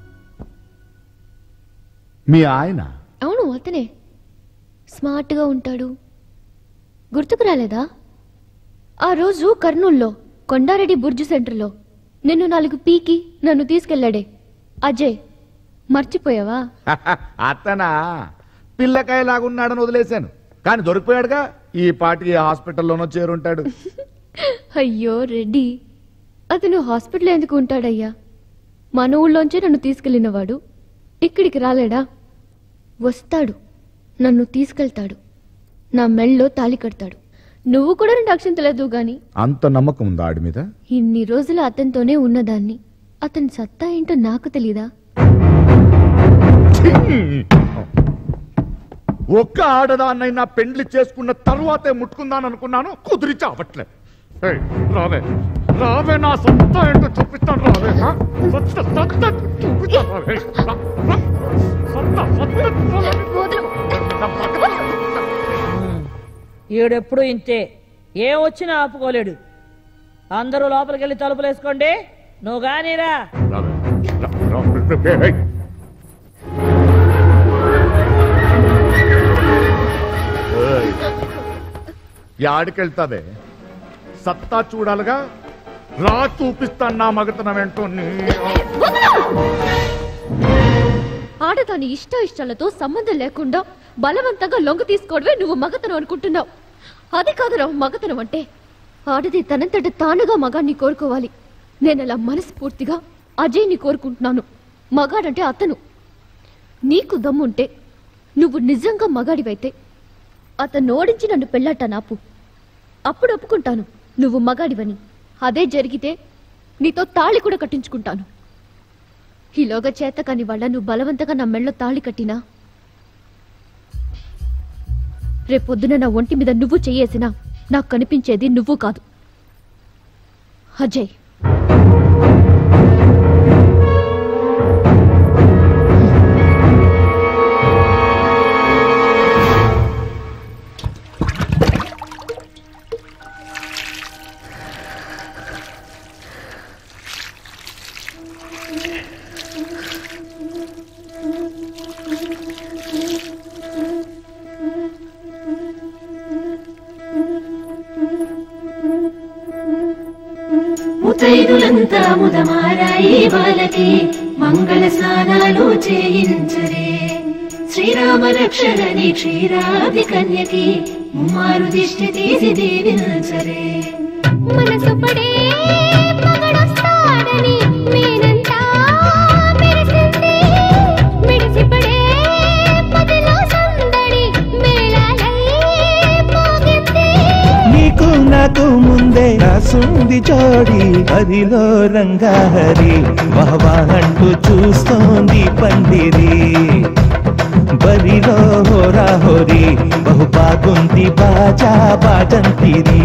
మీ ఆయన అవును అతనే స్మార్ట్గా ఉంటాడు గుర్తుకు రాలేదా ఆ రోజు కర్నూల్లో కొండారెడ్డి బుర్జు సెంటర్లో నిన్ను నాలుగు పీకి నన్ను తీసుకెళ్ళాడే అజయ్ మర్చిపోయావా అతనా పిల్లకాయలాగున్నాడని వదిలేశాను కానీ దొరికిపోయాడుగా ఈ పాటి హాస్పిటల్లోనో చేరుంటాడు అయ్యో రెడ్డి అతను హాస్పిటల్ ఎందుకు ఉంటాడయ్యా మన ఊళ్ళోంచే నన్ను తీసుకెళ్ళినవాడు ఇక్కడికి రాలేడా వస్తాడు నన్ను తీసుకెళ్తాడు నా మెళ్ళలో తాళి కడతాడు నువ్వు కూడా రెండు అక్షంతలేదు గాని అంత నమ్మకం ఉందా ఆడి మీద ఇన్ని రోజులు అతనితోనే ఉన్నదాన్ని అతని సత్తా ఏంటో నాకు తెలీదా ఒక్క ఆడదాన్నైనా పెండ్లి చేసుకున్న తరువాతే ముట్టుకుందాను అనుకున్నాను కుదిరి చావట్లే ఏయ్, రావే రావే నా సొంత ఏంటో చూపిస్తాను రావే ఆ? సొంత సొంత చూపిస్తాను రావే రా, రా. సొంత సొంత ఈడెప్పుడు ఇంతే ఏం వచ్చినా ఆపుకోలేడు అందరూ లోపలికి వెళ్ళి తలుపులు వేసుకోండి నువ్వు గానీరా రావే రా, రా. ఏయ్, ఏయ్. యాడికెళ్తావే సత్తా చూడాలిగా రా చూపిస్తాను నా మగతనం ఏంటో నీ ఆడదాని ఇష్ట ఇష్టాలతో సంబంధం లేకుండా బలవంతంగా లొంగ తీసుకోవడమే నువ్వు మగతనం అనుకుంటున్నావు అది కాదురా మగతనం అంటే ఆడది తనంతట తానుగా మగాన్ని కోరుకోవాలి నేను అలా మనస్ఫూర్తిగా అజయ్ని కోరుకుంటున్నాను మగాడంటే అతను నీకు దమ్ముంటే నువ్వు నిజంగా మగాడివైతే అతను ఓడించి నన్ను పెళ్ళాట నాపు అప్పుడు ఒప్పుకుంటాను నువ్వు మగాడివని అదే జరిగితే నీతో తాళి కూడా కట్టించుకుంటాను ఈలోగా చేత కాని వాళ్ళ నువ్వు బలవంతంగా నా మెళ్ళో తాళి కట్టినా రేపొద్దున నా ఒంటి మీద నువ్వు చెయ్యేసినా నాకు కనిపించేది నువ్వు కాదు అజయ్ ముతైదులంతా ముదమారాయి బాలకి మంగళ స్నానాలు చేయించరే శ్రీరామ రక్షణని క్షీరాది కన్యకి ముమ్మారు దిష్టి తీసి దీవించరే మనసు పడే మగడొస్తాడని మేనంతా మెరిసింది మెరిసిపడే పదిలో సందడి మేళాలై మోగింది నీకు నాకు ముందే రాసుంది జోడి హరిలో రంగాహరి వహవా అంటూ చూస్తోంది పందిరి బరిలో హోరా హోరి బహు బాగుంది బాజా బాజంతిరి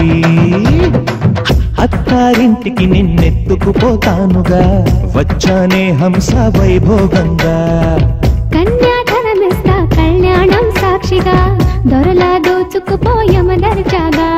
అత్తారింటికి నిన్నెత్తుకుపోతానుగా వచ్చానే హంస వైభోగంగా కన్యాధనమిస్తా కళ్యాణం సాక్షిగా దొరలా దోచుకుపోయమ దర్జాగా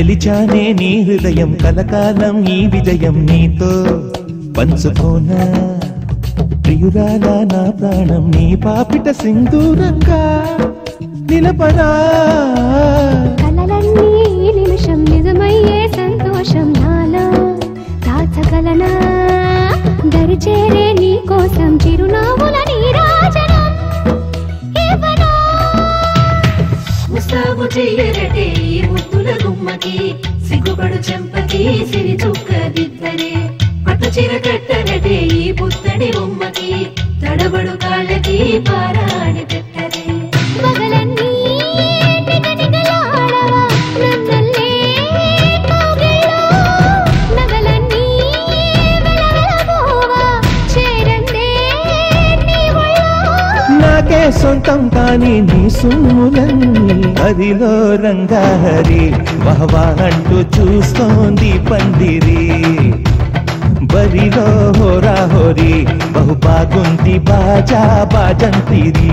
గెలిచానే నీ హృదయం కలకాలం ఈ విజయం నీతో పంచుకోనా ప్రియురాలా నా ప్రాణం నీ పాపిట సింధూరంగా నిలపనా కలలన్నీ ఈ నిమిషం నిజమయ్యే సంతోషం నాలో దాచగలనా దరిచేరే నీ కోసం చిరునవ్వుల నీరాజనం ఇవ్వనా ముస్తాబు చెయ్యరటే ఈ ముద్దుల గుమ్మకి సిగ్గుపడు చెంపకి సిరి చుక్క దిద్దరే పట్టు చీర కట్టరటే ఈ పుత్తడి బొమ్మకి తడబడు కాళ్ళకి పారాడి పెట్టరే పగలన్నీ నిగనిగలాడవా, నన్నల్లే కౌగిల్లో. నగలన్నీ వెలవెలబోవా, చేరందే నీ ఒళ్ళో. నాకే సొంతం కాని నీ సుమ్ములన్నీ అదిలో రంగాహరి వహవా అంటూ చూస్తోంది పందిరి బరిలో హోరా హోరి బహు బాగుంది బాజా బాజంతిరి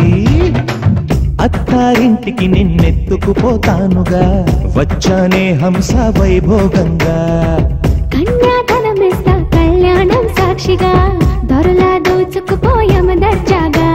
అత్తారింటికి నిన్నెత్తుకుపోతానుగా వచ్చానే హంస వైభోగంగా కన్యాధనమిస్తా కళ్యాణం సాక్షిగా దొరలా దోచుకుపోయామ దర్జాగా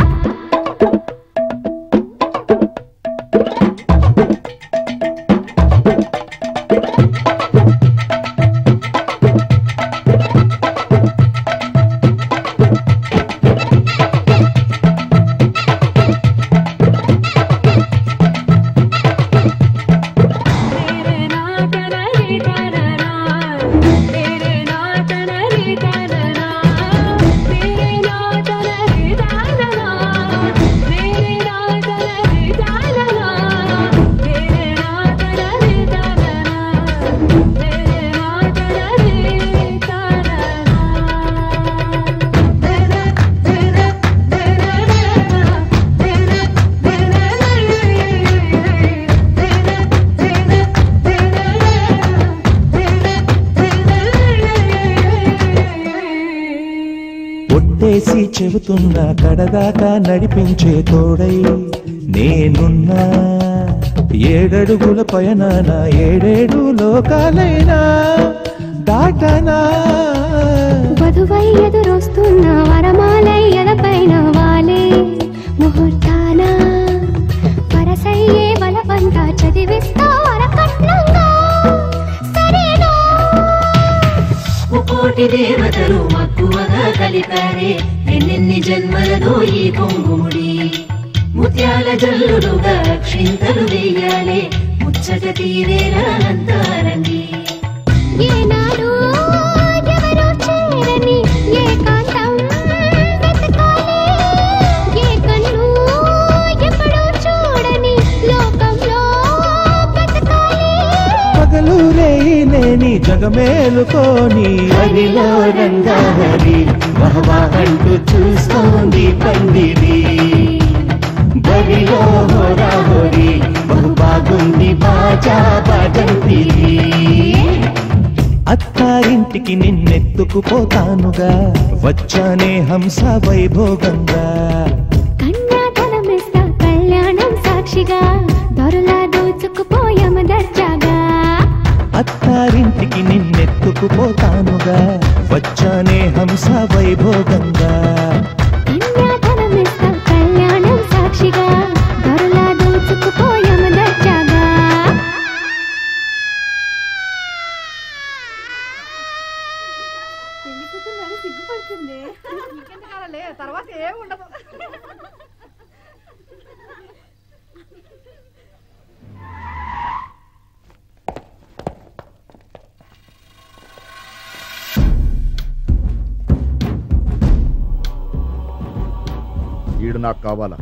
ఒట్టేసి చెబుతున్నా కడదాకా నడిపించే తోడై నేనున్నా ఏడడుగుల పయనాన ఏడేడు లోకాలైనా దాటనా వధువై ఎదురొస్తున్న వరమాలై ఎదపైన వాలే ముహూర్తాన పరసయ్యే బలవంతా చదివిస్తా వరకట్నంగా సరేనా ముకోటి దేవతలు మక్కువగా కలిపారే ఎన్నెన్ని జన్మలదో ఈ కొంగుముడి ముత్యాల జల్లులుగా క్షింతలు వేయాలే ముచ్చట తీరేలా అంతారండి ఏనాడు ఎవరో చేరని ఏకాంతం వెతకాలి. ఏ కన్ను ఎప్పుడూ చూడని లోకంలో బతకాలి. పగలు రేయి లేని జగమేలుకోని హరిలో రంగాహరి వహవా అంటూ చూస్తోంది పందిరి బరిలో హోరా హోరి బహు బాగుంది బాజా బాజంతిరి అత్తారింటికి నిన్నెత్తుకుపోతానుగా వచ్చానే హంస వైభోగంగా కన్యాధనమిస్తా కళ్యాణం సాక్షిగా దొరలా దోచుకుపోయామ దర్జాగా అత్తారింటికి నిన్నెత్తుకుపోతానుగా వచ్చానే హంస వైభోగంగా కన్యాధనమిస్తా కళ్యాణం సాక్షిగా దొరలా దోచుకుపోయామ దర్జాగా సిగ్గుపడుతుంది ఇంకెందుకాలే తర్వాత ఏం ఉండదు ఈడు నాకు కావాలా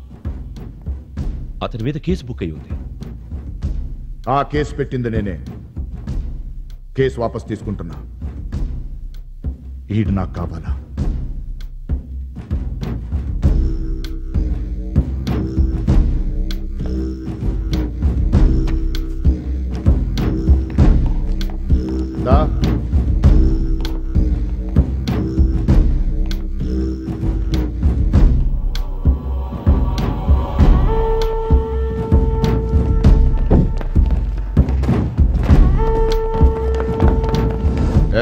అతని మీద కేసు బుక్ అయి ఉంది ఆ కేసు పెట్టింది నేనే కేసు వాపస్ తీసుకుంటున్నా ఈడు నాకు కావాలా దా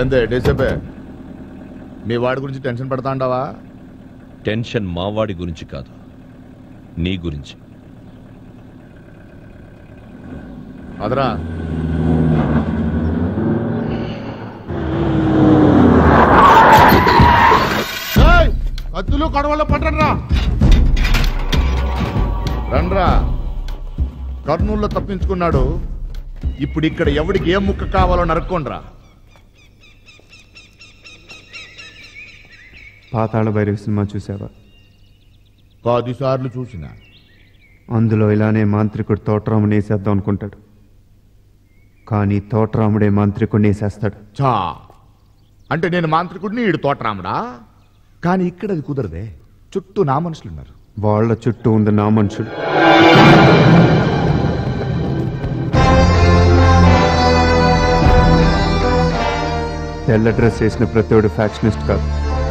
ఏందే డేసేపే మీ వాడి గురించి టెన్షన్ పడతా ఉండవా టెన్షన్ మావాడి గురించి కాదు నీ గురించి అదరా ఏయ్, కత్తులు కడవల్లో పట్టరా రండ్రా కర్నూల్లో తప్పించుకున్నాడు ఇప్పుడు ఇక్కడ ఎవడికి ఏ ముక్క కావాలో నరుక్కోండ్రా పాతాళ భైరవి సినిమా చూసావా పదిసార్లు చూసిన అందులో ఇలానే మాంత్రికుడు తోటరాముని వేసేద్దాం అనుకుంటాడు కానీ తోటరాముడే మాంత్రికుడిని వేసేస్తాడు చా అంటే నేను మాంత్రికుడిని ఈడు తోటరాముడా కానీ ఇక్కడ అది కుదరదే చుట్టూ నా మనుషులున్నారు వాళ్ళ చుట్టూ ఉంది నా మనుషుడు తెల్ల డ్రెస్ వేసిన ప్రతివాడు ఫ్యాక్షనిస్ట్ కాదు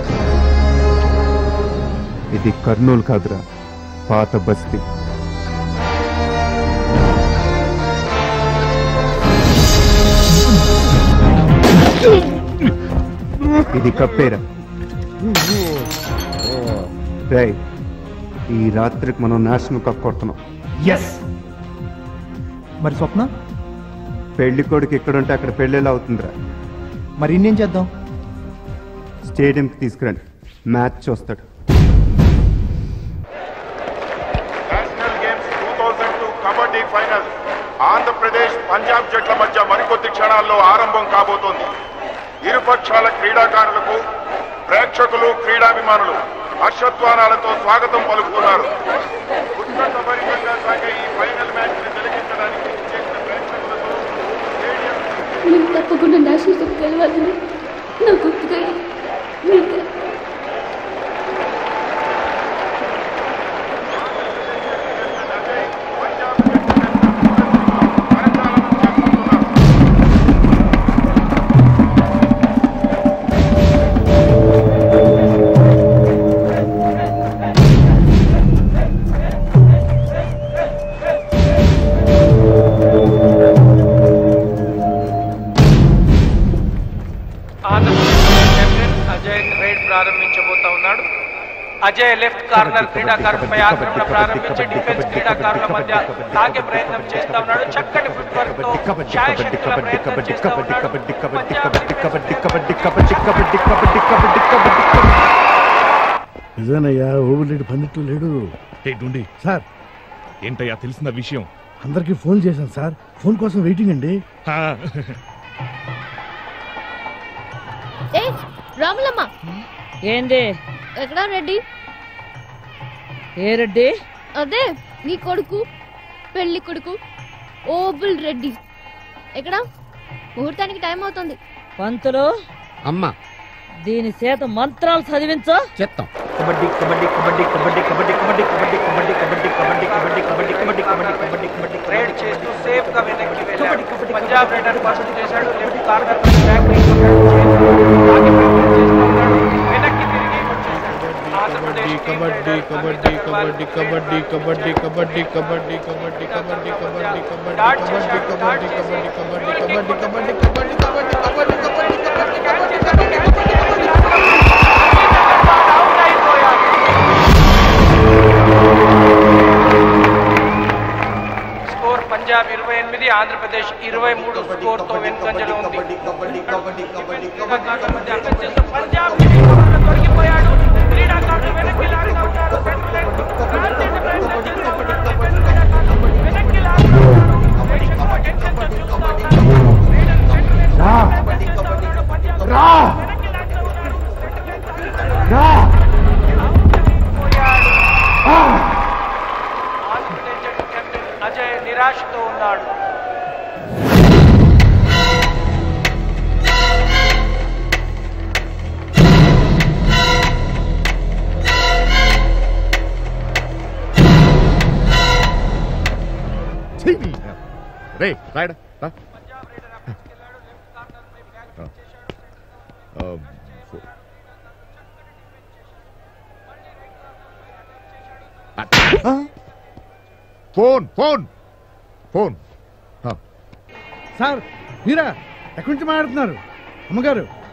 ఇది కర్నూలు కాదురా పాత బస్తీ ఇది కప్పేరా రేయ్, ఈ రాత్రికి మనం నేషనల్ కప్ కొడుతున్నాం ఎస్ మరి స్వప్న పెళ్లి కొడుకు ఎక్కడుంటే అక్కడ పెళ్ళేలా అవుతుందిరా మరి ఇన్నేం చేద్దాం స్టేడియంకి తీసుకురండి మ్యాచ్ చూస్తాడు national games two thousand two kabaddi final Andhra Pradesh Punjab జట్ల మధ్య మరికొద్ది క్షణాల్లో ఆరంభం కాబోతోంది ఇరు పక్షాల క్రీడాకారులకు ప్రేక్షకులు క్రీడాభిమానులు హర్షధ్వానాలతో స్వాగతం పలుకుతున్నారు ఉత్కంఠభరితంగా సాగే ఈ ఫైనల్ మ్యాచ్ ని తిలకించడానికి చేసిన ప్రేక్షకులతో నేను తప్పకుండా నేషనల్ కప్ గెలవాలని నా గుర్తుగా మీకే ఆంధ్రప్రదేశ్ కెప్టెన్ అజయ్ రైడ్ ప్రారంభించబోతా ఉన్నాడు అజయ్ లెఫ్ట్ కార్నర్ క్రీడాకారులపై ఆక్రమణ ప్రారంభించి డిఫెన్స్ క్రీడాకారుల మధ్య తాగే ప్రయత్నం చేస్తా ఉన్నాడు చక్కటి ఫుట్ వర్క్ తో శాయశక్తుల ప్రయత్నం చేస్తా ఉన్నాడు నిజానయ్యా ఓబులేడు పందిట్లో లేడు డుండి సార్ ఏంటయ్యా తెలిసిన విషయం అందరికి ఫోన్ చేశాను సార్ ఫోన్ కోసం వెయిటింగ్ అండి ఏ రాములమ్మ ఏంది ఎక్కడా రెడ్డి ఏ రెడ్డి అదే నీ కొడుకు పెళ్లి కొడుకు ఓబుల్ రెడ్డి ఎక్కడా ముహూర్తానికి టైం అవుతుంది పంతులు అమ్మా దీని చేత మంత్రాలు చదివించు చెప్తాం కబడ్డీ కబడ్డీ కబడ్డీ కబడ్డీ కబడ్డీ కబడ్డీ కబడ్డీ కబడ్డీ కబడ్డీ కబడ్డీ కబడ్డీ కబడ్డీ కబడ్డీ కబడ్డీ కబడ్డీ కబడ్డీ రైడ్ చేస్తూ సేఫ్ గా వెనక్కి వెళ్ళాడు పంజాబ్ రైడర్ ఫస్ట్ చేశాడు లెఫ్ట్ కార్నర్ పై ట్యాక్లింగ్ వెనక్కి తిరిగి ఆంధ్రప్రదేశ్ కబడ్డీ కబడ్డీ కబడ్డీ కబడ్డీ కబడ్డీ కబడ్డీ కబడ్డీ కబడ్డీ కబడ్డీ కబడ్డీ కబడ్డీ కబడ్డీ కబడ్డీ కబడ్డీ కబడ్డీ కబడ్డీ కబడ్డీ కబడ్డీ కబడ్డీ స్కోర్ పంజాబ్ ఇరవై ఎనిమిది ఆంధ్రప్రదేశ్ ఇరవై మూడు స్కోర్ తో వెనుకంజలో ఉంది క్రీడాకారుల మధ్య అర్థం చేస్తూ పంజాబ్ దొరికిపోయాడు క్రీడాకారులు వెనక్కి లాగుతా ఉన్నారు ప్రాంతీయ ప్రయత్నం చేస్తున్నప్పటికీ వెనక్కి లాగుతున్నారు ప్రేక్షకులు టెన్షన్తో చూస్తా ఉన్నారు రా రా ఆంధ్రప్రదేశ్ జట్టు కెప్టెన్ అజయ్ నిరాశతో ఉన్నాడు రే రాయడా రా ఆ, ఫో- ఆ, ఫోన్ ఫోన్ ఫోన్ ఆ, సార్ మీరా ఎక్కడి నుంచి మాట్లాడుతున్నారు అమ్మగారు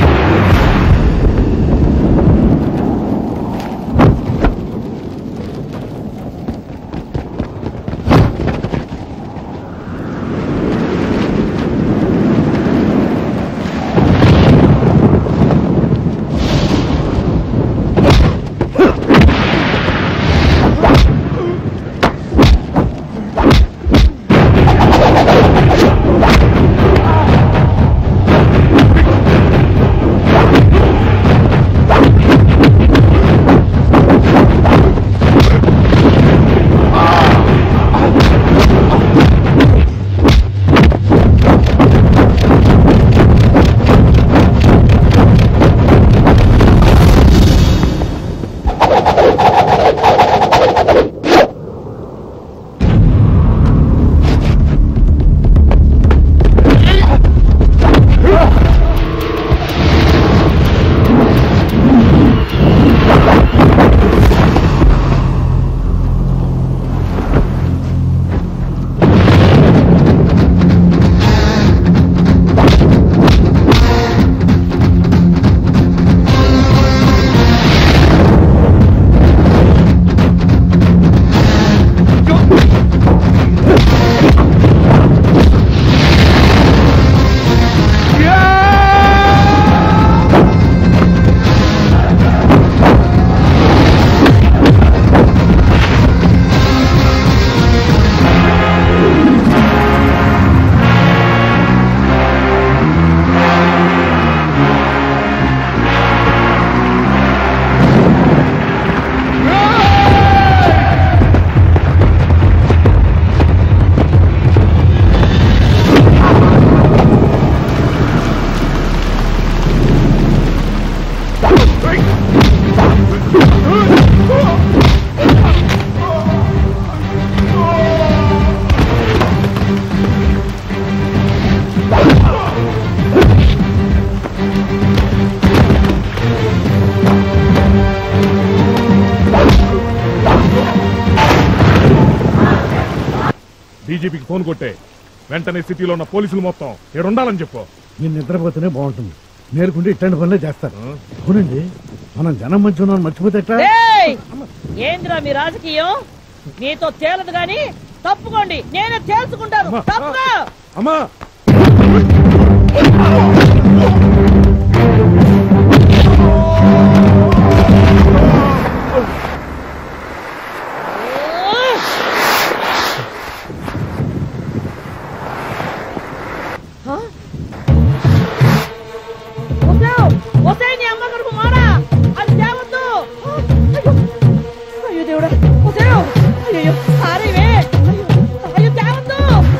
డీజీపీకి ఫోన్ కొట్టే వెంటనే సిటీలో ఉన్న పోలీసులు మొత్తం ఇక్కడ ఉండాలని చెప్పు నేను నిద్రపోతేనే బాగుంటుంది మేలుకుంటే ఇట్లాంటి పనులే చేస్తారు అవునండి మనం జనం మధ్య ఉన్నాం మర్చిపోతే ఎట్లా ఏయ్! ఏందిరా మీ రాజకీయం మీతో తేలదు గాని తప్పుకోండి నేనే తేల్చుకుంటాను తప్పుకో అమ్మా వస్తావు వస్తాయి నీ అమ్మ కడుపు మారా అది తేవద్దు అయ్యో అయ్యో దేవుడా వస్తావు అయ్యో సారీవే అయ్యో అయ్యో తేవద్దు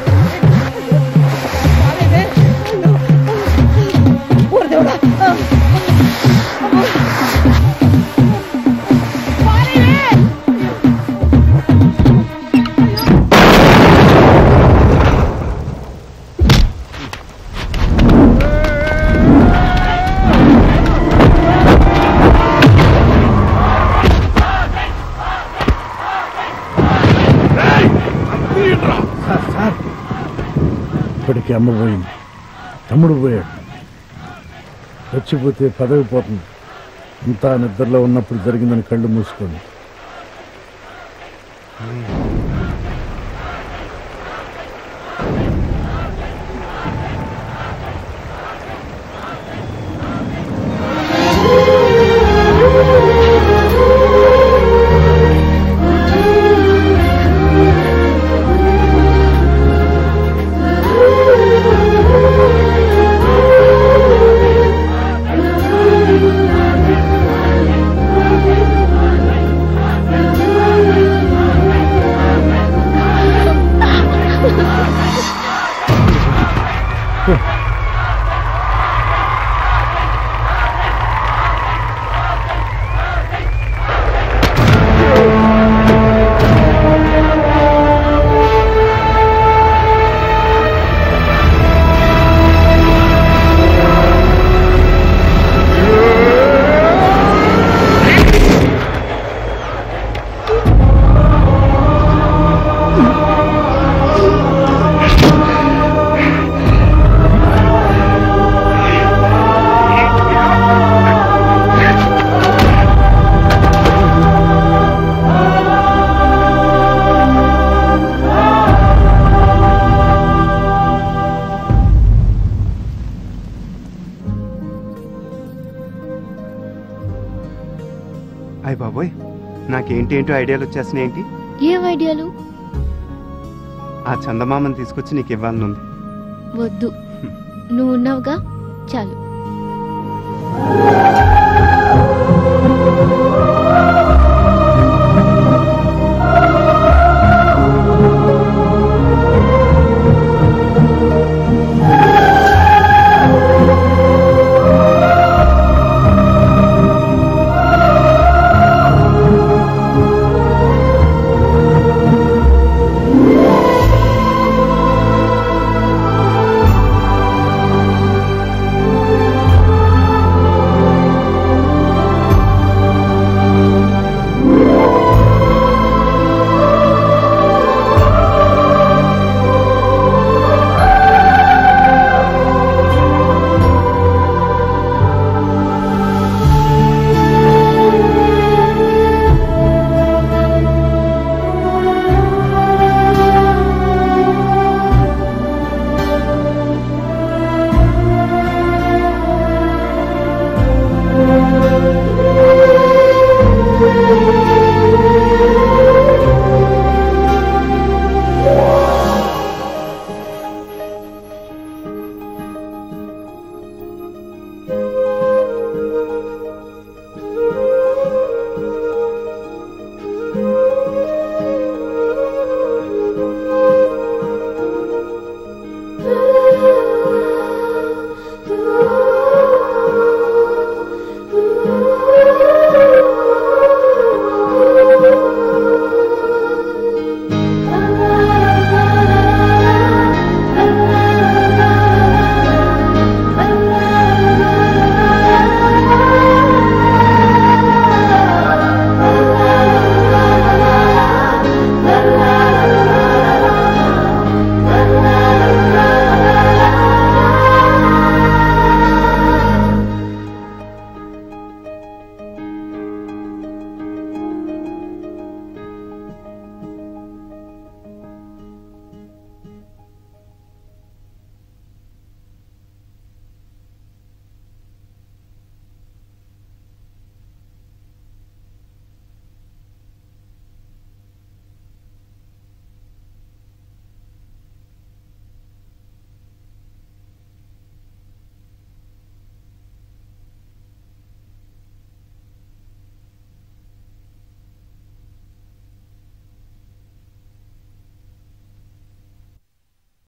సారీవే అయ్యో ఊరు దేవుడా అమ్మో. సారీవే సార్ సార్ ఇప్పటికి అమ్మ పోయింది తమ్ముడు పోయాడు చచ్చిపోతే పదవి పోతుంది అంతా నిద్రలో ఉన్నప్పుడు జరిగిందని కళ్ళు మూసుకోండి అయ్య బాబోయ్ నాకేంటి ఏంటో ఐడియాలు వచ్చేస్తున్నాయి ఏంటి ఏం ఐడియాలు ఆ చందమామని తీసుకొచ్చి నీకు ఇవ్వాలని ఉంది వద్దు నువ్వు ఉన్నావుగా చాలు